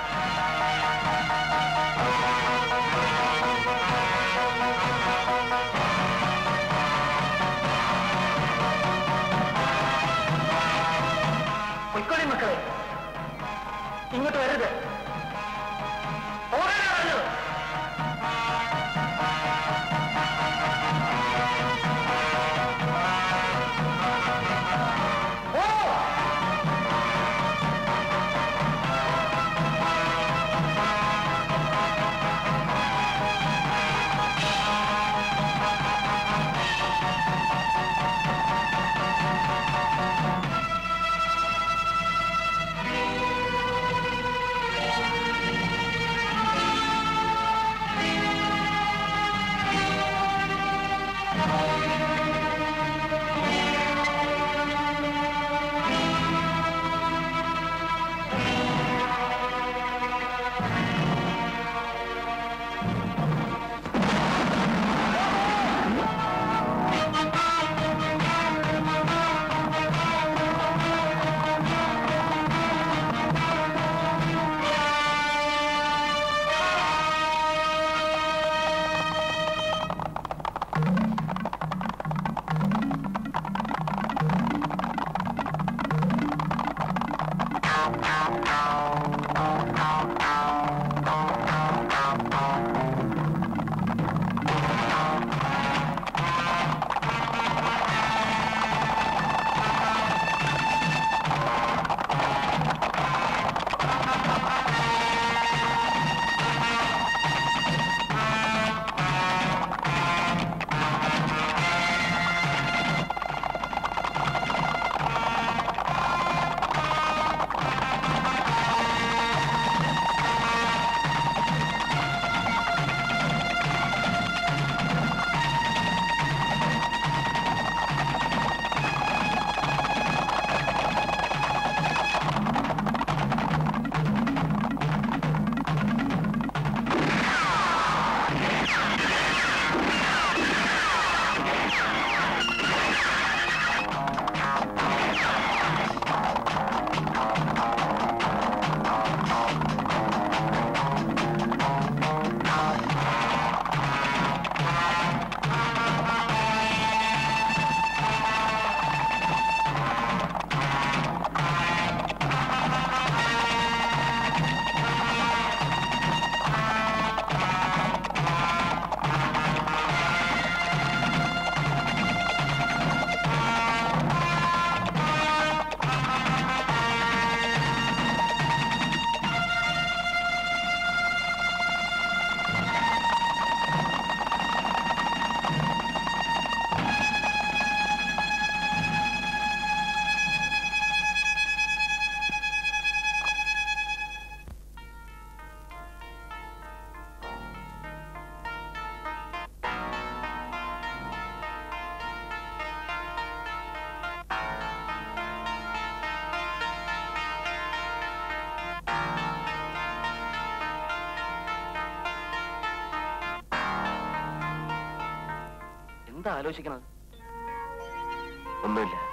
പൊയ്ക്കോളി മക്കളെ ഇങ്ങോട്ട് വരരുത് ഓടാനാ പറഞ്ഞത് ഓ ആ എന്താ ആലോചിക്കണത് ഒന്നുമില്ല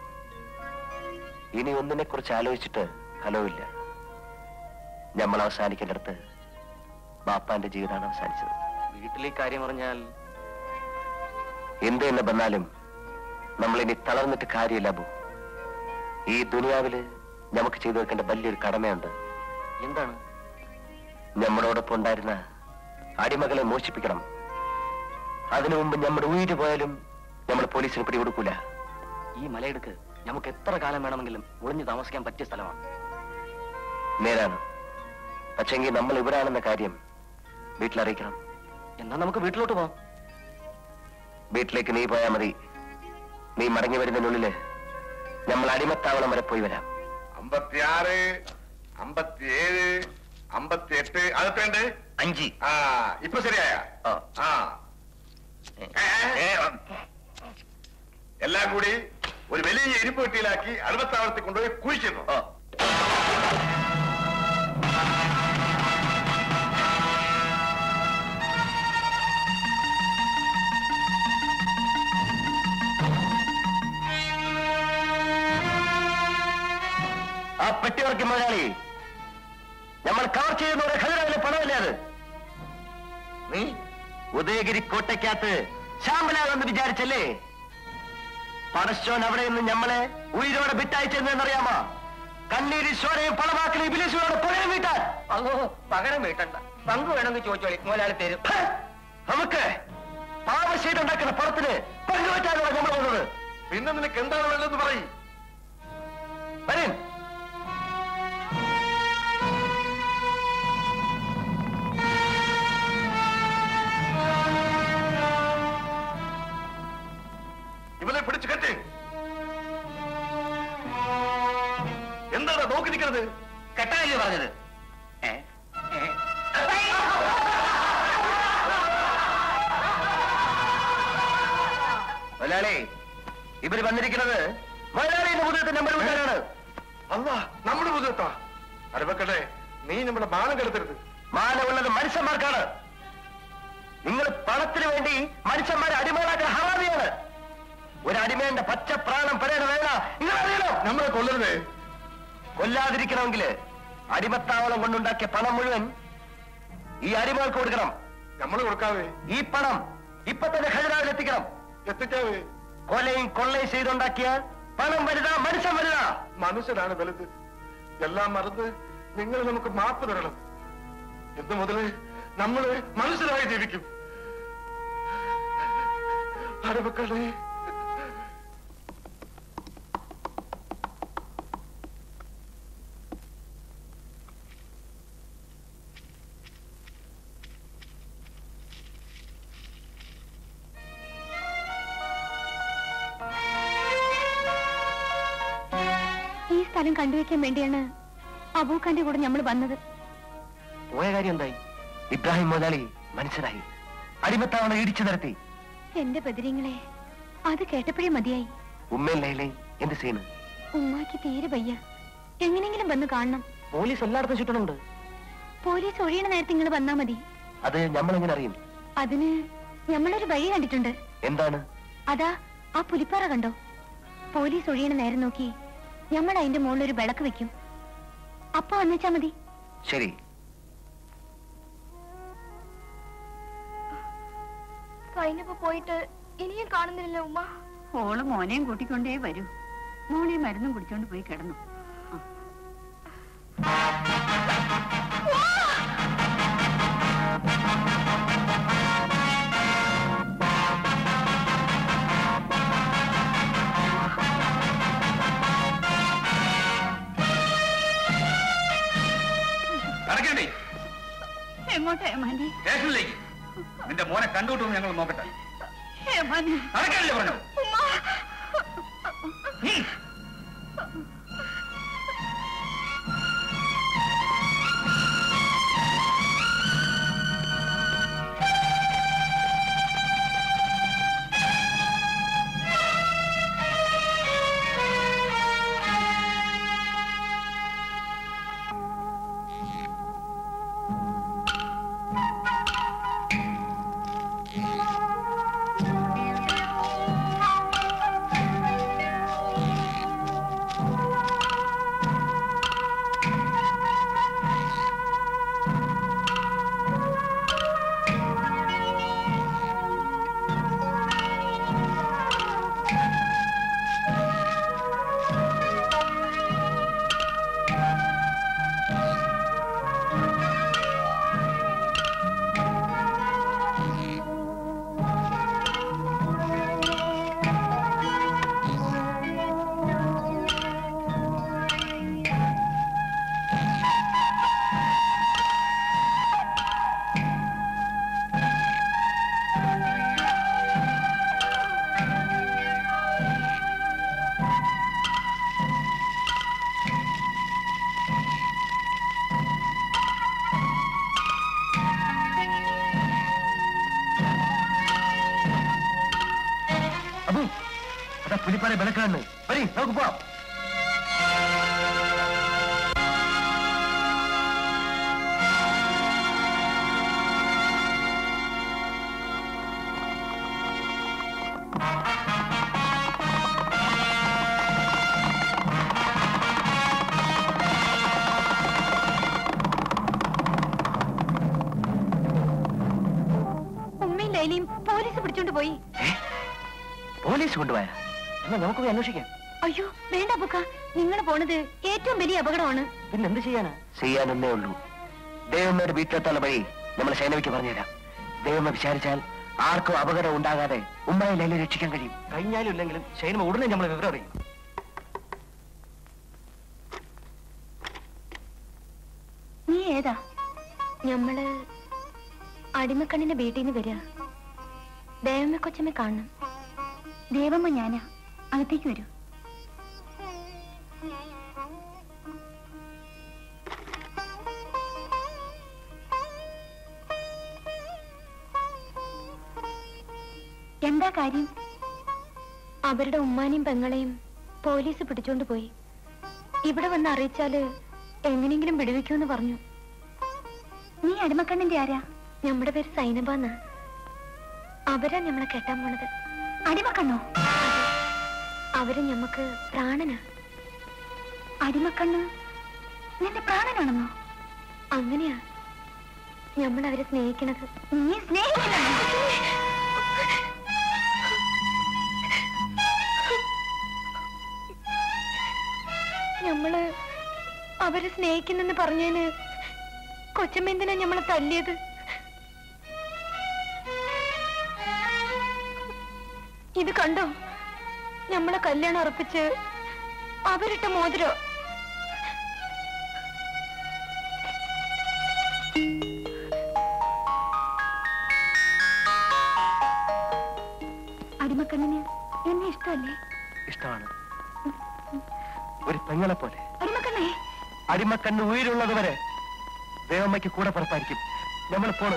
ഇനി ഒന്നിനെ കുറിച്ച് ആലോചിച്ചിട്ട് ഫലവുമില്ല നമ്മൾ അവസാനിക്കേണ്ടടുത്ത് ബാപ്പാന്റെ ജീവിതമാണ് അവസാനിച്ചത് വീട്ടിലെ കാര്യം പറഞ്ഞാൽ എന്ത് തന്നെ വന്നാലും നമ്മൾ ഇനി തളർന്നിട്ട് കാര്യമില്ല അബു ഈ ദുനിയാവില് നമുക്ക് ചെയ്തു വെക്കേണ്ട വലിയൊരു കടമയുണ്ട് എന്താണ് നമ്മളോടൊപ്പം ഉണ്ടായിരുന്ന അടിമകളെ മോചിപ്പിക്കണം അതിനു മുമ്പ് നമ്മുടെ ഉയിര് പോയാലും നമ്മൾ പോലീസിന് പിടികൊടുക്കൂല ഈ മലയിടുക്ക് നമുക്ക് എത്ര കാലം വേണമെങ്കിലും ഒളിഞ്ഞു താമസിക്കാൻ പറ്റിയ സ്ഥലമാണ് നേരാണ് പക്ഷെങ്കിൽ നമ്മൾ ഇവിടാണെന്ന കാര്യം വീട്ടിലറിയിക്കണം എന്നാ നമുക്ക് വീട്ടിലോട്ട് പോവാം വീട്ടിലേക്ക് നീ പോയാ മതി നീ മടങ്ങി വരുന്നതിനുള്ളില് നമ്മൾ അടിമത്താവളം വരെ പോയി വരാം അമ്പത്തിയാറ് അമ്പത്തിയേഴ് അമ്പത്തിയെട്ട് അതൊക്കെ ഉണ്ട് അഞ്ച് ആ ഇപ്പൊ ശരിയായ ആ. ആ എല്ലാം കൂടി ഒരു വലിയ ഇരുപ്പ് പെട്ടിയിലാക്കി അറുപത്താവളത്തിൽ കൊണ്ടുപോയി കുഴിച്ചിരുന്നു ഓ ആ പെട്ടി വർക്കും മുതലാളി നമ്മൾ കവർ ചെയ്യുന്നവരെ ഖജനാവിലെ പണമല്ലേ അത് നീ ഉദയഗിരി കോട്ടയ്ക്കകത്ത് ശാമ്പലാകുമെന്ന് വിചാരിച്ചല്ലേ പടശോൻ അവിടെ നിന്ന് ഞമ്മളെ ഉയിരോടെ വിട്ടയച്ചെന്നറിയാമോ കണ്ണീരി ശോരയും പണമാക്കലും ഇബിലിസുകളോട് പകരം വീട്ടാൻ അല്ലോ പകരം വീട്ടണ്ട പങ്ക് വേണമെങ്കിൽ ചോദിച്ചോളി മുതലാളി തരും ഹേ, നമുക്ക് പാവശ്യമായിട്ടുണ്ടാക്കുന്ന പണത്തിന് പങ്കുവറ്റാനാണ് നമ്മൾ വന്നത് പിന്നെ നിനക്ക് എന്താണ് വേണ്ടതെന്ന് പറയും വരും ഇവനെ പിടിച്ചു കെട്ടി എന്താണ് നോക്കി നിൽക്കുന്നത് കെട്ടാനല്ലേ പറഞ്ഞത് ഏ? ഏ? മുതലാളി ഇവര് വന്നിരിക്കുന്നത് മുതലാളിയുടെ മുതലത്തെ നമ്പർ വിട്ടാനാണ് അല്ല നമ്മുടെ ബുദ്ധത്താ അരവക്കട്ടെ നീ നമ്മുടെ മാനം കെടുത്തരുത് മാനമുള്ളത് മനുഷ്യന്മാർക്കാണ് നിങ്ങൾ പണത്തിന് വേണ്ടി മനുഷ്യന്മാരെ അടിമകളാക്കുന്ന ഹറാമിയാണ് ഒരു അടിമേന്റെ പച്ച പ്രാണം പെടേണ്ട വേല നിങ്ങൾ അറിയണം നമ്മളെ കൊല്ലരുതേ കൊല്ലാതിരിക്കണമെങ്കിൽ അടിമത്താവളം കൊണ്ടുണ്ടാക്കിയ പണം മുഴുവൻ ഈ അടിമകൾക്ക് കൊടുക്കണം നമ്മൾ കൊടുക്കാവേ ഈ പണം ഇപ്പൊ തന്നെ ഖജനാവിൽ എത്തിക്കണം എത്തിക്കാവേ കൊലയും കൊള്ളയും ചെയ്തുണ്ടാക്കിയ പണം വലുതാ മനുഷ്യൻ വലുതാ മനുഷ്യനാണ് വലുത് എല്ലാം മറന്ന് നിങ്ങൾ നമുക്ക് മാപ്പ് തരണം ഇന്ന് മുതല് നമ്മള് മനുഷ്യരായി ജീവിക്കും അരവക്കളെ ഈ സ്ഥലം കണ്ടുവെക്കാൻ വേണ്ടിയാണ് അബൂഖാന്റെ കൂടെ നമ്മൾ വന്നത് പോയ കാര്യം എന്തായി ഇബ്രാഹിം മുതലാളി മനസ്സിലായി അടിമത്താവളം ഇടിച്ചു നിരത്തി എന്റെ ബദിരിങ്ങളെ അത് കേട്ടപ്പോഴേ മതിയായി ഉമ്മയും ലൈലയും എന്ത് ചെയ്യുന്നു ഉമ്മാക്ക് തീരെ വയ്യ എങ്ങനെങ്കിലും വന്ന് കാണണം പോലീസ് എല്ലായിടത്തും ചുറ്റുന്നുണ്ട് പോലീസ് ഒഴിയണ നേരത്തെ നിങ്ങൾ വന്നാ മതി അത് നമ്മൾ എങ്ങനെ അറിയും അതിന് ഞമ്മളൊരു വഴി കണ്ടിട്ടുണ്ട് എന്താണ് അതാ ആ പുലിപ്പാറ കണ്ടോ പോലീസ് ഒഴിയണ നേരം നോക്കി ഞമ്മൾ അതിന്റെ മുകളിൽ ഒരു വിളക്ക് വെക്കും അപ്പൊ വന്നേച്ചാ മതി ശരി സൈനപ്പ് പോയിട്ട് ഇനിയും കാണുന്നില്ലല്ലോ ഉമ്മ ഓള് മോനെയും കൂട്ടിക്കൊണ്ടേ വരൂ മോളെ മരുന്നും കുടിച്ചോണ്ട് പോയി കിടന്നു നടക്കണ്ടേ എങ്ങോട്ടാ ഏമാനെ സ്റ്റേഷനിലേക്ക് നിന്റെ മോനെ കണ്ടുകിട്ടും ഞങ്ങൾ നോക്കട്ടെ ഏമാനെ നടക്കാനല്ലേ പറഞ്ഞു ആ പുലിപ്പാറ വിളക്കാണ് വരി നമുക്ക് പോവാം ഉമ്മയും ലൈലിയും പോലീസ് പിടിച്ചോണ്ട് പോയി പോലീസ് കൊണ്ടുപോയ എന്നാ നമുക്ക് പോയി അന്വേഷിക്കാം അയ്യോ വേണ്ട ബുക്ക നിങ്ങൾ പോണത് ഏറ്റവും വലിയ അപകടമാണ് പിന്നെ എന്ത് ചെയ്യാനാ ചെയ്യാനൊന്നേ ഉള്ളൂ ദൈവമ്മയുടെ വീട്ടിലെത്താനുള്ള വഴി നമ്മൾ സേനവിക്ക് പറഞ്ഞുതരാം ദൈവമ്മ വിചാരിച്ചാൽ ആർക്കും അപകടം ഉണ്ടാകാതെ ഉമ്മയെ ലൈലെ രക്ഷിക്കാൻ കഴിയും കഴിഞ്ഞാലും ഇല്ലെങ്കിലും സൈനമ ഉടനെ നമ്മൾ വിവരം അറിയും നീ ഏതാ ഞമ്മള് അടിമക്കണ്ണിന്റെ വീട്ടിൽ നിന്ന് വരിക ദേവമ്മ കൊച്ചമ്മ കാണണം ദേവമ്മ ഞാനാ അകത്തേക്ക് വരൂ എന്താ കാര്യം അവരുടെ ഉമ്മാനെയും പെങ്ങളെയും പോലീസ് പിടിച്ചോണ്ട് പോയി ഇവിടെ വന്ന് അറിയിച്ചാല് എങ്ങനെയെങ്കിലും വിടുവിക്കുമെന്ന് പറഞ്ഞു നീ അടിമക്കണ്ണിന്റെ ആരാ നമ്മുടെ പേര് സൈനബാന്ന അവരാ നമ്മളെ കെട്ടാൻ പോണത് അടിമക്കണ്ണോ അവര് ഞമ്മക്ക് പ്രാണനാ അടിമക്കണ്ണ് നിന്റെ പ്രാണനാണെന്നോ അങ്ങനെയാ നമ്മൾ അവരെ സ്നേഹിക്കണത് നീ ഞമ്മള് അവരെ സ്നേഹിക്കുന്നെന്ന് പറഞ്ഞതിന് കൊച്ചമ്മ എന്തിനാ ഞമ്മളെ തല്ലിയത് ഇത് കണ്ടോ ഞമ്മളെ കല്യാണം ഉറപ്പിച്ച് അവരിട്ട മോതിരോ അടിമക്കണ്ണിന് എന്നെ ഇഷ്ടമല്ലേ ഇഷ്ടമാണ് ഒരു പെങ്ങളെ പോലെ അടിമക്കണ്ണേ അടിമക്കണ്ണ് ഉയരുള്ളത് വരെ ദേവമ്മയ്ക്ക് കൂടെ പുറത്തായിരിക്കും നമ്മൾ പോണ്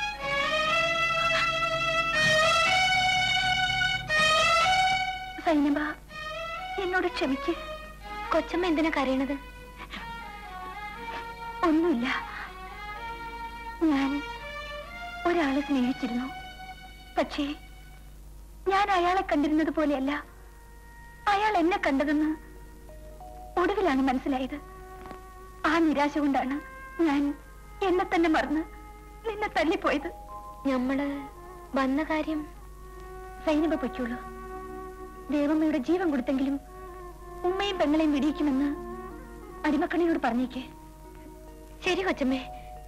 സൈനബ എന്നോട് ക്ഷമിക്ക് കൊച്ചമ്മ എന്തിനാ കരയണത് ഒന്നുമില്ല ഞാൻ ഒരാളെ സ്നേഹിച്ചിരുന്നു പക്ഷേ ഞാൻ അയാളെ കണ്ടിരുന്നത് പോലെയല്ല അയാൾ എന്നെ കണ്ടതെന്ന് ഒടുവിലാണ് മനസ്സിലായത് ആ നിരാശ കൊണ്ടാണ് ഞാൻ എന്നെ തന്നെ മറന്ന് നിന്നെ തല്ലിപ്പോയത് ഞമ്മള് വന്ന കാര്യം സൈനിക പൊയ്ക്കുള്ളൂ ദേവമ്മയുടെ ജീവൻ കൊടുത്തെങ്കിലും ഉമ്മയും പെങ്ങളെയും വിടിയിക്കുമെന്ന് അടിമക്കണ്ണിനോട് പറഞ്ഞേക്ക് ശരി കൊച്ചമ്മേ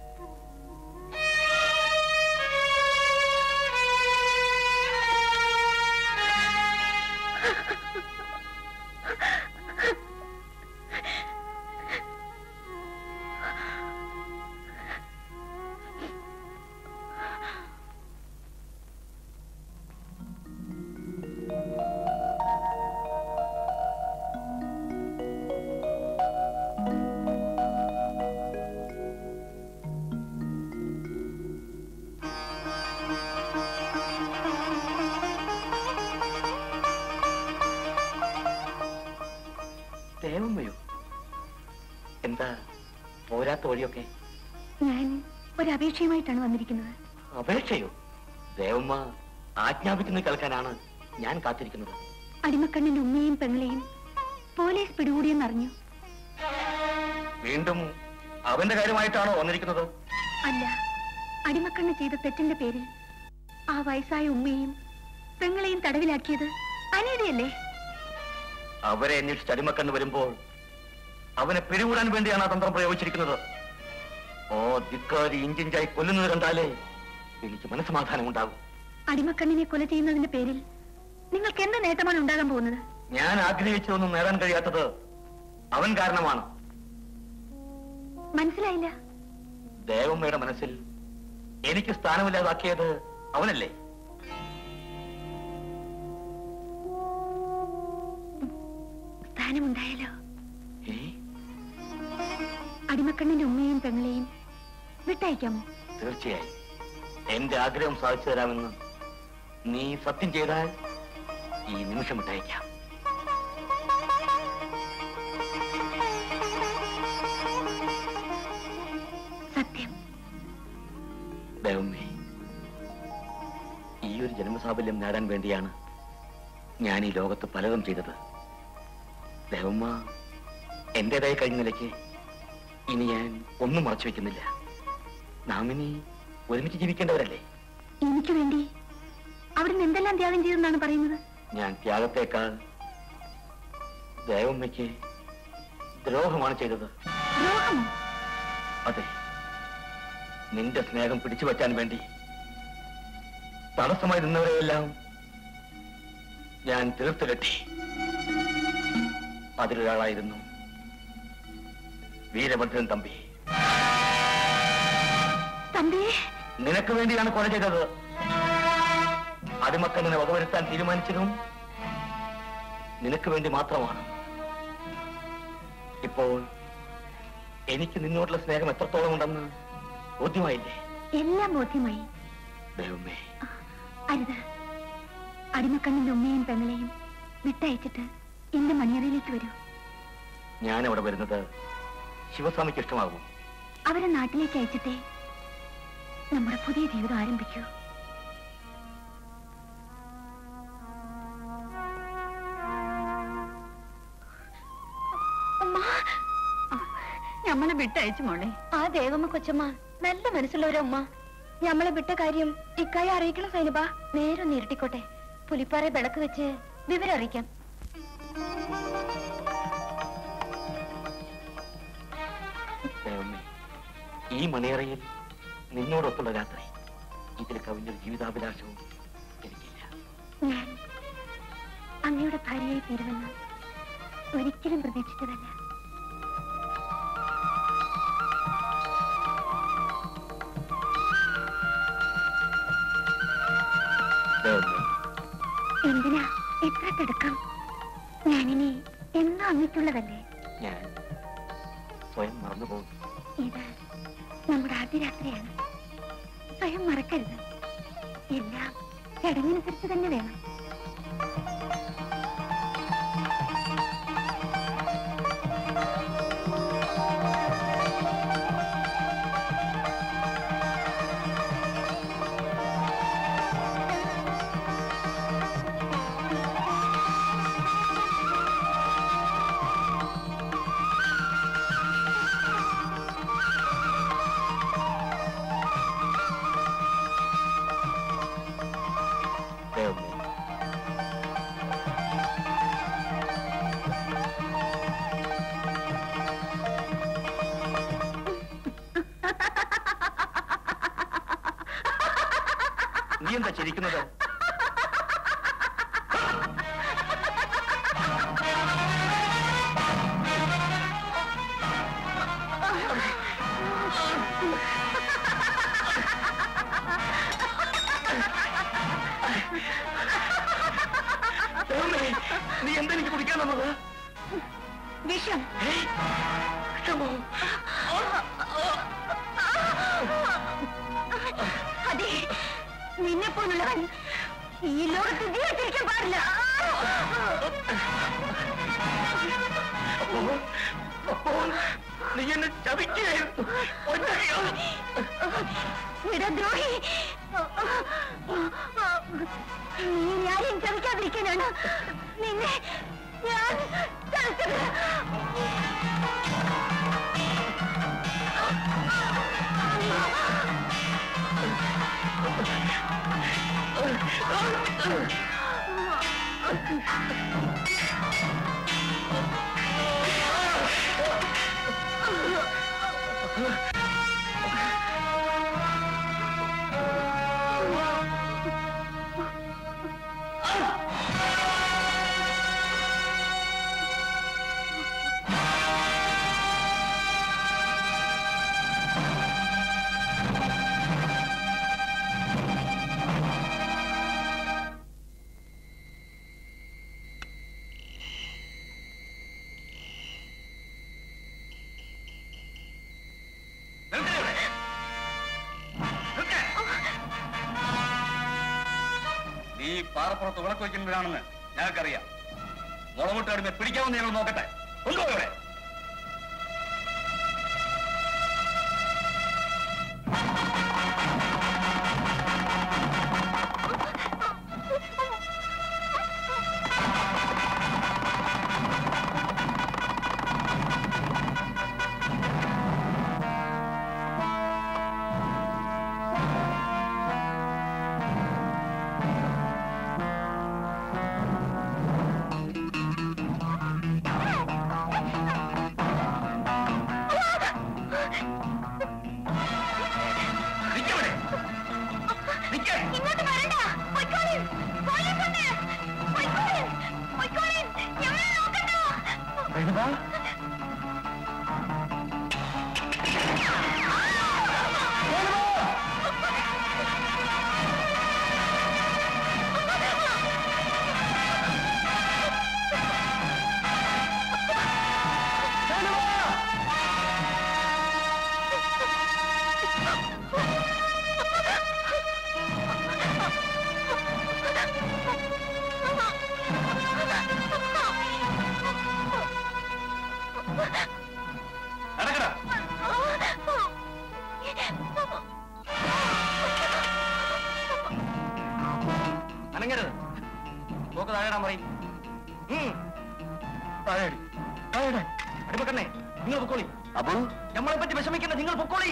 ദേവമ്മയോ എന്താ പോരാത്ത വഴിയൊക്കെ ഞാൻ ഒരു അപേക്ഷയുമായിട്ടാണ് വന്നിരിക്കുന്നത് അപേക്ഷയോ ദേവമ്മ ആജ്ഞാപിക്കുന്ന കേൾക്കാനാണ് ഞാൻ കാത്തിരിക്കുന്നത് അടിമക്കണ്ണിന്റെ ഉമ്മയും പെങ്ങളെയും പോലീസ് പിടികൂടിയെന്നറിഞ്ഞു വീണ്ടും അവന്റെ കാര്യമായിട്ടാണോ വന്നിരിക്കുന്നത് അല്ല അടിമക്കണ്ണ് ചെയ്ത തെറ്റിന്റെ പേരിൽ ആ വയസ്സായ ഉമ്മയും പെങ്ങളെയും തടവിലാക്കിയത് അനീതിയല്ലേ അവരെ അന്വേഷിച്ച് അടിമക്കണ്ണ് വരുമ്പോൾ അവനെ പിടികൂടാൻ വേണ്ടിയാണ് ആ തന്ത്രം പ്രയോഗിച്ചിരിക്കുന്നത് ഓ ധിക്കാരി ഇഞ്ചിഞ്ചായി കൊല്ലുന്നത് കണ്ടാലേ എനിക്ക് മനസ്സമാധാനം ഉണ്ടാകും അടിമക്കണ്ണിനെ കൊല ചെയ്യുന്നതിന്റെ പേരിൽ നിങ്ങൾക്ക് എന്ത് നേട്ടമാണ് ഉണ്ടാകാൻ പോകുന്നത് ഞാൻ ആഗ്രഹിച്ചതൊന്നും നേടാൻ കഴിയാത്തത് അവൻ കാരണമാണ് മനസ്സിലായില്ല ദേവമ്മയുടെ മനസ്സിൽ എനിക്ക് സ്ഥാനമില്ലാതാക്കിയത് അവനല്ലേ സ്ഥാനമുണ്ടായാലോ ഏ? അടിമക്കണ്ണിന്റെ ഉമ്മയും പെങ്ങളെയും വിട്ടയക്കാമോ തീർച്ചയായും എന്റെ ആഗ്രഹം സാധിച്ചു തരാമെന്ന് നീ സത്യം ചെയ്താൽ ഈ നിമിഷം വിട്ടയക്കാം സത്യം ദൈവമേ ഈ ഒരു ജന്മസാഫല്യം നേടാൻ വേണ്ടിയാണ് ഞാൻ ഈ ലോകത്ത് പലതും ചെയ്തത് ദൈവമ്മ എന്റേതായി കഴിഞ്ഞ നിലയ്ക്ക് ഇനി ഞാൻ ഒന്നും മറച്ചു വെക്കുന്നില്ല നാം ഇനി ഒരുമിച്ച് ജീവിക്കേണ്ടവരല്ലേ എനിക്ക് വേണ്ടി അവിടുന്ന് എന്തെല്ലാം ത്യാഗം ചെയ്തെന്നാണ് പറയുന്നത് ഞാൻ ത്യാഗത്തേക്കാൾ ദൈവമ്മയ്ക്ക് ദ്രോഹമാണ് ചെയ്തത് ദ്രോഹമോ അതെ നിന്റെ സ്നേഹം പിടിച്ചു വയ്ക്കാൻ വേണ്ടി തടസ്സമായി നിന്നവരെയെല്ലാം ഞാൻ തീർത്തു കെട്ടി അതിലൊരാളായിരുന്നു വീരഭദ്രൻ തമ്പി തമ്പിയെ നിനക്ക് വേണ്ടിയാണ് കൊല ചെയ്തത് അടിമക്കണ്ണിനെ വകവരുത്താൻ തീരുമാനിച്ചതും നിനക്ക് വേണ്ടി മാത്രമാണ് ഇപ്പോൾ എനിക്ക് നിന്നോടുള്ള സ്നേഹം എത്രത്തോളം ഉണ്ടെന്ന് ബോധ്യമായില്ലേ എല്ലാം ബോധ്യമായി ദൈവമേ അരുത് അടിമക്കണ്ണിന്റെ ഉമ്മയും പെങ്ങളെയും വിട്ടയച്ചിട്ട് എന്റെ മണിയറയിലേക്ക് വരൂ ഞാൻ അവിടെ വരുന്നത് ശിവസ്വാമിക്ക് ഇഷ്ടമാകും അവരെ നാട്ടിലേക്ക് അയച്ചിട്ടേ നമ്മുടെ പുതിയ ജീവിതം ആരംഭിക്കൂ ഞമ്മളെ വിട്ടയച്ചു മോളെ ആ ദേവമ്മ കൊച്ചമ്മ നല്ല മനസ്സുള്ളവരമ്മ ഞമ്മളെ വിട്ട കാര്യം ഇക്കായി അറിയിക്കണം സൈനബ നേരെ ഒന്ന് ഇരുട്ടിക്കോട്ടെ പുലിപ്പാറ വിളക്ക് വെച്ച് വിവരം അറിയിക്കാം ദൈവമേ ഈ മണിയറയിൽ നിന്നോടൊത്തുള്ള രാത്രി ഇതിൽ കവിഞ്ഞൊരു ജീവിതാഭിലാഷവും എനിക്കില്ല ഞാൻ അങ്ങയുടെ ഭാര്യയായി തീരുമെന്ന് ഒരിക്കലും പ്രതീക്ഷിച്ചതല്ല ദൈവമേ എന്തിനാ എത്ര തിടുക്കം ഞാനിനി എന്നും അങ്ങുള്ളതല്ലേ ഞാൻ സ്വയം മറന്നുപോകും ഇത് നമ്മുടെ ആദ്യ രാത്രിയാണ് സ്വയം മറക്കരുത് എല്ലാം ചടങ്ങനുസരിച്ച് തന്നെ വേണം ദൈവമേ നീ എന്താ ചിരിക്കുന്നത് ദൈവമേ, നീ എന്താ എനിക്ക് കുടിക്കാൻ തന്നത് വിഷം ഏയ്, വിഷമോ? അതെ നിന്നെ പോലുള്ളവൻ ഈ ലോകത്ത് ജീവിച്ചിരിക്കാൻ പാടില്ല അപ്പോൾ അപ്പോൾ നീ എന്നെ ചതിക്കുകയായിരുന്നു ഒറ്റയ്ക്കോ? വിടദ്രോഹി നീ ഞാനും ചതിക്കാതിരിക്കാനാണ് നിന്നെ ഞാൻ ചതിച്ചത് നീ പാറപ്പുറത്ത് വിളക്ക് വയ്ക്കുന്നവരാണെന്ന് ഞങ്ങൾക്കറിയാം മുളമുട്ട് അടിമ പിടിക്കാമെന്ന് ഞങ്ങൾ നോക്കട്ടെ കൊണ്ടുപോയി എന്താ നടക്കടാ അനങ്ങരുത് നോക്ക് താഴെടാൻ പറയും ഉം. താഴെ താഴെ അടിമക്കണ്ണേ നിങ്ങൾ പൊക്കോളി അപ്പൊ നമ്മളെ പറ്റി വിഷമിക്കണ്ട നിങ്ങൾ പൊക്കോളി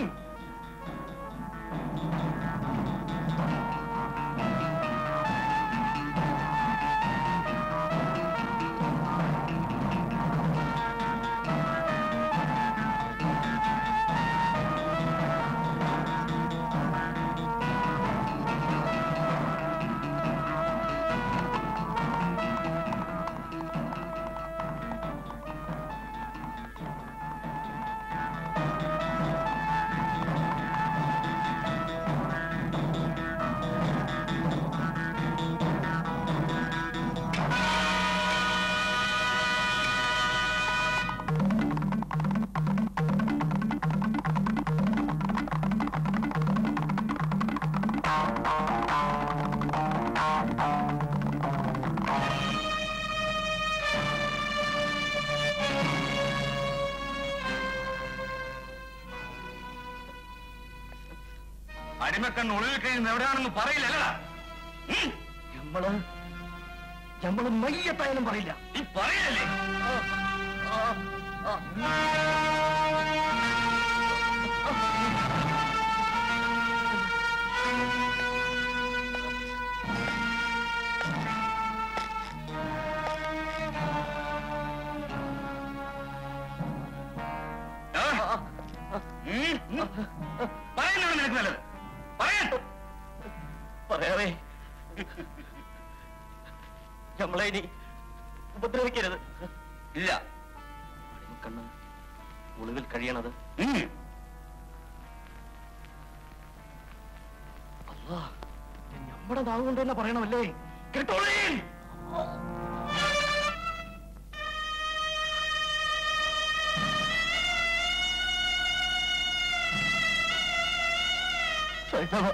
അടിമക്കണ്ണ് ഒളിവിൽ കഴിയുന്നത് എവിടെയാണെന്ന് പറയില്ലല്ലടാ നമ്മള് നമ്മള് മയ്യത്തായാലും പറയില്ല നീ പറയല്ലേ പറയുന്നതാണ് നിനക്ക് നല്ലത് പറയാൻ പറയാവേ നമ്മളെ ഇനി ഉപദ്രവിക്കരുത് ഇല്ല കണ്ണ് ഒളിവിൽ കഴിയണത് ഉം. അല്ലാ നമ്മുടെ നാവ് കൊണ്ട് തന്നെ പറയണമല്ലേ കേട്ടോളേ സൈതവ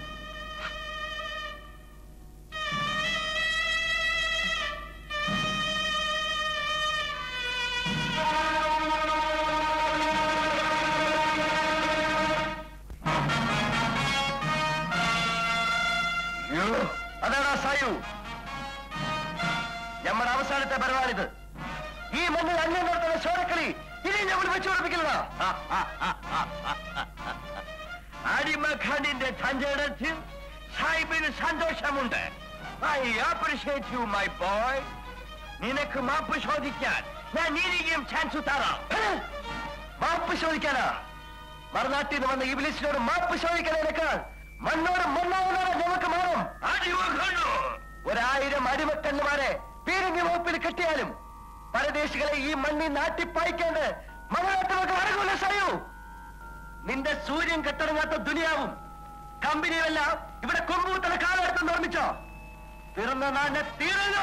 അതാടാ സായു നമ്മുടെ അവസാനത്തെ പരിപാടിത് ഈ മണ്ണിൽ അന്യം നടത്തുന്ന ചോരക്കളി ഇനി നമ്മൾ വെച്ചു ഉറപ്പിക്കുന്നതാ അടിമഖാനിന്റെ തഞ്ചടത്തിൽ സാഹിബിന് സന്തോഷമുണ്ട് I appreciate you my boy നിനക്ക് മാപ്പ് ചോദിക്കാൻ ഞാൻ നീതിയും ചാൻസ് തരാം മാപ്പ് ചോദിക്കാനാ മറുനാട്ടിൽ നിന്ന് വന്ന ഇബിലിസിനോട് മാപ്പ് ചോദിക്കാനേക്കാൾ മണ്ണോട് മണ്ണാവുന്നവരെ നമുക്ക് മാറും അടിമക്കണ്ണു ഒരായിരം അടിമക്കണ്ണുമാരെ പീരങ്കി വകുപ്പിൽ കെട്ടിയാലും പരദേശികളെ ഈ മണ്ണിൽ നാട്ടിപ്പായിക്കാണ്ട് മലനാട്ടുകൾക്ക് അടങ്ങൂല സായു നിന്റെ സൂര്യൻ കെട്ടിറങ്ങാത്ത ദുനിയാവും കമ്പനിയുമെല്ലാം ഇവിടെ കൊമ്പൂത്തല കാലഘട്ടം നിർമ്മിച്ചോ പിറന്ന നാടിനെ തീരുന്നു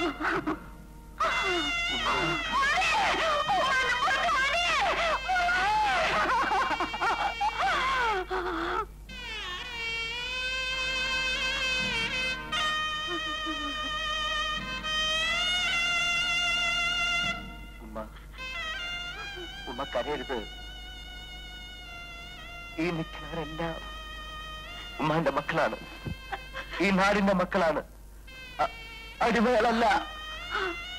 ഉമ്മ ഉമ്മ കരയരുത് ഈ നിൽക്കുന്നവരെല്ലാം ഉമ്മാന്റെ മക്കളാണ് ഈ നാടിന്റെ മക്കളാണ് അ- അടിമകളല്ല